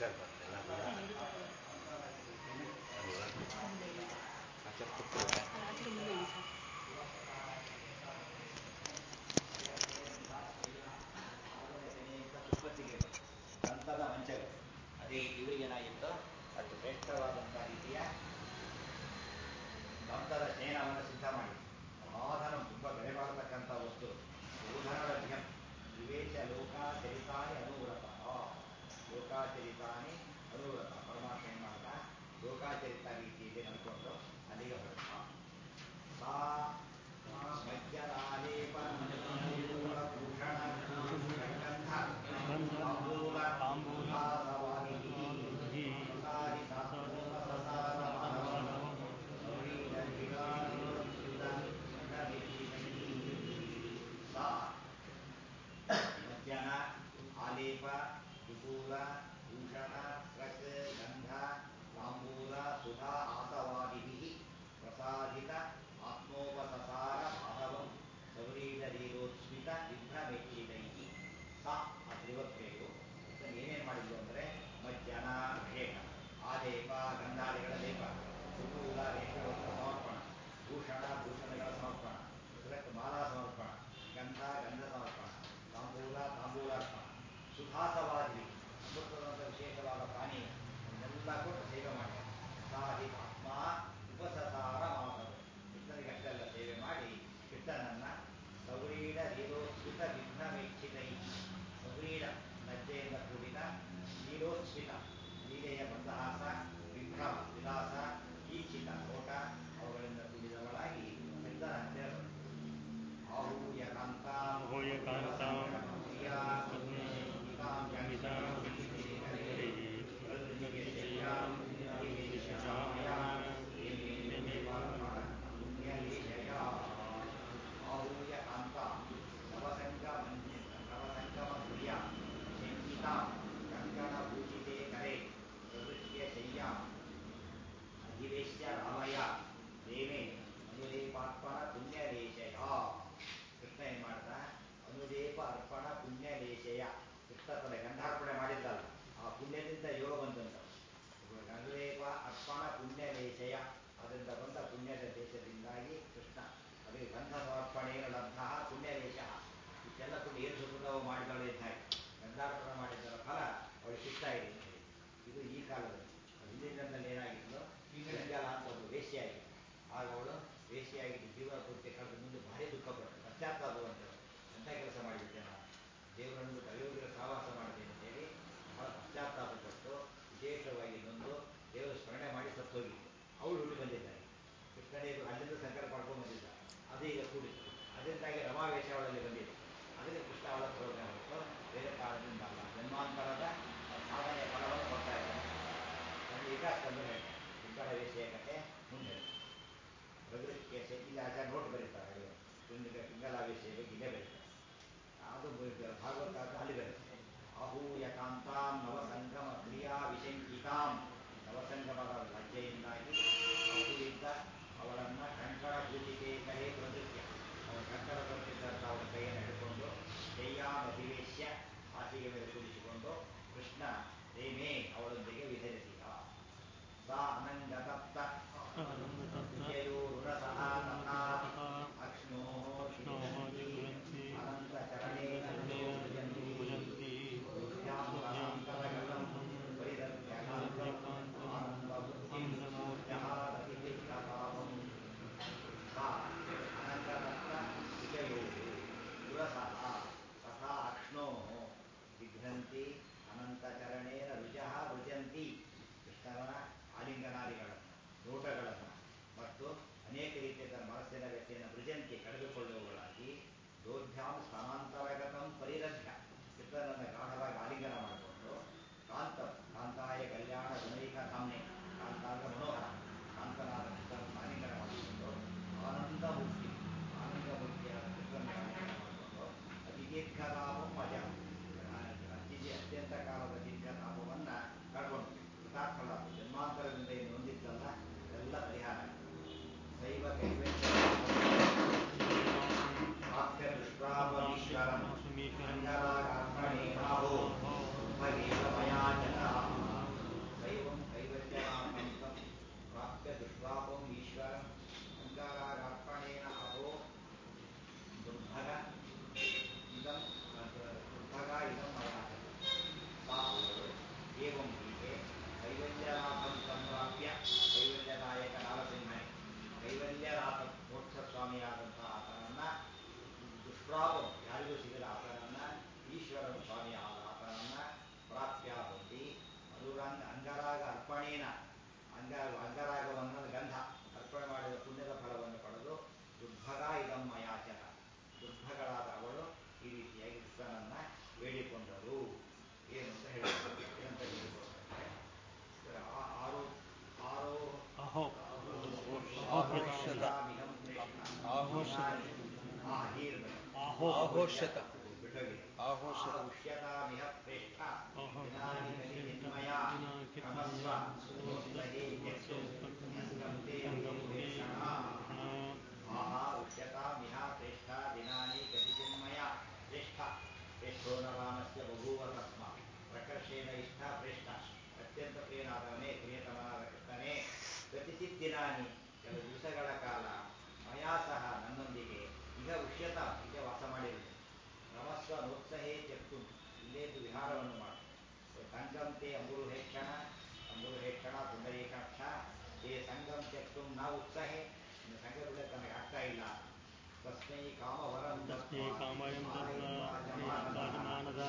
S3: ಪಿಕ್ಚರ್ ಬರ್ತಿಲ್ಲ ಆಚೆ ಕೂತ್ಕೊಳ್ಳಿ.
S2: ಆಚೆ ಮುಂದೆ ಇಡಿ ಸರ್
S1: ಸುಪ್ಪತ್ತಿಗೆ ದಂತದ ಮಂಚಗಳು ಅದೇ ಇವರಿಗೆ ಏನಾಗಿತ್ತು ಅಷ್ಟು ಶ್ರೇಷ್ಠವಾದಂಥ ರೀತಿಯ ದಂತದ ಶಯನವನ್ನು ಸಿದ್ಧ ಮಾಡಿ ಸಾಧನ ತುಂಬ ಬೆಲೆ ಮಾಡತಕ್ಕಂಥ ವಸ್ತು ಗೋಧನಲಭ್ಯಂ ವಿವೇಚ ಲೋಕಾಚರಿತಾನಿ ಅನುವ್ರತ ಲೋಕಾಚರಿತಾನಿ ಅನುವ್ರತ ಪರಮಾತ್ಮ ಏನು ಮಾಡ್ದ ಲೋಕಾಚರಿತ ರೀತಿಯಲ್ಲಿ ನಡ್ಕೊಂಡು ಅಲ್ಲಿಗೆ ಹೊರಟ ಸಾ ಮಜ್ಜನಾಲೇಪ ಭೂಷಣ ಗಂಧ ತಾಂಬೂಲ ತಾಂಬೂಲಾಸವಾದಿಭಿಃ ಮಜ್ಜನ ಆಲೇಪ ವಿಪೂಲ ಭೂಷಣ ರಕ್ ಗಂಧ ತಾಂಬೂಲ ಸುಧಾ ಆಸವಾದಿಭಿಃ ಪ್ರಸಾದಿತ ಆತ್ಮೋಪಸಸಾರ ಮಾಧವಂ ಸೌರೀಡಲೀಲೋತ್ಸ್ಮಿತ ವಿಭ್ರಮೆಚ್ಚಿತೈಃ ಸಾ ಆ ತ್ರಿವಕ್ರೆಯು ಇದನ್ನು ಏನೇನು ಮಾಡಿದ್ರು ಅಂದರೆ ಮಜ್ಜನ ಅಭಿಷೇಕ ಆಲೇಪ ಗಂಧಾದಿಗಳ ಲೇಪ ಸುಕೂಲ ರೇಖೆಗಳ ಸಮರ್ಪಣ ಭೂಷಣ ಭೂಷಣಗಳ ಸಮರ್ಪಣ ಇದಕ್ಕೆ ಮಾಲಾ ಸಮರ್ಪಣ ಗಂಧ ಗಂಧ ಸಮರ್ಪಣ ತಾಂಬೂಲ ತಾಂಬೂಲಾರ್ಪಣ ಸುಧಾಸವಾದಿ ಅಮೃತದಂಥ ವಿಶೇಷವಾದ ಪಾನೀಯ ಇದನ್ನೆಲ್ಲ ಕೊಟ್ಟು ಸೇವೆ ಮಾಡಿ ಸಾಹಿ ಆತ್ಮ ಉಪಸಸಾರ ಮಾಧವ ಕೃಷ್ಣನಿಗೆ ಅಷ್ಟೆಲ್ಲ ಸೇವೆ ಮಾಡಿ ಕೃಷ್ಣನನ್ನ ಸೌರೀಡ ಲೀಲೋತ್ಸ್ಮಿತ ವಿಘ್ನಮೇಕ್ಷಿತೈ ಸೌರೀಡ ಲಜ್ಜೆಯಿಂದ ಕೂಡಿದ ಲೀಲೋತ್ಸ್ಮಿತ ಲೀಲೆಯ ಮಂದಹಾಸ ವಿಭ್ರಮ ವಿಲಾಸ ಈಕ್ಷಿತ ನೋಟ ಅವುಗಳಿಂದ ಕೂಡಿದವಳಾಗಿ ಕೃಷ್ಣನ ಹತ್ತಿರ ಬಂತು. ಆಹೂಯ ಕಾಂತಾಂ
S3: ಆಹೂಯ ಕಾಂತಾಂ
S1: ಪ್ರಿಯಾ ಗೀತಾಂ ಜಂಗಿತಾಂ ಪ್ರಕೃತಿಯಶಯ್ಯಾಂ ದೇವೇಶಯಾಂ ದೇವೇಶಯಾ ಆಹೂಯ ಕಾಂತಾಂ ನವಸಂಗಮ ನವಸಂಗಮ ಪ್ರಿಯಾ ಶಂಕಿತಾಂ ಕಂಕಣಭೂಷಿತೆ ಕರೆ ಪ್ರವೃತ್ತಿಯ ಶಯ್ಯಾಂ ಅಧಿವೇಶ್ಯ ರಾಮಯ್ಯ ದೇವೆ ಅನುಲೇಪಾರ್ಪಣ ಪುಣ್ಯಲೇಶಯ ಕೃಷ್ಣ ಏನ್ ಮಾಡ್ದ ಅನುಲೇಪ ಅರ್ಪಣ ಪುಣ್ಯಲೇಶಯ ಕೃಷ್ಣ ತನ್ನ ಗಂಧಾರ್ಪಣೆ ಮಾಡಿದ್ದಲ್ಲ ಆ ಪುಣ್ಯದಿಂದ ಯೋಗ ಬಂದಂತ ಅನುಲೇಪ ಅರ್ಪಣ ಪುಣ್ಯಲೇಶಯ ಅದರಿಂದ ಬಂದ ಪುಣ್ಯದ ದೇಶದಿಂದಾಗಿ ಕೃಷ್ಣ ಅದಕ್ಕೆ ಗಂಧ ಸಮರ್ಪಣೆಯ ಲಬ್ಧ ಪುಣ್ಯಲೇಶ ಇಷ್ಟೆಲ್ಲ ಪುಣ್ಯ ಏನು ಸುಖದವು ಮಾಡಿದಳು ಅಂತ ಹಾಗೆ ಗಂಧಾರ್ಪಣೆ ಮಾಡಿದ್ದರ ಫಲ ಅವಳಿಗೆ ಸಿಗ್ತಾ ಇದೆ ಅಂತ ಹೇಳಿ ಇದು ಈ ಕಾಲದಲ್ಲಿ ಹಿಂದಿನ ದಿನದಲ್ಲಿ ಏನಾಗಿತ್ತು ಗಂಗಾಲ ಅಂತ ಒಬ್ಬ ವೇಶ್ಯಾಗಿ ಆಗ ಅವಳು ವೇಶ್ಯಾಗಿ ಜೀವನ ಪೂರ್ತಿ ಕಳೆದ ಮುಂದೆ ಭಾರಿ ದುಃಖ ಪಟ್ಟು ಪಶ್ಚಾತ್ತಾಪ ಅಂತ ಎಂಥ ಕೆಲಸ ಮಾಡಿಬಿಟ್ಟೆ ನಾನು ದೇವರನ್ನು ಅಯೋಗ್ಯರ ಸಹವಾಸ ಮಾಡಿದೆ ಅಂತೇಳಿ ಬಹಳ ಪಶ್ಚಾತ್ತಾಪ ಪಟ್ಟು ವಿಶೇಷವಾಗಿ ನೊಂದು ದೇವರ ಸ್ಮರಣೆ ಮಾಡಿ ಸತ್ತೋಗಿತ್ತು ಅವಳು ಹುಟ್ಟಿ ಬಂದಿದ್ದಾಳೆ ಕೃಷ್ಣನೇ ಅಲ್ಲಿಂದ ಸಂಕಲ್ಪ ಮಾಡ್ಕೊಂಡು ಬಂದಿದ್ದ ಅದೇ ಈಗ ಕೂಡಿತ್ತು ಅದರಿಂದಾಗಿ ರಮಾವೇಶ ಅವಳಲ್ಲಿ ಬಂದಿದೆ ಅದಕ್ಕೆ ಕೃಷ್ಣ ಅವಳ ಪ್ರೋಗ್ರಾಮ ಹೊರತು ಬೇರೆ ಕಾರಣದಿಂದ ಅಲ್ಲ ಜನ್ಮಾಂತರದ ಸಾಧನೆಯ ಫಲವನ್ನು ಕೊಡ್ತಾ ಇದ್ದಾನೆ ಅದು ಈಗ ತಂದು ಹೇಳ್ತಾರೆ ಉತ್ತರ ವೇಷೆಯ ಕಥೆ ಮುಂದೆ ಪ್ರಕೃತಿಗೆ ಇಲ್ಲಿ ಆಚಾರ ನೋಟ್ ಬರೀತಾರೆ ಅವರು ತುಂಬಿಗ ಪಿಂಗಲಾವೇಶೆಯ ಬಗ್ಗೆ ಇಲ್ಲೇ ಬರೀತಾರೆ ಅದು ಬರೀತಾರೆ. ಭಾಗವತ ಅದು ಅಲ್ಲಿ ಬರುತ್ತೆ ಆಹೂಯ ಕಾಂತಾಂ ನವಸಂಗಮ ಕ್ರಿಯಾ ವಿಶಂಕಿತಾಂ ನವಸಂಗಮದ ಲಜ್ಜೆಯಿಂದಾಗಿ ಆಹುವಿದ್ದ ಅವಳನ್ನ ಕಂಕಣ ಪೂಜಿಕೆ ಕಲೆ ಪ್ರನೃತ್ಯ ಅವಳ ಕಂಕಣ ಬರುತ್ತಿದ್ದಂಥ ಅವಳ ಕೈಯನ್ನು ಹಿಡ್ಕೊಂಡು ಶಯ್ಯಾಂ ಅಧಿವೇಶ್ಯ ಹಾಸಿಗೆ ಮೇಲೆ ಕುಳಿಸಿಕೊಂಡು ಕೃಷ್ಣ ರೇಮೇ ಅವಳೊಂದಿಗೆ ವಿಧರಿಸಿದ ಸಾ ಅನಂಗತಪ್ತ ವಿಜಯೋರುರಸಃ ತಥಾ ಅಕ್ಷ್ಣೋ ಶಿಖರಂತಿ ಅನಂತಚರಣೇನ ಭುಜಂತಿ ಭುಜ್ಯಾಂ ವರಾಂತರಗತಂ ಪರಿದರ್ಶ್ಯಕಾಂತಂ ಆನಂದಬುದ್ಧಿಂ ಜಹಾರತಿ ತೀರ್ಥತಾಪಂ ಸಾ ಅನಂತತಪ್ತ ವಿಜಯೋ ಉರಸಃ ತಥಾ ಅಕ್ಷ್ಣೋ ವಿಘ್ನಂತಿ ಅನಂತಚರಣೇನ ರುಜಃ ಭುಜಂತಿ ಕೃಷ್ಣನ ಆಲಿಂಗನಾದಿಗಳನ್ನು ನೋಟಗಳನ್ನು ಮತ್ತು ಅನೇಕ ರೀತಿಯ ತನ್ನ ಮನಸ್ಸಿನ ವ್ಯಕ್ತಿಯನ್ನು ಭೃಜಂತಿ ಕಳೆದುಕೊಳ್ಳುವವಳಾಗಿ ದೋರ್ಭ್ಯಾಂ ಸ್ಥಾನಾಂತರಗತಂ ಪರಿರಭ್ಯ ಕೃಷ್ಣನನ್ನು ಗಾಢವಾಗಿ ಆಲಿಂಗನ ಮಾಡಿಕೊಂಡು ಕಾಂತ ಕಾಂತಾಯ ಕಲ್ಯಾಣ ಗುಣೈಕ ಧಾಮ್ನೆ ಕಾಂತ ಅಂದ್ರೆ ಮನೋಹರ ಕಾಂತನಾದ ಕೃಷ್ಣನ ಆಲಿಂಗನ ಮಾಡಿಕೊಂಡು ಆನಂದ ಮುಕ್ತಿ ಆನಂದ ಮುಕ್ತಿಯಾದ ಕೃಷ್ಣನ ಆಲಿಂಗನ ಮಾಡಿಕೊಂಡು ಅತಿ ದೀರ್ಘತಾಪಂ ಮಜ ಅತಿ ಅತ್ಯಂತ ಕಾಲದ ದೀರ್ಘ ತಾಪವನ್ನು ಕಳ್ಕೊಂಡು ಕೃತಾರ್ಥಳ ಜನ್ಮಾಂತರದಿಂದ ಏನು ಹೊಂದಿದ್ದಲ್ಲ ಎಲ್ಲ ಪರಿಹಾರ ಶೈವ ಕೈವಲ್ಯ ಪ್ರಾಪ್ಯ ದೃಷ್ಟಾಮೀಶ್ವರಂ ಅಂಗರಾಗಾರ್ಪಣೇನಾಹೋ ಉಪಗೀತ ಮಯಾ ಜನಃ ಬೇಡಿಕೊಂಡರು ಏನು ಅಂತ ಹೇಳ್ತಾರೆ ಏನಂತ ಹೇಳಿಕೊಡ್ತಾರೆ ಆ- ಆರೋ ಆರೋ
S3: ಅಹೋ
S1: ಆಹೋಷತಾಮಿಹಂ ಶ್ರೇಷ್ಠ.
S3: ಆಹೋಷತ.
S1: ಆ, ಹೀರ್ಬೇಕು.
S3: ಆಹೋ ಆಹೋಷತ
S1: ಬಿಟ್ಟೋಗಿ.
S3: ಆಹೋಷತ.
S1: ಆಹುಷ್ಯತಾಮಿಹ ಶ್ರೇಷ್ಠ.
S3: ಆಹೋ.
S1: ವಿನಾನಿ ಕಲಿಹಿನ್ಮಯ. ಕ್ರಮಸ್ವ ಸುಮೋಸ್ತಹೇ ಯಕ್ಷೋ. ಸಂಗಂತೆ ಅನುಪೇಕ್ಷಣ. ಆಹಾ ಉಚ್ಯತಾಮಿಹ ಶ್ರೇಷ್ಠ ದಿನಾನಿ ಗತಿಚಿನ್ಮಯ ಶ್ರೇಷ್ಠ ಶ್ರೇಷ್ಠೋ ನವಾನಸ್ಯ ಬಭೂವ ತಸ್ಮ ಪ್ರಕರ್ಷೇಣ ಇಷ್ಟ ಶ್ರೇಷ್ಠ ಅತ್ಯಂತ ಪ್ರಿಯನಾದವನೇ ಪ್ರಿಯತಮನಾದ ಕೃಷ್ಣನೇ ಗತಿಚಿತ್ ದಿನಾನಿ ಕೆಲವು ದಿವಸಗಳ ಕಾಲ ಮಯಾ ಸಹ ನನ್ನೊಂದಿಗೆ ಈಗ ಉಷ್ಯತ ಈಗ ವಾಸ ಮಾಡಿರುವುದು ನಮಸ್ವ ನೋತ್ಸಹೇ ತ್ಯಕ್ತು ಇಲ್ಲೇದು ವಿಹಾರವನ್ನು ಮಾಡು ಸಂಗಂತೆ ಅಂಬುರುಹೇಕ್ಷಣ ಅಂಬುರುಹೇಕ್ಷಣ ಪುಂಡರೀಕಾಕ್ಷ ತೇ ಸಂಗಂ ತ್ಯಕ್ತು ನ ಉತ್ಸಹೆ ಇನ್ನು ಸಂಘ ಬಿಡಕ್ಕೆ ನನಗೆ ಆಗ್ತಾ ಇಲ್ಲ ತಸ್ಮೈ ಕಾಮವರಂ
S3: ತಸ್ಮೈ ಕಾಮವರಂ ದತ್ವಾ
S1: ಮಾನದ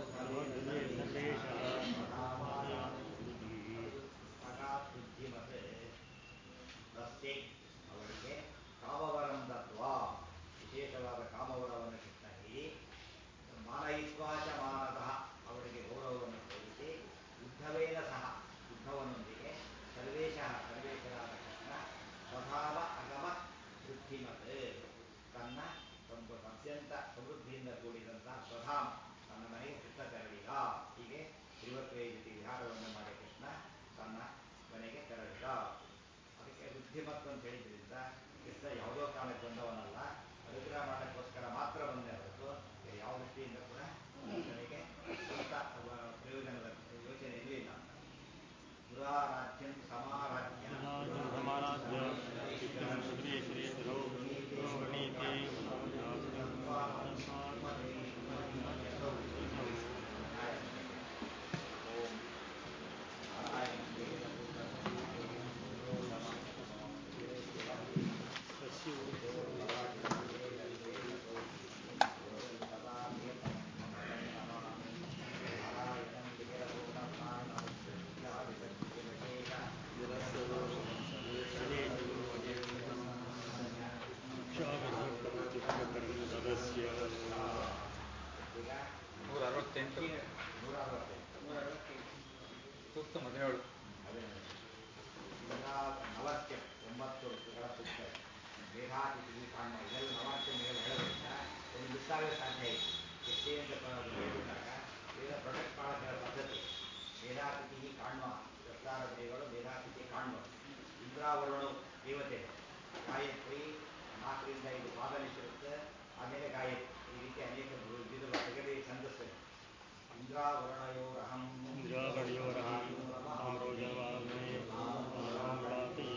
S1: ಬುದ್ಧಿಮತೆ ತಸ್ಮೈ ಅವರಿಗೆ ಕಾಮವರಂ ದತ್ವಾ ವಿಶೇಷವಾದ ಕಾಮವರವನ್ನು ಕೃಷ್ಣ ನೀಡಿ ಮಾನಯಿತ್ವಾಚ ಮಾನದ ಅವರಿಗೆ ಗೌರವವನ್ನು ತೋರಿಸಿ ಯುದ್ಧವೇನ ಸಹ ಯುದ್ಧವನ್ನೊಂದಿಗೆ ಸರ್ವೇಶಃ ಸರ್ವೇಶರಾದ ಕೃಷ್ಣ ಸ್ವಭಾವ ಅಗಮ ವೃದ್ಧಿಮತ್ ತನ್ನ ಒಂದು ಅತ್ಯಂತ ಸಮೃದ್ಧಿಯಿಂದ ಕೂಡಿದಂತಹ ಸ್ವಧಾಮ ತನ್ನ ಮನೆಗೆ ಕೃಷ್ಣ ತೆರಳಿದ ಹೀಗೆ ತ್ರಿವಕ್ರೆಯ ಜೊತೆ ವಿಹಾರವನ್ನು ಮಾಡಿ ಕೃಷ್ಣ ತನ್ನ ಮನೆಗೆ ತೆರಳಿದ ಅದಕ್ಕೆ ಬುದ್ಧಿಮತ್ ಅಂತ ಹೇಳಿದ್ರಿಂದ ಕೃಷ್ಣ ಯಾವುದೋ ಕಾಲಕ್ಕೆ ಬಂದವನಲ್ಲ ಅನುಗ್ರಹ ಮಾಡೋಕ್ಕೋಸ್ಕರ ಮಾತ್ರ ಬಂದೇ ಹೊರತು ಬೇರೆ ಯಾವ ದೃಷ್ಟಿಯಿಂದ ಕೂಡ ಕೃಷ್ಣನಿಗೆ ಸ್ವಂತ ಒಬ್ಬ ಪ್ರಯೋಜನದ ಯೋಚನೆ ಇರಲಿಲ್ಲ ಪುರಾರಾಧ್ಯಂ ಸಮಾರಾಧ್ಯ
S3: ಸಮಾರಾಧ್ಯ ಚಿತ್ರಂ ಶ್ರೀಶ್ರೀಧರೌ ಪ್ರಣೀತೆ
S1: ಓಂ
S3: ಸದಸ್ಯ
S1: ಈಗ
S4: ನೂರ ಅರವತ್ತೆಂಟು
S1: ನೂರ ಅರವತ್ತೈದು
S4: ಸೂಕ್ತ ಹದಿನೇಳು
S1: ಅದೇ ಈಗ ನವತ್ಯ ಒಂಬತ್ತು ಋತುಗಳ ಸೂಕ್ತ ಮೇಘಾತಿಥಿ ಕಾಣ ಇದೆಲ್ಲ ನವಾತ್ಯಮಿಗಳು ಹೇಳೋದ್ರಿಂದ ಒಂದು ಮಿಸ್ ಆಗೋ ಸಾಧ್ಯ ಇದೆ ಎಷ್ಟೇ ಅಂತ ಪ- ಹೇಳಿದಾಗ ಬೇರೆ ಪ್ರೊಟೆಕ್ಟ್ ಮಾಡೋಕ್ಕೆ ಪದ್ಧತಿ ಮೇಧಾತಿಥಿ ಕಾಣುವ ಸರ್ಕಾರ ದೇವರು ಮೇಧಾತಿಥಿ ಕಾಣುವ ಇಂದ್ರಾವರುಣು ದೇವತೆ ಗಾಯತ್ರಿ ನಾಲ್ಕರಿಂದ ಐದು ಪಾದ ನಿಲ್ಲಿರುತ್ತೆ ಆಮೇಲೆ ಗಾಯತ್ರಿ ಈ ರೀತಿ ಅನೇಕ ವಿಧ ತೆಗೆದೇ ಛಂದಸ್ಸು ಇಂದ್ರಾವರಣಯೋರಹಂ
S3: ಇಂದ್ರಾವರಣಯೋರಹಂ ತಾಮ್ರೋಜವಾಮೇ ತಾಮ್ರಾತಿ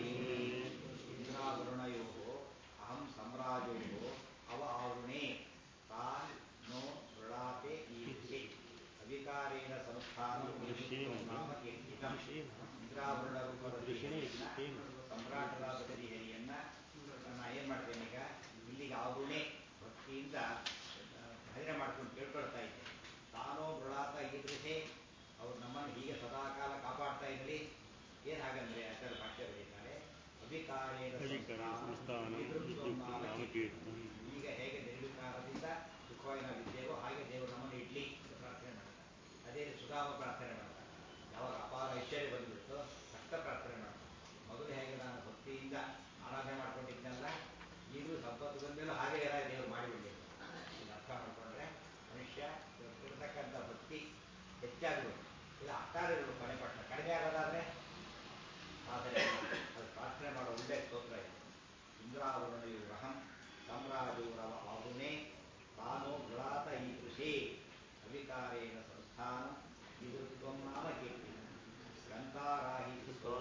S1: ಇಂದ್ರಾವರುಣಯೋ ಅಹಂ ಸಮ್ರಾಜೋ ಅವ ಆವೃಣೆ ತಾನ್ ನೋ ಮೃಳಾತೆ ಈರ್ಷೆ ಅಧಿಕಾರೇಣ ಸಂಸ್ಥಾನ ನಾಮ ಕೀರ್ತಿತಂ ಇಂದ್ರಾವರಣ ರೂಪದ ಶ್ರೀಹರಿಯನ್ನ ಸಮ್ರಾಟರಾದ ಶ್ರೀಹರಿಯನ್ನ ನಾ ಏನ್ ಮಾಡ್ತೇನೆ ಈಗ ಇಲ್ಲಿಗೆ ಆವೃಣೆ ಭಕ್ತಿಯಿಂದ ಆ, ಭಜನೆ ಮಾಡ್ಕೊಂಡು ಕೇಳ್ಕೊಳ್ತಾ ಇದ್ದೆ ತಾನೋ ಮೃಳಾತ ಈದೃಶೆ ಅವ್ರು ನಮ್ಮನ್ನು ಹೀಗೆ ಸದಾಕಾಲ ಕಾಪಾಡ್ತಾ ಇದ್ರಿ ಏನ್ ಹಾಗಂದ್ರೆ ಆಚಾರ್ಯ ಭಾಷ್ಯ ಬರೀತಾರೆ ಅಧಿಕಾರೇಣ
S3: ಅಧಿಕಾರ ಸಂಸ್ಥಾನ ವಿದ್ಯುಕ್ತ ನಾಮಕೀರ್ತನ
S1: ಈಗ ಹೇಗೆ ನಿರ್ವಿಕಾರದಿಂದ ಸುಖವಾಗಿ ನಾವು ಇದ್ದೇವೋ ಹಾಗೆ ದೇವರು ನಮ್ಮನ್ನು ಇಡ್ಲಿ ಅಂತ ಪ್ರಾರ್ಥನೆ ಮಾಡ್ತಾರೆ ಅದೇ ರೀತಿ ಸುಧಾಮ ಪ್ರಾರ್ಥನೆ ಮಾಡ್ತಾರೆ ಯಾವಾಗ ಅಪಾರ ಐಶ್ವರ್ಯ ಬಂದ್ಬಿಟ್ಟು ಕಷ್ಟ ಪ್ರಾರ್ಥನೆ ಮಾಡ್ತಾರೆ ಮೊದಲು ಹೇಗೆ ನಾನು ಭಕ್ತಿಯಿಂದ ಆರಾಧನೆ ಮಾಡ್ಕೊಂಡಿದ್ದೆನಲ್ಲ ಈಗಲೂ ಸಂಪತ್ತು ಬಂದಮೇಲೂ ಹಾಗೆ ಎಲ್ಲ ದೇವರು ಮಾಡಿಬಿಡಲಿ ಇದು ಅರ್ಥ ಮಾಡ್ಕೊಂಡ್ರೆ ಮನುಷ್ಯ ಇರತಕ್ಕಂಥ ಭಕ್ತಿ ಹೆಚ್ಚಾಗಬೇಕು ಇಲ್ಲ ಅಷ್ಟಾರು ಇರಬೇಕು ಕೊನೆ ಪಟ್ಟ ಕಡಿಮೆ ಆಗೋದಾದ್ರೆ ಆದರೆ ಅದು ಪ್ರಾರ್ಥನೆ ಮಾಡೋ ಒಳ್ಳೆ ಸ್ತೋತ್ರ ಇದೆ ಇಂದ್ರಾವರಣಯುರಹಂ ಸಾಮ್ರಾಜೋರವ ಆಗುಣೆ ತಾನೋ ಮೃಳಾತ ಈದೃಶೇ ಅವಿಕಾರೇಣ ಸಂಸ್ಥಾನ ನಿವೃತ್ವಂ ನಾಮ ಕೀರ್ತಿ ಗಂತಾರಾಹಿ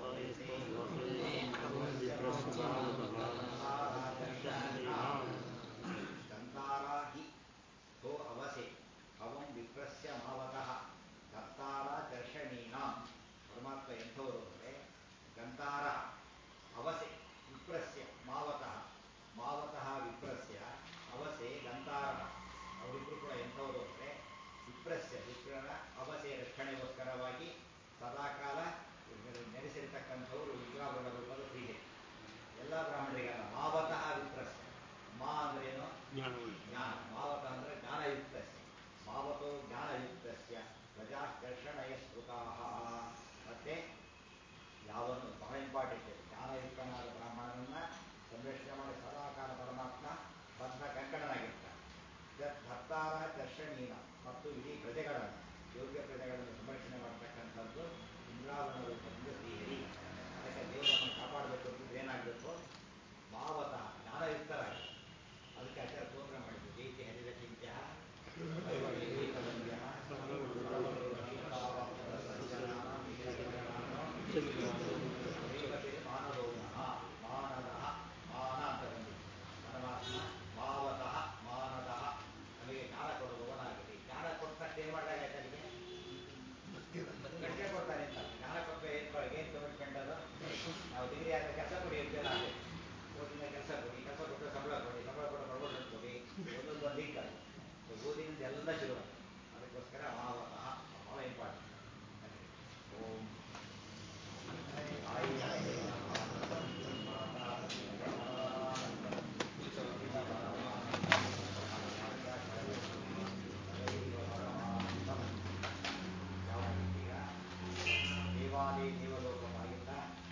S1: ಗಂತಾರಾಹಿ ಥೋ ಅವಸೆ ಅವಂ ವಿಪ್ರಸ್ಯ ಮಾವತಃ ಕರ್ತಾರ ದರ್ಶನೀನಾಂ ಪರಮಾತ್ಮ ಎಂಥವರು ತಸ್ಯ ಪ್ರಜಾಕರ್ಷಣಯ ಸ್ಮೃತಾಹ ಮತ್ತೆ ಯಾವನ್ನು ಬಹಳ ಇಂಪಾರ್ಟೆಂಟ್ ಜ್ಞಾನಯುಕ್ತನಾದ ಬ್ರಾಹ್ಮಣನನ್ನ ಸಂರಕ್ಷಣೆ ಮಾಡಿ ಸದಾಕಾಲ ಪರಮಾತ್ಮ ಬದ್ಧ ಕಂಕಣನಾಗಿರ್ತಾನೆ ದ- ಭರ್ತಾರ ದರ್ಶನೀನ ಮತ್ತು ಇಡೀ ಪ್ರಜೆಗಳನ್ನು ಯೋಗ್ಯ ಪ್ರಜೆಗಳನ್ನು ಸಂರಕ್ಷಣೆ ಮಾಡ್ತಕ್ಕಂಥದ್ದು ಇಂದ್ರಾವರಣ ರೂಪದಿಂದ ಶ್ರೀಹರಿ ಅದಕ್ಕೆ ದೇವರನ್ನು ಕಾಪಾಡಬೇಕು ಅಂತಿದ್ರೆ ಏನಾಗಬೇಕು ಭಾವತಃ ಜ್ಞಾನಯುಕ್ತರಾಗಿ ಅದಕ್ಕೆ ಆಚಾರ ಸ್ತೋತ್ರ ಮಾಡಿದ್ರು ಜೈತಿ ಹರಿರಚಿಂತ್ಯ ಮಾನದೋನ ಮಾನದ ಮಾನ ಅಂತ ಬಂದಿದೆ ಪರಮಾತ್ಮ ಭಾವತಃ ಮಾನದಃ ನಮಗೆ ಜ್ಞಾನ ಕೊಡುವವನಾಗಿದೆ ಜ್ಞಾನ ಕೊಟ್ಟ ತಕ್ಷಣ ಏನು ಮಾಡಲಾಗೈತೆ ಅಲ್ಲಿಗೆ ಗಂಟೆ ಕೊಡ್ತಾನೆ ಅಂತ ಜ್ಞಾನ ಕೊಟ್ಟರೆ ಏನು ಏನು ಕಮಿಟ್ಮೆಂಟ್ ಅದು ನಾವು ಡಿಗ್ರಿ ಆದ ಕೆಲಸ ಕೊಡಿ ಅಂತ ನಾನು ಓದಿನ ಕೆಲಸ ಕೊಡಿ ಕೆಲಸ ಕೊಟ್ಟರೆ ಸಂಬಳ ಕೊಡಿ ಸಂಬಳ ಕೊಟ್ಟು ಪ್ರಮೋಷನ್ ಕೊಡಿ ಒಂದೊಂದು ಒಂದು ಲಿಂಕ್ ಅದು ಸೊ ಓದಿನಿಂದ ಎಲ್ಲ ಶುರು ಆಗುತ್ತೆ. ಅದಕ್ಕೋಸ್ಕರ ಭಾವತಃ ಭಾಳ ಇಂಪಾರ್ಟೆಂಟ್ ಓಂ ದೇವಾದಿ ದೇವಲೋಕವಾಗಿದ್ದ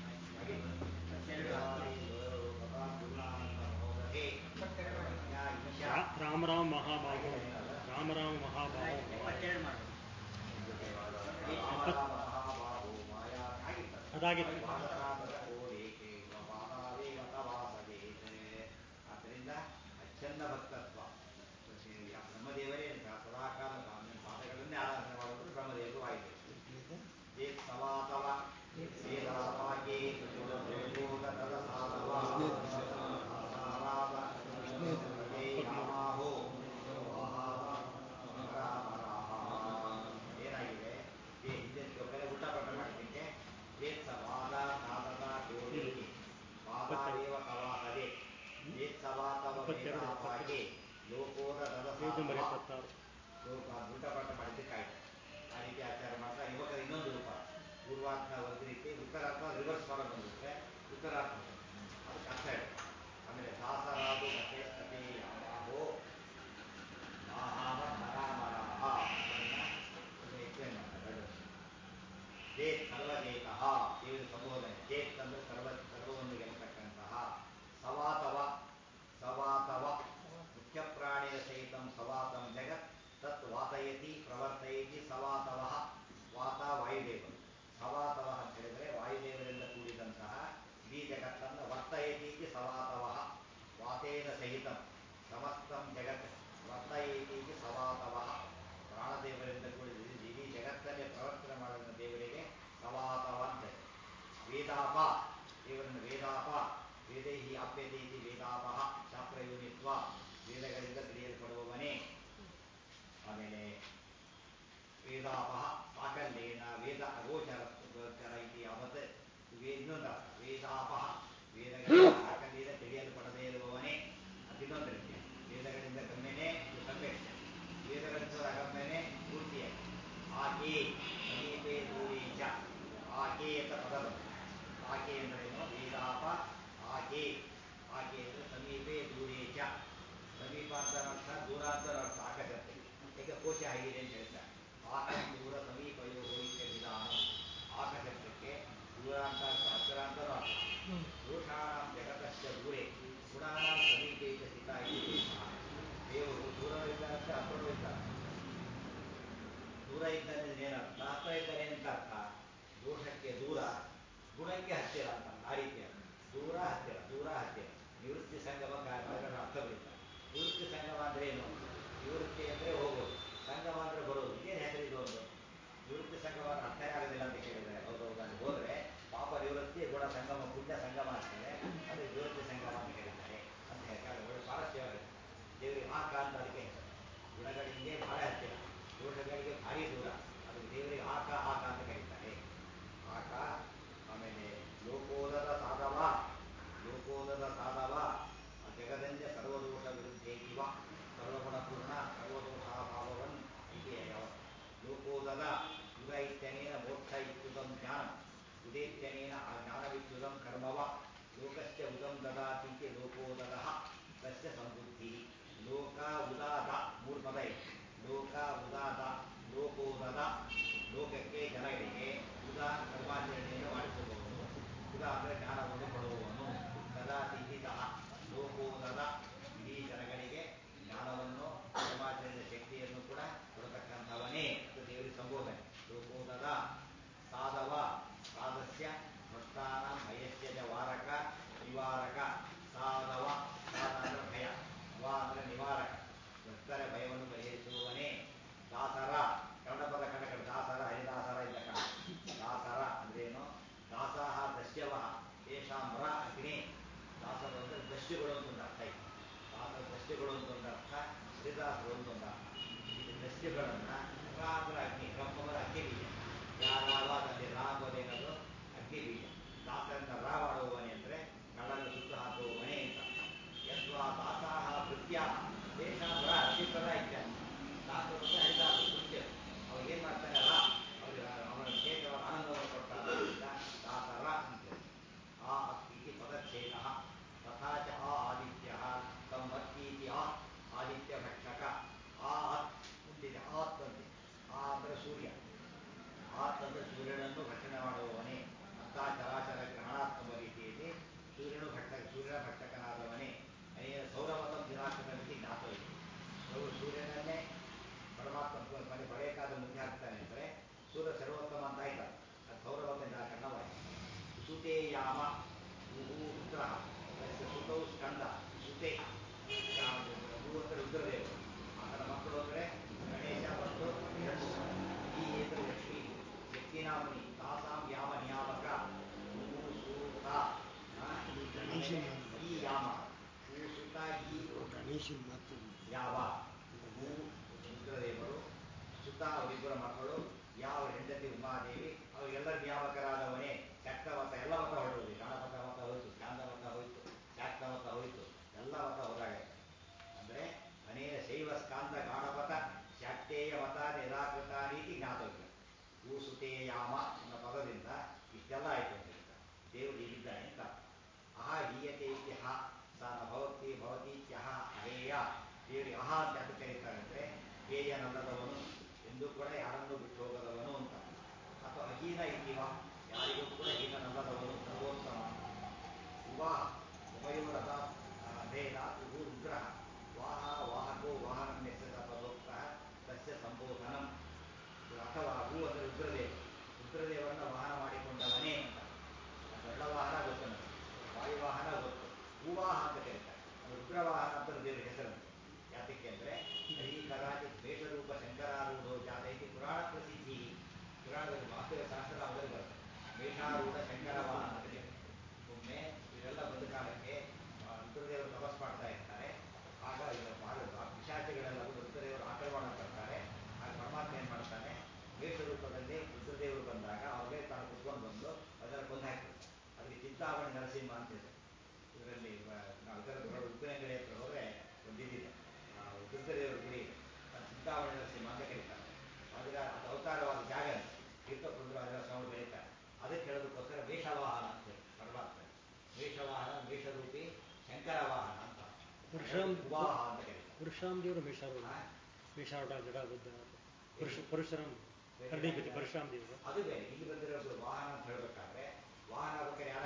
S1: ದೇವಾದಿ ದೇವಲೋಕದ ಗುರುನಾನಂದ ಮಹೋದಧೆ ಈಶಾ
S3: ರಾ- ರಾಮ ರಾಮ ಮಹಾಬಾಹು ರಾಮ ರಾಮ ಮಹಾಬಾಹು
S1: ಮಹಾಬಾಹು ಮಾಯಾ ಆಗಿತ್ತು
S3: ಅದಾಗಿತ್ತು
S1: ಆದ್ದರಿಂದ ಅಚ್ಚನ್ನ ಭಕ್ತತ್ವ ಬ್ರಹ್ಮದೇವರೇ ಸದಾಕಾಲ ಪಾದಗಳನ್ನೇ ಆರಾಧನೆ ಮಾಡುವುದು ಬ್ರಹ್ಮದೇವರು ಆಯಿತು ಚೇತ್ ಸವಾತವ ವೇದಾಪಾಗೆ ಯೋಗತದ ಸಾಧವ ಆರಾಮ ಹೇ ರಾಮಾಹೋ ವಹಾವ ರಾಮರಾಮ. ಏನಾಗಿದೆ ಈ ಹಿಂದಿನ ಶ್ಲೋಕದಲ್ಲಿ ಉಲ್ಟಾ ಪಲ್ಟಾ ಮಾಡಿದ್ದಕ್ಕೆ ಚೇತ್ ಸವಾದ ಸಾಧಕ ಗೋವಿಂದಿ ಪಾದಾದೇವ ತವಾಹದೆ ಚೇತ್ ಸವಾತವ ವೇದಾಪಾಗೆ ಲೋಕೋದ ದದ
S3: ಪೇಜ್ ನಂಬರ್
S1: ಸಾಧವ
S3: ಎಪ್ಪತ್ತಾರು
S1: ರೂಪ ಉಲ್ಟಪಟ್ಟ ಮಾಡಿದ್ದಕ್ಕಾಯ್ತು ಆ ರೀತಿ ಆಚಾರ ಮಾಡ್ತಾ ಯುವಕರ ಇನ್ನೊಂದು ರೂಪ ಪೂರ್ವಾರ್ಥ ಒಂದು ರೀತಿ ಉತ್ತರಾರ್ಥ ರಿವರ್ಸ್ ಫಾಲೋ ಬಂದಿರುತ್ತೆ ಉತ್ತರಾರ್ಥ ಅದಕ್ಕೆ ಅರ್ಥ ಹೇಳಿ ಆಮೇಲೆ ದಾಸರಾದು ಮತ್ತೆ ಕಥೆ ಯಾವಾಗೋ ಮಾಹಾವ ಮರಾಮರಾಹ ಅದನ್ನ ಎಕ್ಸ್ಪ್ಲೇನ್ ಮಾಡ್ತಾರೆ ಎರಡು ಚೇತ್ ಸರ್ವದೇಕಃ ದೇವರ ಸಂಬೋಧನೆ ಚೇತ್ ಅಂದ್ರೆ ಸರ್ವ ಸರ್ವವನ್ನು ಗೆಲ್ಲತಕ್ಕಂತಹ ಸವಾತವ ಸವಾತವ ಮುಖ್ಯ ಪ್ರಾಣಿಯ ಸಹಿತಂ ಸವಾತಂ ಜಗತ್ ತತ್ ವಾತಯತಿ ಪ್ರವರ್ತಯತಿ ಸವಾತವಃ ವಾತ ವಾಯುದೇವರು ಸವಾತವ ಅಂತ ಹೇಳಿದರೆ ವಾಯುದೇವರಿಂದ ಕೂಡಿದಂತಹ ಇಡೀ ಜಗತ್ತನ್ನು ವರ್ತಯತಿ ಇತಿ ಸವಾತವಃ ವಾತೇನ ಸಹಿತಂ ಸಮಸ್ತಂ ಜಗತ್ ವರ್ತಯತಿ ಇತಿ ಸವಾತವಃ ಪ್ರಾಣದೇವರಿಂದ ಕೂಡಿದ ಇಡೀ- ಇಡೀ ಜಗತ್ತನ್ನೇ ಪ್ರವರ್ತನೆ ಮಾಡುವ ದೇವರಿಗೆ ಸವಾತವ ಅಂತ ಹೆಸರು. ವೇದಾಪ ದೇವರನ್ನು ವೇದಾಪ ವೇದೈಹಿ ಆಪ್ಯತೆ ಇತಿ ವೇದಾಪಃ ಶಾಸ್ತ್ರಯೋನಿತ್ವ ವೇದಗಳಿಂದ ತಿಳಿಯಲ್ಪಡುವವನೇ ಆಮೇಲೆ ವೇದಾಪಃ ಸಾಕಲ್ಯೇನ ವೇದ ಅಗೋಚರ ಗೋಚರ ಇತಿ ಯಾವತ್ ವೇ ಇನ್ನೊಂದು ಅರ್ಥ ವೇದಾಪಃ ವೇದಗಳಿಂದ ಸಾಕಲ್ಯದ ತಿಳಿಯಲ್ಪಡದೇ ಇರುವವನೇ ಅದು ಇನ್ನೊಂದು ರೀತಿ ವೇದಗಳಿಂದ ಗಮ್ಯನೇ ಇದು ಸಂವೇಕ್ಷಣೆ ವೇದಗಳಿಂದ ಅಗಮ್ಯನೇ ಪೂರ್ತಿಯಾಗಿ ಆಕೆ ಸಮೀಪೆ ದೂರೇ ಚ ಆಕೆ ಅಂತ ಪದ ಬಂತು ಆಕೆ ಅಂದ್ರೇನು ವೇದಾಪ ಆಕೆ ಆಕೆ ಅಂದ್ರೆ ಸಮೀಪೆ ದೂರೇ ಚ ಸಮೀಪ ಅಂತ ಅರ್ಥ ದೂರ ಅಂತ ಅರ್ಥ ಆಕಶಕ್ಕೆ ಈಗ ಕೋಶ ಆಗಿದೆ ಅಂತ ಹೇಳ್ತಾರೆ ಆಕಂ ದೂರ ಸಮೀಪಯೋ ಹೋಯಿತ ವಿಧಾನ ಆಕಶಕ್ಕೆ ದೂರ ಅಂತ ಅರ್ಥ ಹತ್ತಿರ ಅಂತ ಅರ್ಥ ದೋಷಾಣಂ ಜಗತಶ್ಚ ದೂರೇ ಗುಣಾನಾಂ ಸಮೀಪೆ ಇದ್ದ ಸ್ಥಿತ ಇದೆ ದೇವರು ದೂರವಿದ್ದಾರೆ ಅಂತ ಹತ್ತಿರವಿದ್ದಾರೆ ದೂರ ಇದ್ದಾನೆ ಅಂದ್ರೆ ಏನರ್ಥ ಹತ್ತಿರ ಇದ್ದಾನೆ ಅಂತ ಅರ್ಥ ದೋಷಕ್ಕೆ ದೂರ ಗುಣಕ್ಕೆ ಹತ್ತಿರ ಅಂತ ಆ ರೀತಿ ಅರ್ಥ. ದೂರ ಹತ್ತಿರ ದೂರ ಹತ್ತಿರ ನಿವೃತ್ತಿ ಸಂಗಮ ಪದಗಳ ಅರ್ಥ ಬರೀತಾರೆ ನಿವೃತ್ತಿ ಸಂಗಮ ಅಂದ್ರೆ ಏನು ನಿವೃತ್ತಿ ಅಂದ್ರೆ ಹೋಗೋದು ಸಂಗಮ ಅಂದ್ರೆ ಬರೋದು ಇದೇನು ಹೆಸರು ಇದು ಒಂದು ನಿವೃತ್ತಿ ಸಂಗಮ ಅಂದ್ರೆ ಅರ್ಥನೇ ಆಗೋದಿಲ್ಲ ಅಂತ ಕೇಳಿದರೆ ಹೌದು ಹೌದು ಅಲ್ಲಿ ಹೋದ್ರೆ ಪಾಪ ನಿವೃತ್ತಿ ಗುಣ ಸಂಗಮ ಪುಣ್ಯ ಸಂಗಮ ಆಗ್ತದೆ ಅದು ನಿವೃತ್ತಿ ಸಂಗಮ ಅಂತ ಕರೀತಾರೆ ಅಂತ ಹೇಳ್ತಾರೆ ಒಳ್ಳೆ ಸ್ವಾರಸ್ಯ ದೇವರಿಗೆ ಆಕ ಅಂತ ಅದಕ್ಕೆ ಹೆಸರು ಗುಣಗಳಿಗೆ ಬಹಳ ಹತ್ತಿರ ದೋಷಗಳಿಗೆ ಭಾರಿ ದೂರ ಅದಕ್ಕೆ ದೇವರಿಗೆ ಆಕ ಆಕ ಅಂತ ಕರೀತಾರೆ ಆಕ ಆಮೇಲೆ ಲೋಕೋದದ ಸಾಧವ ಲೋಕೋದದ ಸಾಧವ ಆ ಜಗದನ್ಯ ಸರ್ವದೋಷ ವಿರುದ್ಧೇ ಇವ ಸರ್ವಗುಣಪೂರ್ಣ ಸರ್ವದೋಷಾಭಾವವ ಸಸ್ಯಗಳನ್ನ ರಾ ಅಂದ್ರೆ ಅಗ್ನಿ ರಂಪ ಅಂದ್ರೆ ಅಗ್ನಿ ಬೀಜ ಯಾರಾವಾದಲ್ಲಿ ರಾ ಅನ್ನೋದೇನದು ಅಗ್ನಿ ಬೀಜ ದಾಸರನ್ನ ರಾ ಮಾಡುವವನೇ ಅಂದ್ರೆ ಕಳ್ಳನ ಸುಟ್ಟು ಹಾಕುವವನೇ ಅಂತ ಯದ್ವಾ ದಾಸಾಹ ಭೃತ್ಯ ದೇಶಾಂತರ ಅತಿಪ್ರದ ಇತ್ಯಾದಿ ದಾಸರು ಅಂದ್ರೆ ಹರಿದಾಸರು ಭೃತ್ಯ ಅವ್ರು ಏನ್ ಮಾಡ್ತಾರೆ ರಾ ಅವ್ರಿಗೆ ಅವರ ವಿಶೇಷವಾದ ಆನಂದವನ್ನು ಕೊಡ್ತಾರೆ ಅಂತ ದಾಸರ ಅಂತ ಆ ಇತಿ ಪದಚ್ಛೇದ ತಥಾ ಚ ಆ ಆದಿತ್ಯ ಸಂವತ್ತೀತಿ ಆ ಆದಿತ್ಯ ಭಕ್ಷಕ ಆ ಅತ್ ಮುಂದಿದೆ ಆತ್ ಅಂತೆ ಆ ಅಂದ್ರೆ ಸೂರ್ಯ ಆತ್ ಅಂದ್ರೆ ಸೂರ್ಯನನ್ನು ಭಕ್ಷಣೆ ಮಾಡುವವನೇ ಅಂತ ಚರಾಚರ ಗ್ರಹಣಾತ್ಮಕ ರೀತಿಯಲ್ಲಿ ಸೂರ್ಯನು ಭಕ್ಷ ಸೂರ್ಯನ ಭಕ್ಷಕನಾದವನೇ ಅನೇಕ ಸೌರಮತಂ ದಿನಾಂಕದ ಮಿತಿ ಜ್ಞಾಪವಿದೆ ಸೌರ ಸೂರ್ಯನನ್ನೇ ಪರಮಾತ್ಮ ಮನೆ ಪಡೆಯಕ್ಕಾದ ಮುಂದೆ ಹಾಕ್ತಾನೆ ಅಂದರೆ ಸೂರ್ಯ ಸರ್ವೋತ್ತಮ ಅಂತ ಆಯ್ತಲ್ಲ ಅದು ಸೌರಮತ ಕನ್ನವಾಯಿತು ಸುತೆ ಯಾಮ ರುದ್ರ ಅದಕ್ಕೆ ಸುತೌ ಸ್ಕಂದ ಸುತೆ ಗುರು ಅಂದರೆ ರುದ್ರದೇವರು ಆತನ ಮಕ್ಕಳು ಅಂದರೆ ಗಣೇಶ ಮತ್ತು ಹಿರಣ್ಯ ಈ ಏತರು ಲಕ್ಷ್ಮೀ ವ್ಯಕ್ತಿನಾಮನಿ ತಾಸಾಂ ಯಾಮ ನಿಯಾಮಕ ಭೂ ಸೂತ ಈ ಯಾಮ ಭೂ ಸುತ ಈ
S5: ಗಣೇಶನ್ ಮಾತು
S1: ಯಾವ ಭೂ ರುದ್ರದೇವರು ಸುತ ಅವರಿಬ್ಬರ ಮಕ್ಕಳು ಯಾವ ಹೆಂಡತಿ ಉಮಾದೇವಿ ಅವರಿಗೆಲ್ಲ ನಿಯಾಮಕರಾದವನೇ ಶಕ್ತವತ ಎಲ್ಲ ಮತ ಹೊರಡುವುದು ಗಣಪತ ಮತ ಹೋಯಿತು ಚಾಂದ ಮತ ಹೋಯಿತು ಶಾಕ್ತ ಮತ ಹೋಯಿತು ಎಲ್ಲ ಮತ ಹೋದಾಗೆ ಅಂದ್ರೆ ಅನೇಕ ಶೈವ ಸ್ಕಾಂದ ಗಾಣಪತ ಶಾಕ್ತೇಯ ಮತ ನಿರಾಕೃತ ನೀತಿ ಜ್ಞಾತವ್ಯ ಭೂಸುತೇಯಾಮ ಅನ್ನೋ ಪದದಿಂದ ಇಷ್ಟೆಲ್ಲ ಆಯ್ತು ಅಂತ ಹೇಳ್ತಾರೆ. ದೇವರು ಹೀಗಿದ್ದಾನೆ ಅಂತ ಅಹ ಹೀಯತೆ ಇತಿ ಹ ಸ ನ ಭವತಿ ಭವತಿ ತ್ಯಹ ಅಹೇಯ ದೇವರಿಗೆ ಅಹ ಅಂತ ಯಾಕೆ ಕರೀತಾರೆ ಅಂದ್ರೆ ಹೇಯನಲ್ಲದವನು ಎಂದೂ ಕೂಡ ಯಾರನ್ನೂ ಬಿಟ್ಟು ಹೋಗದವನು ಅಂತ ಅಥವಾ ಅಹೀನ ಇದ್ದೀವ ಯಾರಿಗೂ ಕೂಡ ಹೀನನಲ್ಲದವನು ಸರ್ವೋತ್ತಮ ವಿವಾಹ ಉಭಯೋರಥ ಭೇದ ಉಭು ರುದ್ರ ವಾಹ ವಾಹಕೋ ವಾಹನ ಹೆಸರಿನ ಪದೋಕ್ತ ತಸ್ಯ ಸಂಬೋಧನಂ ಅಥವಾ ಹೂ ಅಂದರೆ ರುದ್ರದೇವ ರುದ್ರದೇವರನ್ನ ವಾಹನ ಮಾಡಿಕೊಂಡವನೇ ಅಂತ ಗರುಡ ವಾಹನ ಗೊತ್ತು ನಮಗೆ ವಾಯುವಾಹನ ಗೊತ್ತು ಭೂವಾಹ ಅಂತ ಕರೀತಾರೆ ಅದು ರುದ್ರವಾಹನ ಅಂತ ದೇವರ ಹೆಸರಂತೆ ಯಾತಕ್ಕೆ ಅಂದರೆ ಹರಿ ಕದಾಚಿತ್ ವೇಷರೂಪ ಶಂಕರಾರೂಢೋ ಜಾತ ಇತಿ ಪುರಾಣ ಪ್ರಸಿದ್ಧಿ ಪುರಾಣದಲ್ಲಿ ವಾಸ್ತವ ಶಾಸ್ತ್ರನಾಮದಲ್ಲಿ ಬರುತ್ತೆ ಮೇಷಾರೂಢ ಶಂಕರ ವಾಹನ ಅಂತ ಹೇಳಿ ಒಮ್ಮೆ ಇದೆಲ್ಲ ಬಂದ ಕಾಲಕ್ಕೆ ಆ, ರುದ್ರದೇವರು ತಪಸ್ ಮಾಡ್ತಾ ಇರ್ತಾರೆ ಆಗ ಇವರು ಭಾಳ ಪಿಶಾಚಿಗಳೆಲ್ಲ ಬಂದು ರುದ್ರದೇವರು ಆಕ್ರಮಣ ಮಾಡ್ತಾರೆ ಆಗ ಪರಮಾತ್ಮ ಏನ್ ಮಾಡ್ತಾನೆ ವೇಷ ರೂಪದಲ್ಲಿ ರುದ್ರದೇವರು ಬಂದಾಗ ಅವ್ರಿಗೆ ತಾನು ಕುತ್ಕೊಂಡು ಬಂದು ಅದನ್ನು ಕೊಂದು ಹಾಕ್ಬಿಡ್ತಾರೆ ಅದಕ್ಕೆ ಚಿಂತಾಮಣಿ ನರಸಿಂಹ ಅಂತ ಇದೆ ಇದರಲ್ಲಿ ಬ- ನಾವು ಇದರ ಉಪ್ಪಿನಂಗಡಿ ಹತ್ರ ಹೋದ್ರೆ ಒಂದಿದೆ ಆ, ರುದ್ರದೇವರ ಗುಡಿ ಇದೆ ಅದು ಚಿಂತಾಮಣಿ ನರಸಿಂಹ ಅಂತ ಕರೀತಾರೆ ಅದರ ಅದು ಅವತಾರವಾದ ಜಾಗ ಅದು. ತೀರ್ಥಪುಂಡ್ರು ಅದರ ಸೌಂಡ್ ಬೆಳೀತಾರೆ ಅದಕ್ಕೆ ಹೇಳೋದಕ್ಕೋಸ್ಕರ ವೇಷವಾಹನ ಅಂತ ಹೇಳಿ ಪರಮಾತ್ಮ ವೇಷವಾಹನ ವೇಷರೂಪಿ ಶಂಕರ ವಾಹನ ಅಂತ
S3: ಪರಶುರಾಮ್
S1: ವಾಹ ಅಂತ ಕರೀತಾರೆ
S3: ಪರಶುರಾಮ್ ದೇವರು ಮೇಷಾರೂಢ
S1: ಆ?
S3: ಮೇಷಾರೂಢ ಜಡ ಬುದ್ಧ ಪರಶು ಪರಶುರಾಮ್ ಕರ್ಣಿಪತಿ ಪರಶುರಾಮ್ ದೇವರು
S1: ಅದು ಬೇರೆ ಇಲ್ಲಿ ಬಂದಿರೋದು ವಾಹನ ಅಂತ ಹೇಳ್ಬೇಕಾದ್ರೆ ವಾಹನ ಬೇಕಾದ್ರೆ ಯಾರು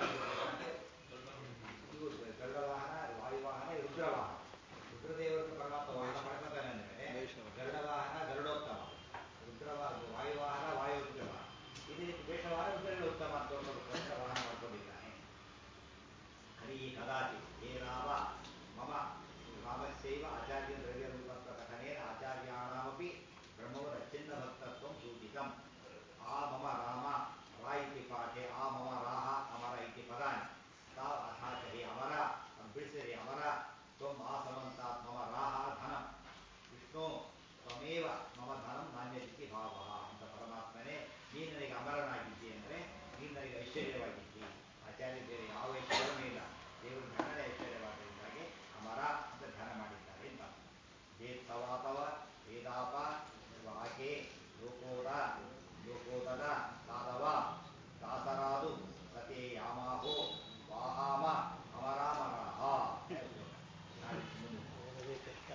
S1: ಇವು ಗರುಡ ವಾಹನ ವಾಯುವಾಹನ ರುದ್ರ ವಾಹನ ರುದ್ರದೇವರನ್ನು ಪರಮಾತ್ಮ ವಾಹನ ಮಾಡ್ಕೊತಾನೆ ಅಂದ್ಮೇಲೆ ಗರುಡ ವಾಹನ ಗರುಡೋತ್ತಮ ರುದ್ರ ವಾಯುವಾಹನ ವಾಯುರುದ್ರ ಇದು ವೇಷವಾಹನ ರುದ್ರನೇ ಉತ್ತಮ ಅಂತ ತೋರಿಸೋದಕ್ಕೋಸ್ಕರ ವಾಹನ ಮಾಡ್ಕೊಂಡಿದ್ದಾನೆ ಹರಿ ಕದಾಚಿ ಹೇ ರಾಮ ಮಮ ರಾಮಸ್ಯೈವ ಆಚಾರ್ಯ ದ್ರವ್ಯ ರೂಪತ್ವ ಕಥನೇನ ಆಚಾರ್ಯಾಣಾಮಪಿ ಬ್ರಹ್ಮವದಚ್ಛಿನ್ನ ಭಕ್ತತ್ವ ಸೂಚಿತಂ ಆ ಮಮ ರಾಮ ರಾ ಇತಿ ಪಾಠೆ ಆ ಮಮ ರಾಹ ಅಮರ ಇತಿ ಪದಾನಿ ತಾ ಅಥಾಚ ಹೇ ಅಮರ ಅದು ಬಿಡಿಸಿರಿ ಅಮರ ತ್ವಂ ಆ ಸಮಂತಾತ್ ಮಮ ರಾಹ ಧನಂ ವಿಷ್ಣು ತ್ವಮೇವ ಮಮ ಧನಂ ನಾಣ್ಯದಿತಿ ಭಾವ ಅಂತ ಪರಮಾತ್ಮನೇ ನೀನು ನನಗೆ ಅಮರನಾಗಿದ್ದಿ ಅಂದರೆ ನೀನು ನನಗೆ ಐಶ್ವರ್ಯವಾಗಿದ್ದಿ ಆಚಾರ್ಯ ಬೇರೆ ಯಾವ ಐಶ್ವರ್ಯವೂ ಇಲ್ಲ ದೇವರು ಧನನೇ ಐಶ್ವರ್ಯವಾದ್ದರಿಂದಾಗಿ ಅಮರ ಅಂತ ಧ್ಯಾನ ಮಾಡಿದ್ದಾರೆ ಅಂತ ದೇತ್ತವಾತವ ವೇದಾಪ ವಾಕೆ ಲೋಕೋದ ಲೋಕೋದದ ತಾದವ ದಾಸರಾದು ಸತೆ ಯಾಮಾಹೋ ವಾಹಾಮ ಅಮರಾಮರಾಹ ನಾಳೆ ಮುಂದೆ
S3: ಅದೇ ಕಷ್ಟ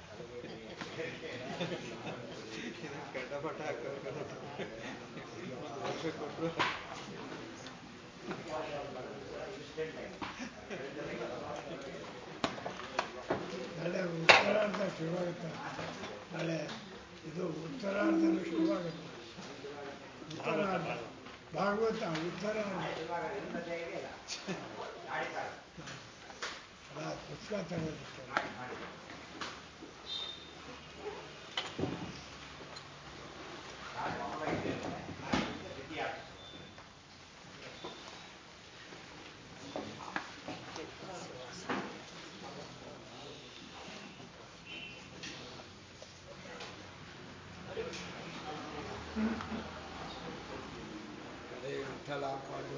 S4: ಕಟಪಟ ವರ್ಷ ಕೊಟ್ಟರು
S5: ನಾಳೆ ಉತ್ತರಾರ್ಧ ಶುರುವಾಗುತ್ತೆ ನಾಳೆ ಇದು ಉತ್ತರಾರ್ಧನ ಶುರುವಾಗುತ್ತೆ ಉತ್ತರಾರ್ಧ ಭಾಗವತ ಉತ್ತರಾರ್ಧ ಅಲ್ಲ ಪುಸ್ತಕ ತಗೋದಕ್ಕೆ
S1: ದ್ವಿತೀಯ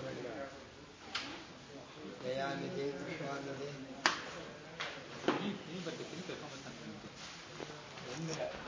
S4: ದಯಾನಿಧಿ ಕೃಪಾನಿಧಿ
S5: ಒಂದೇ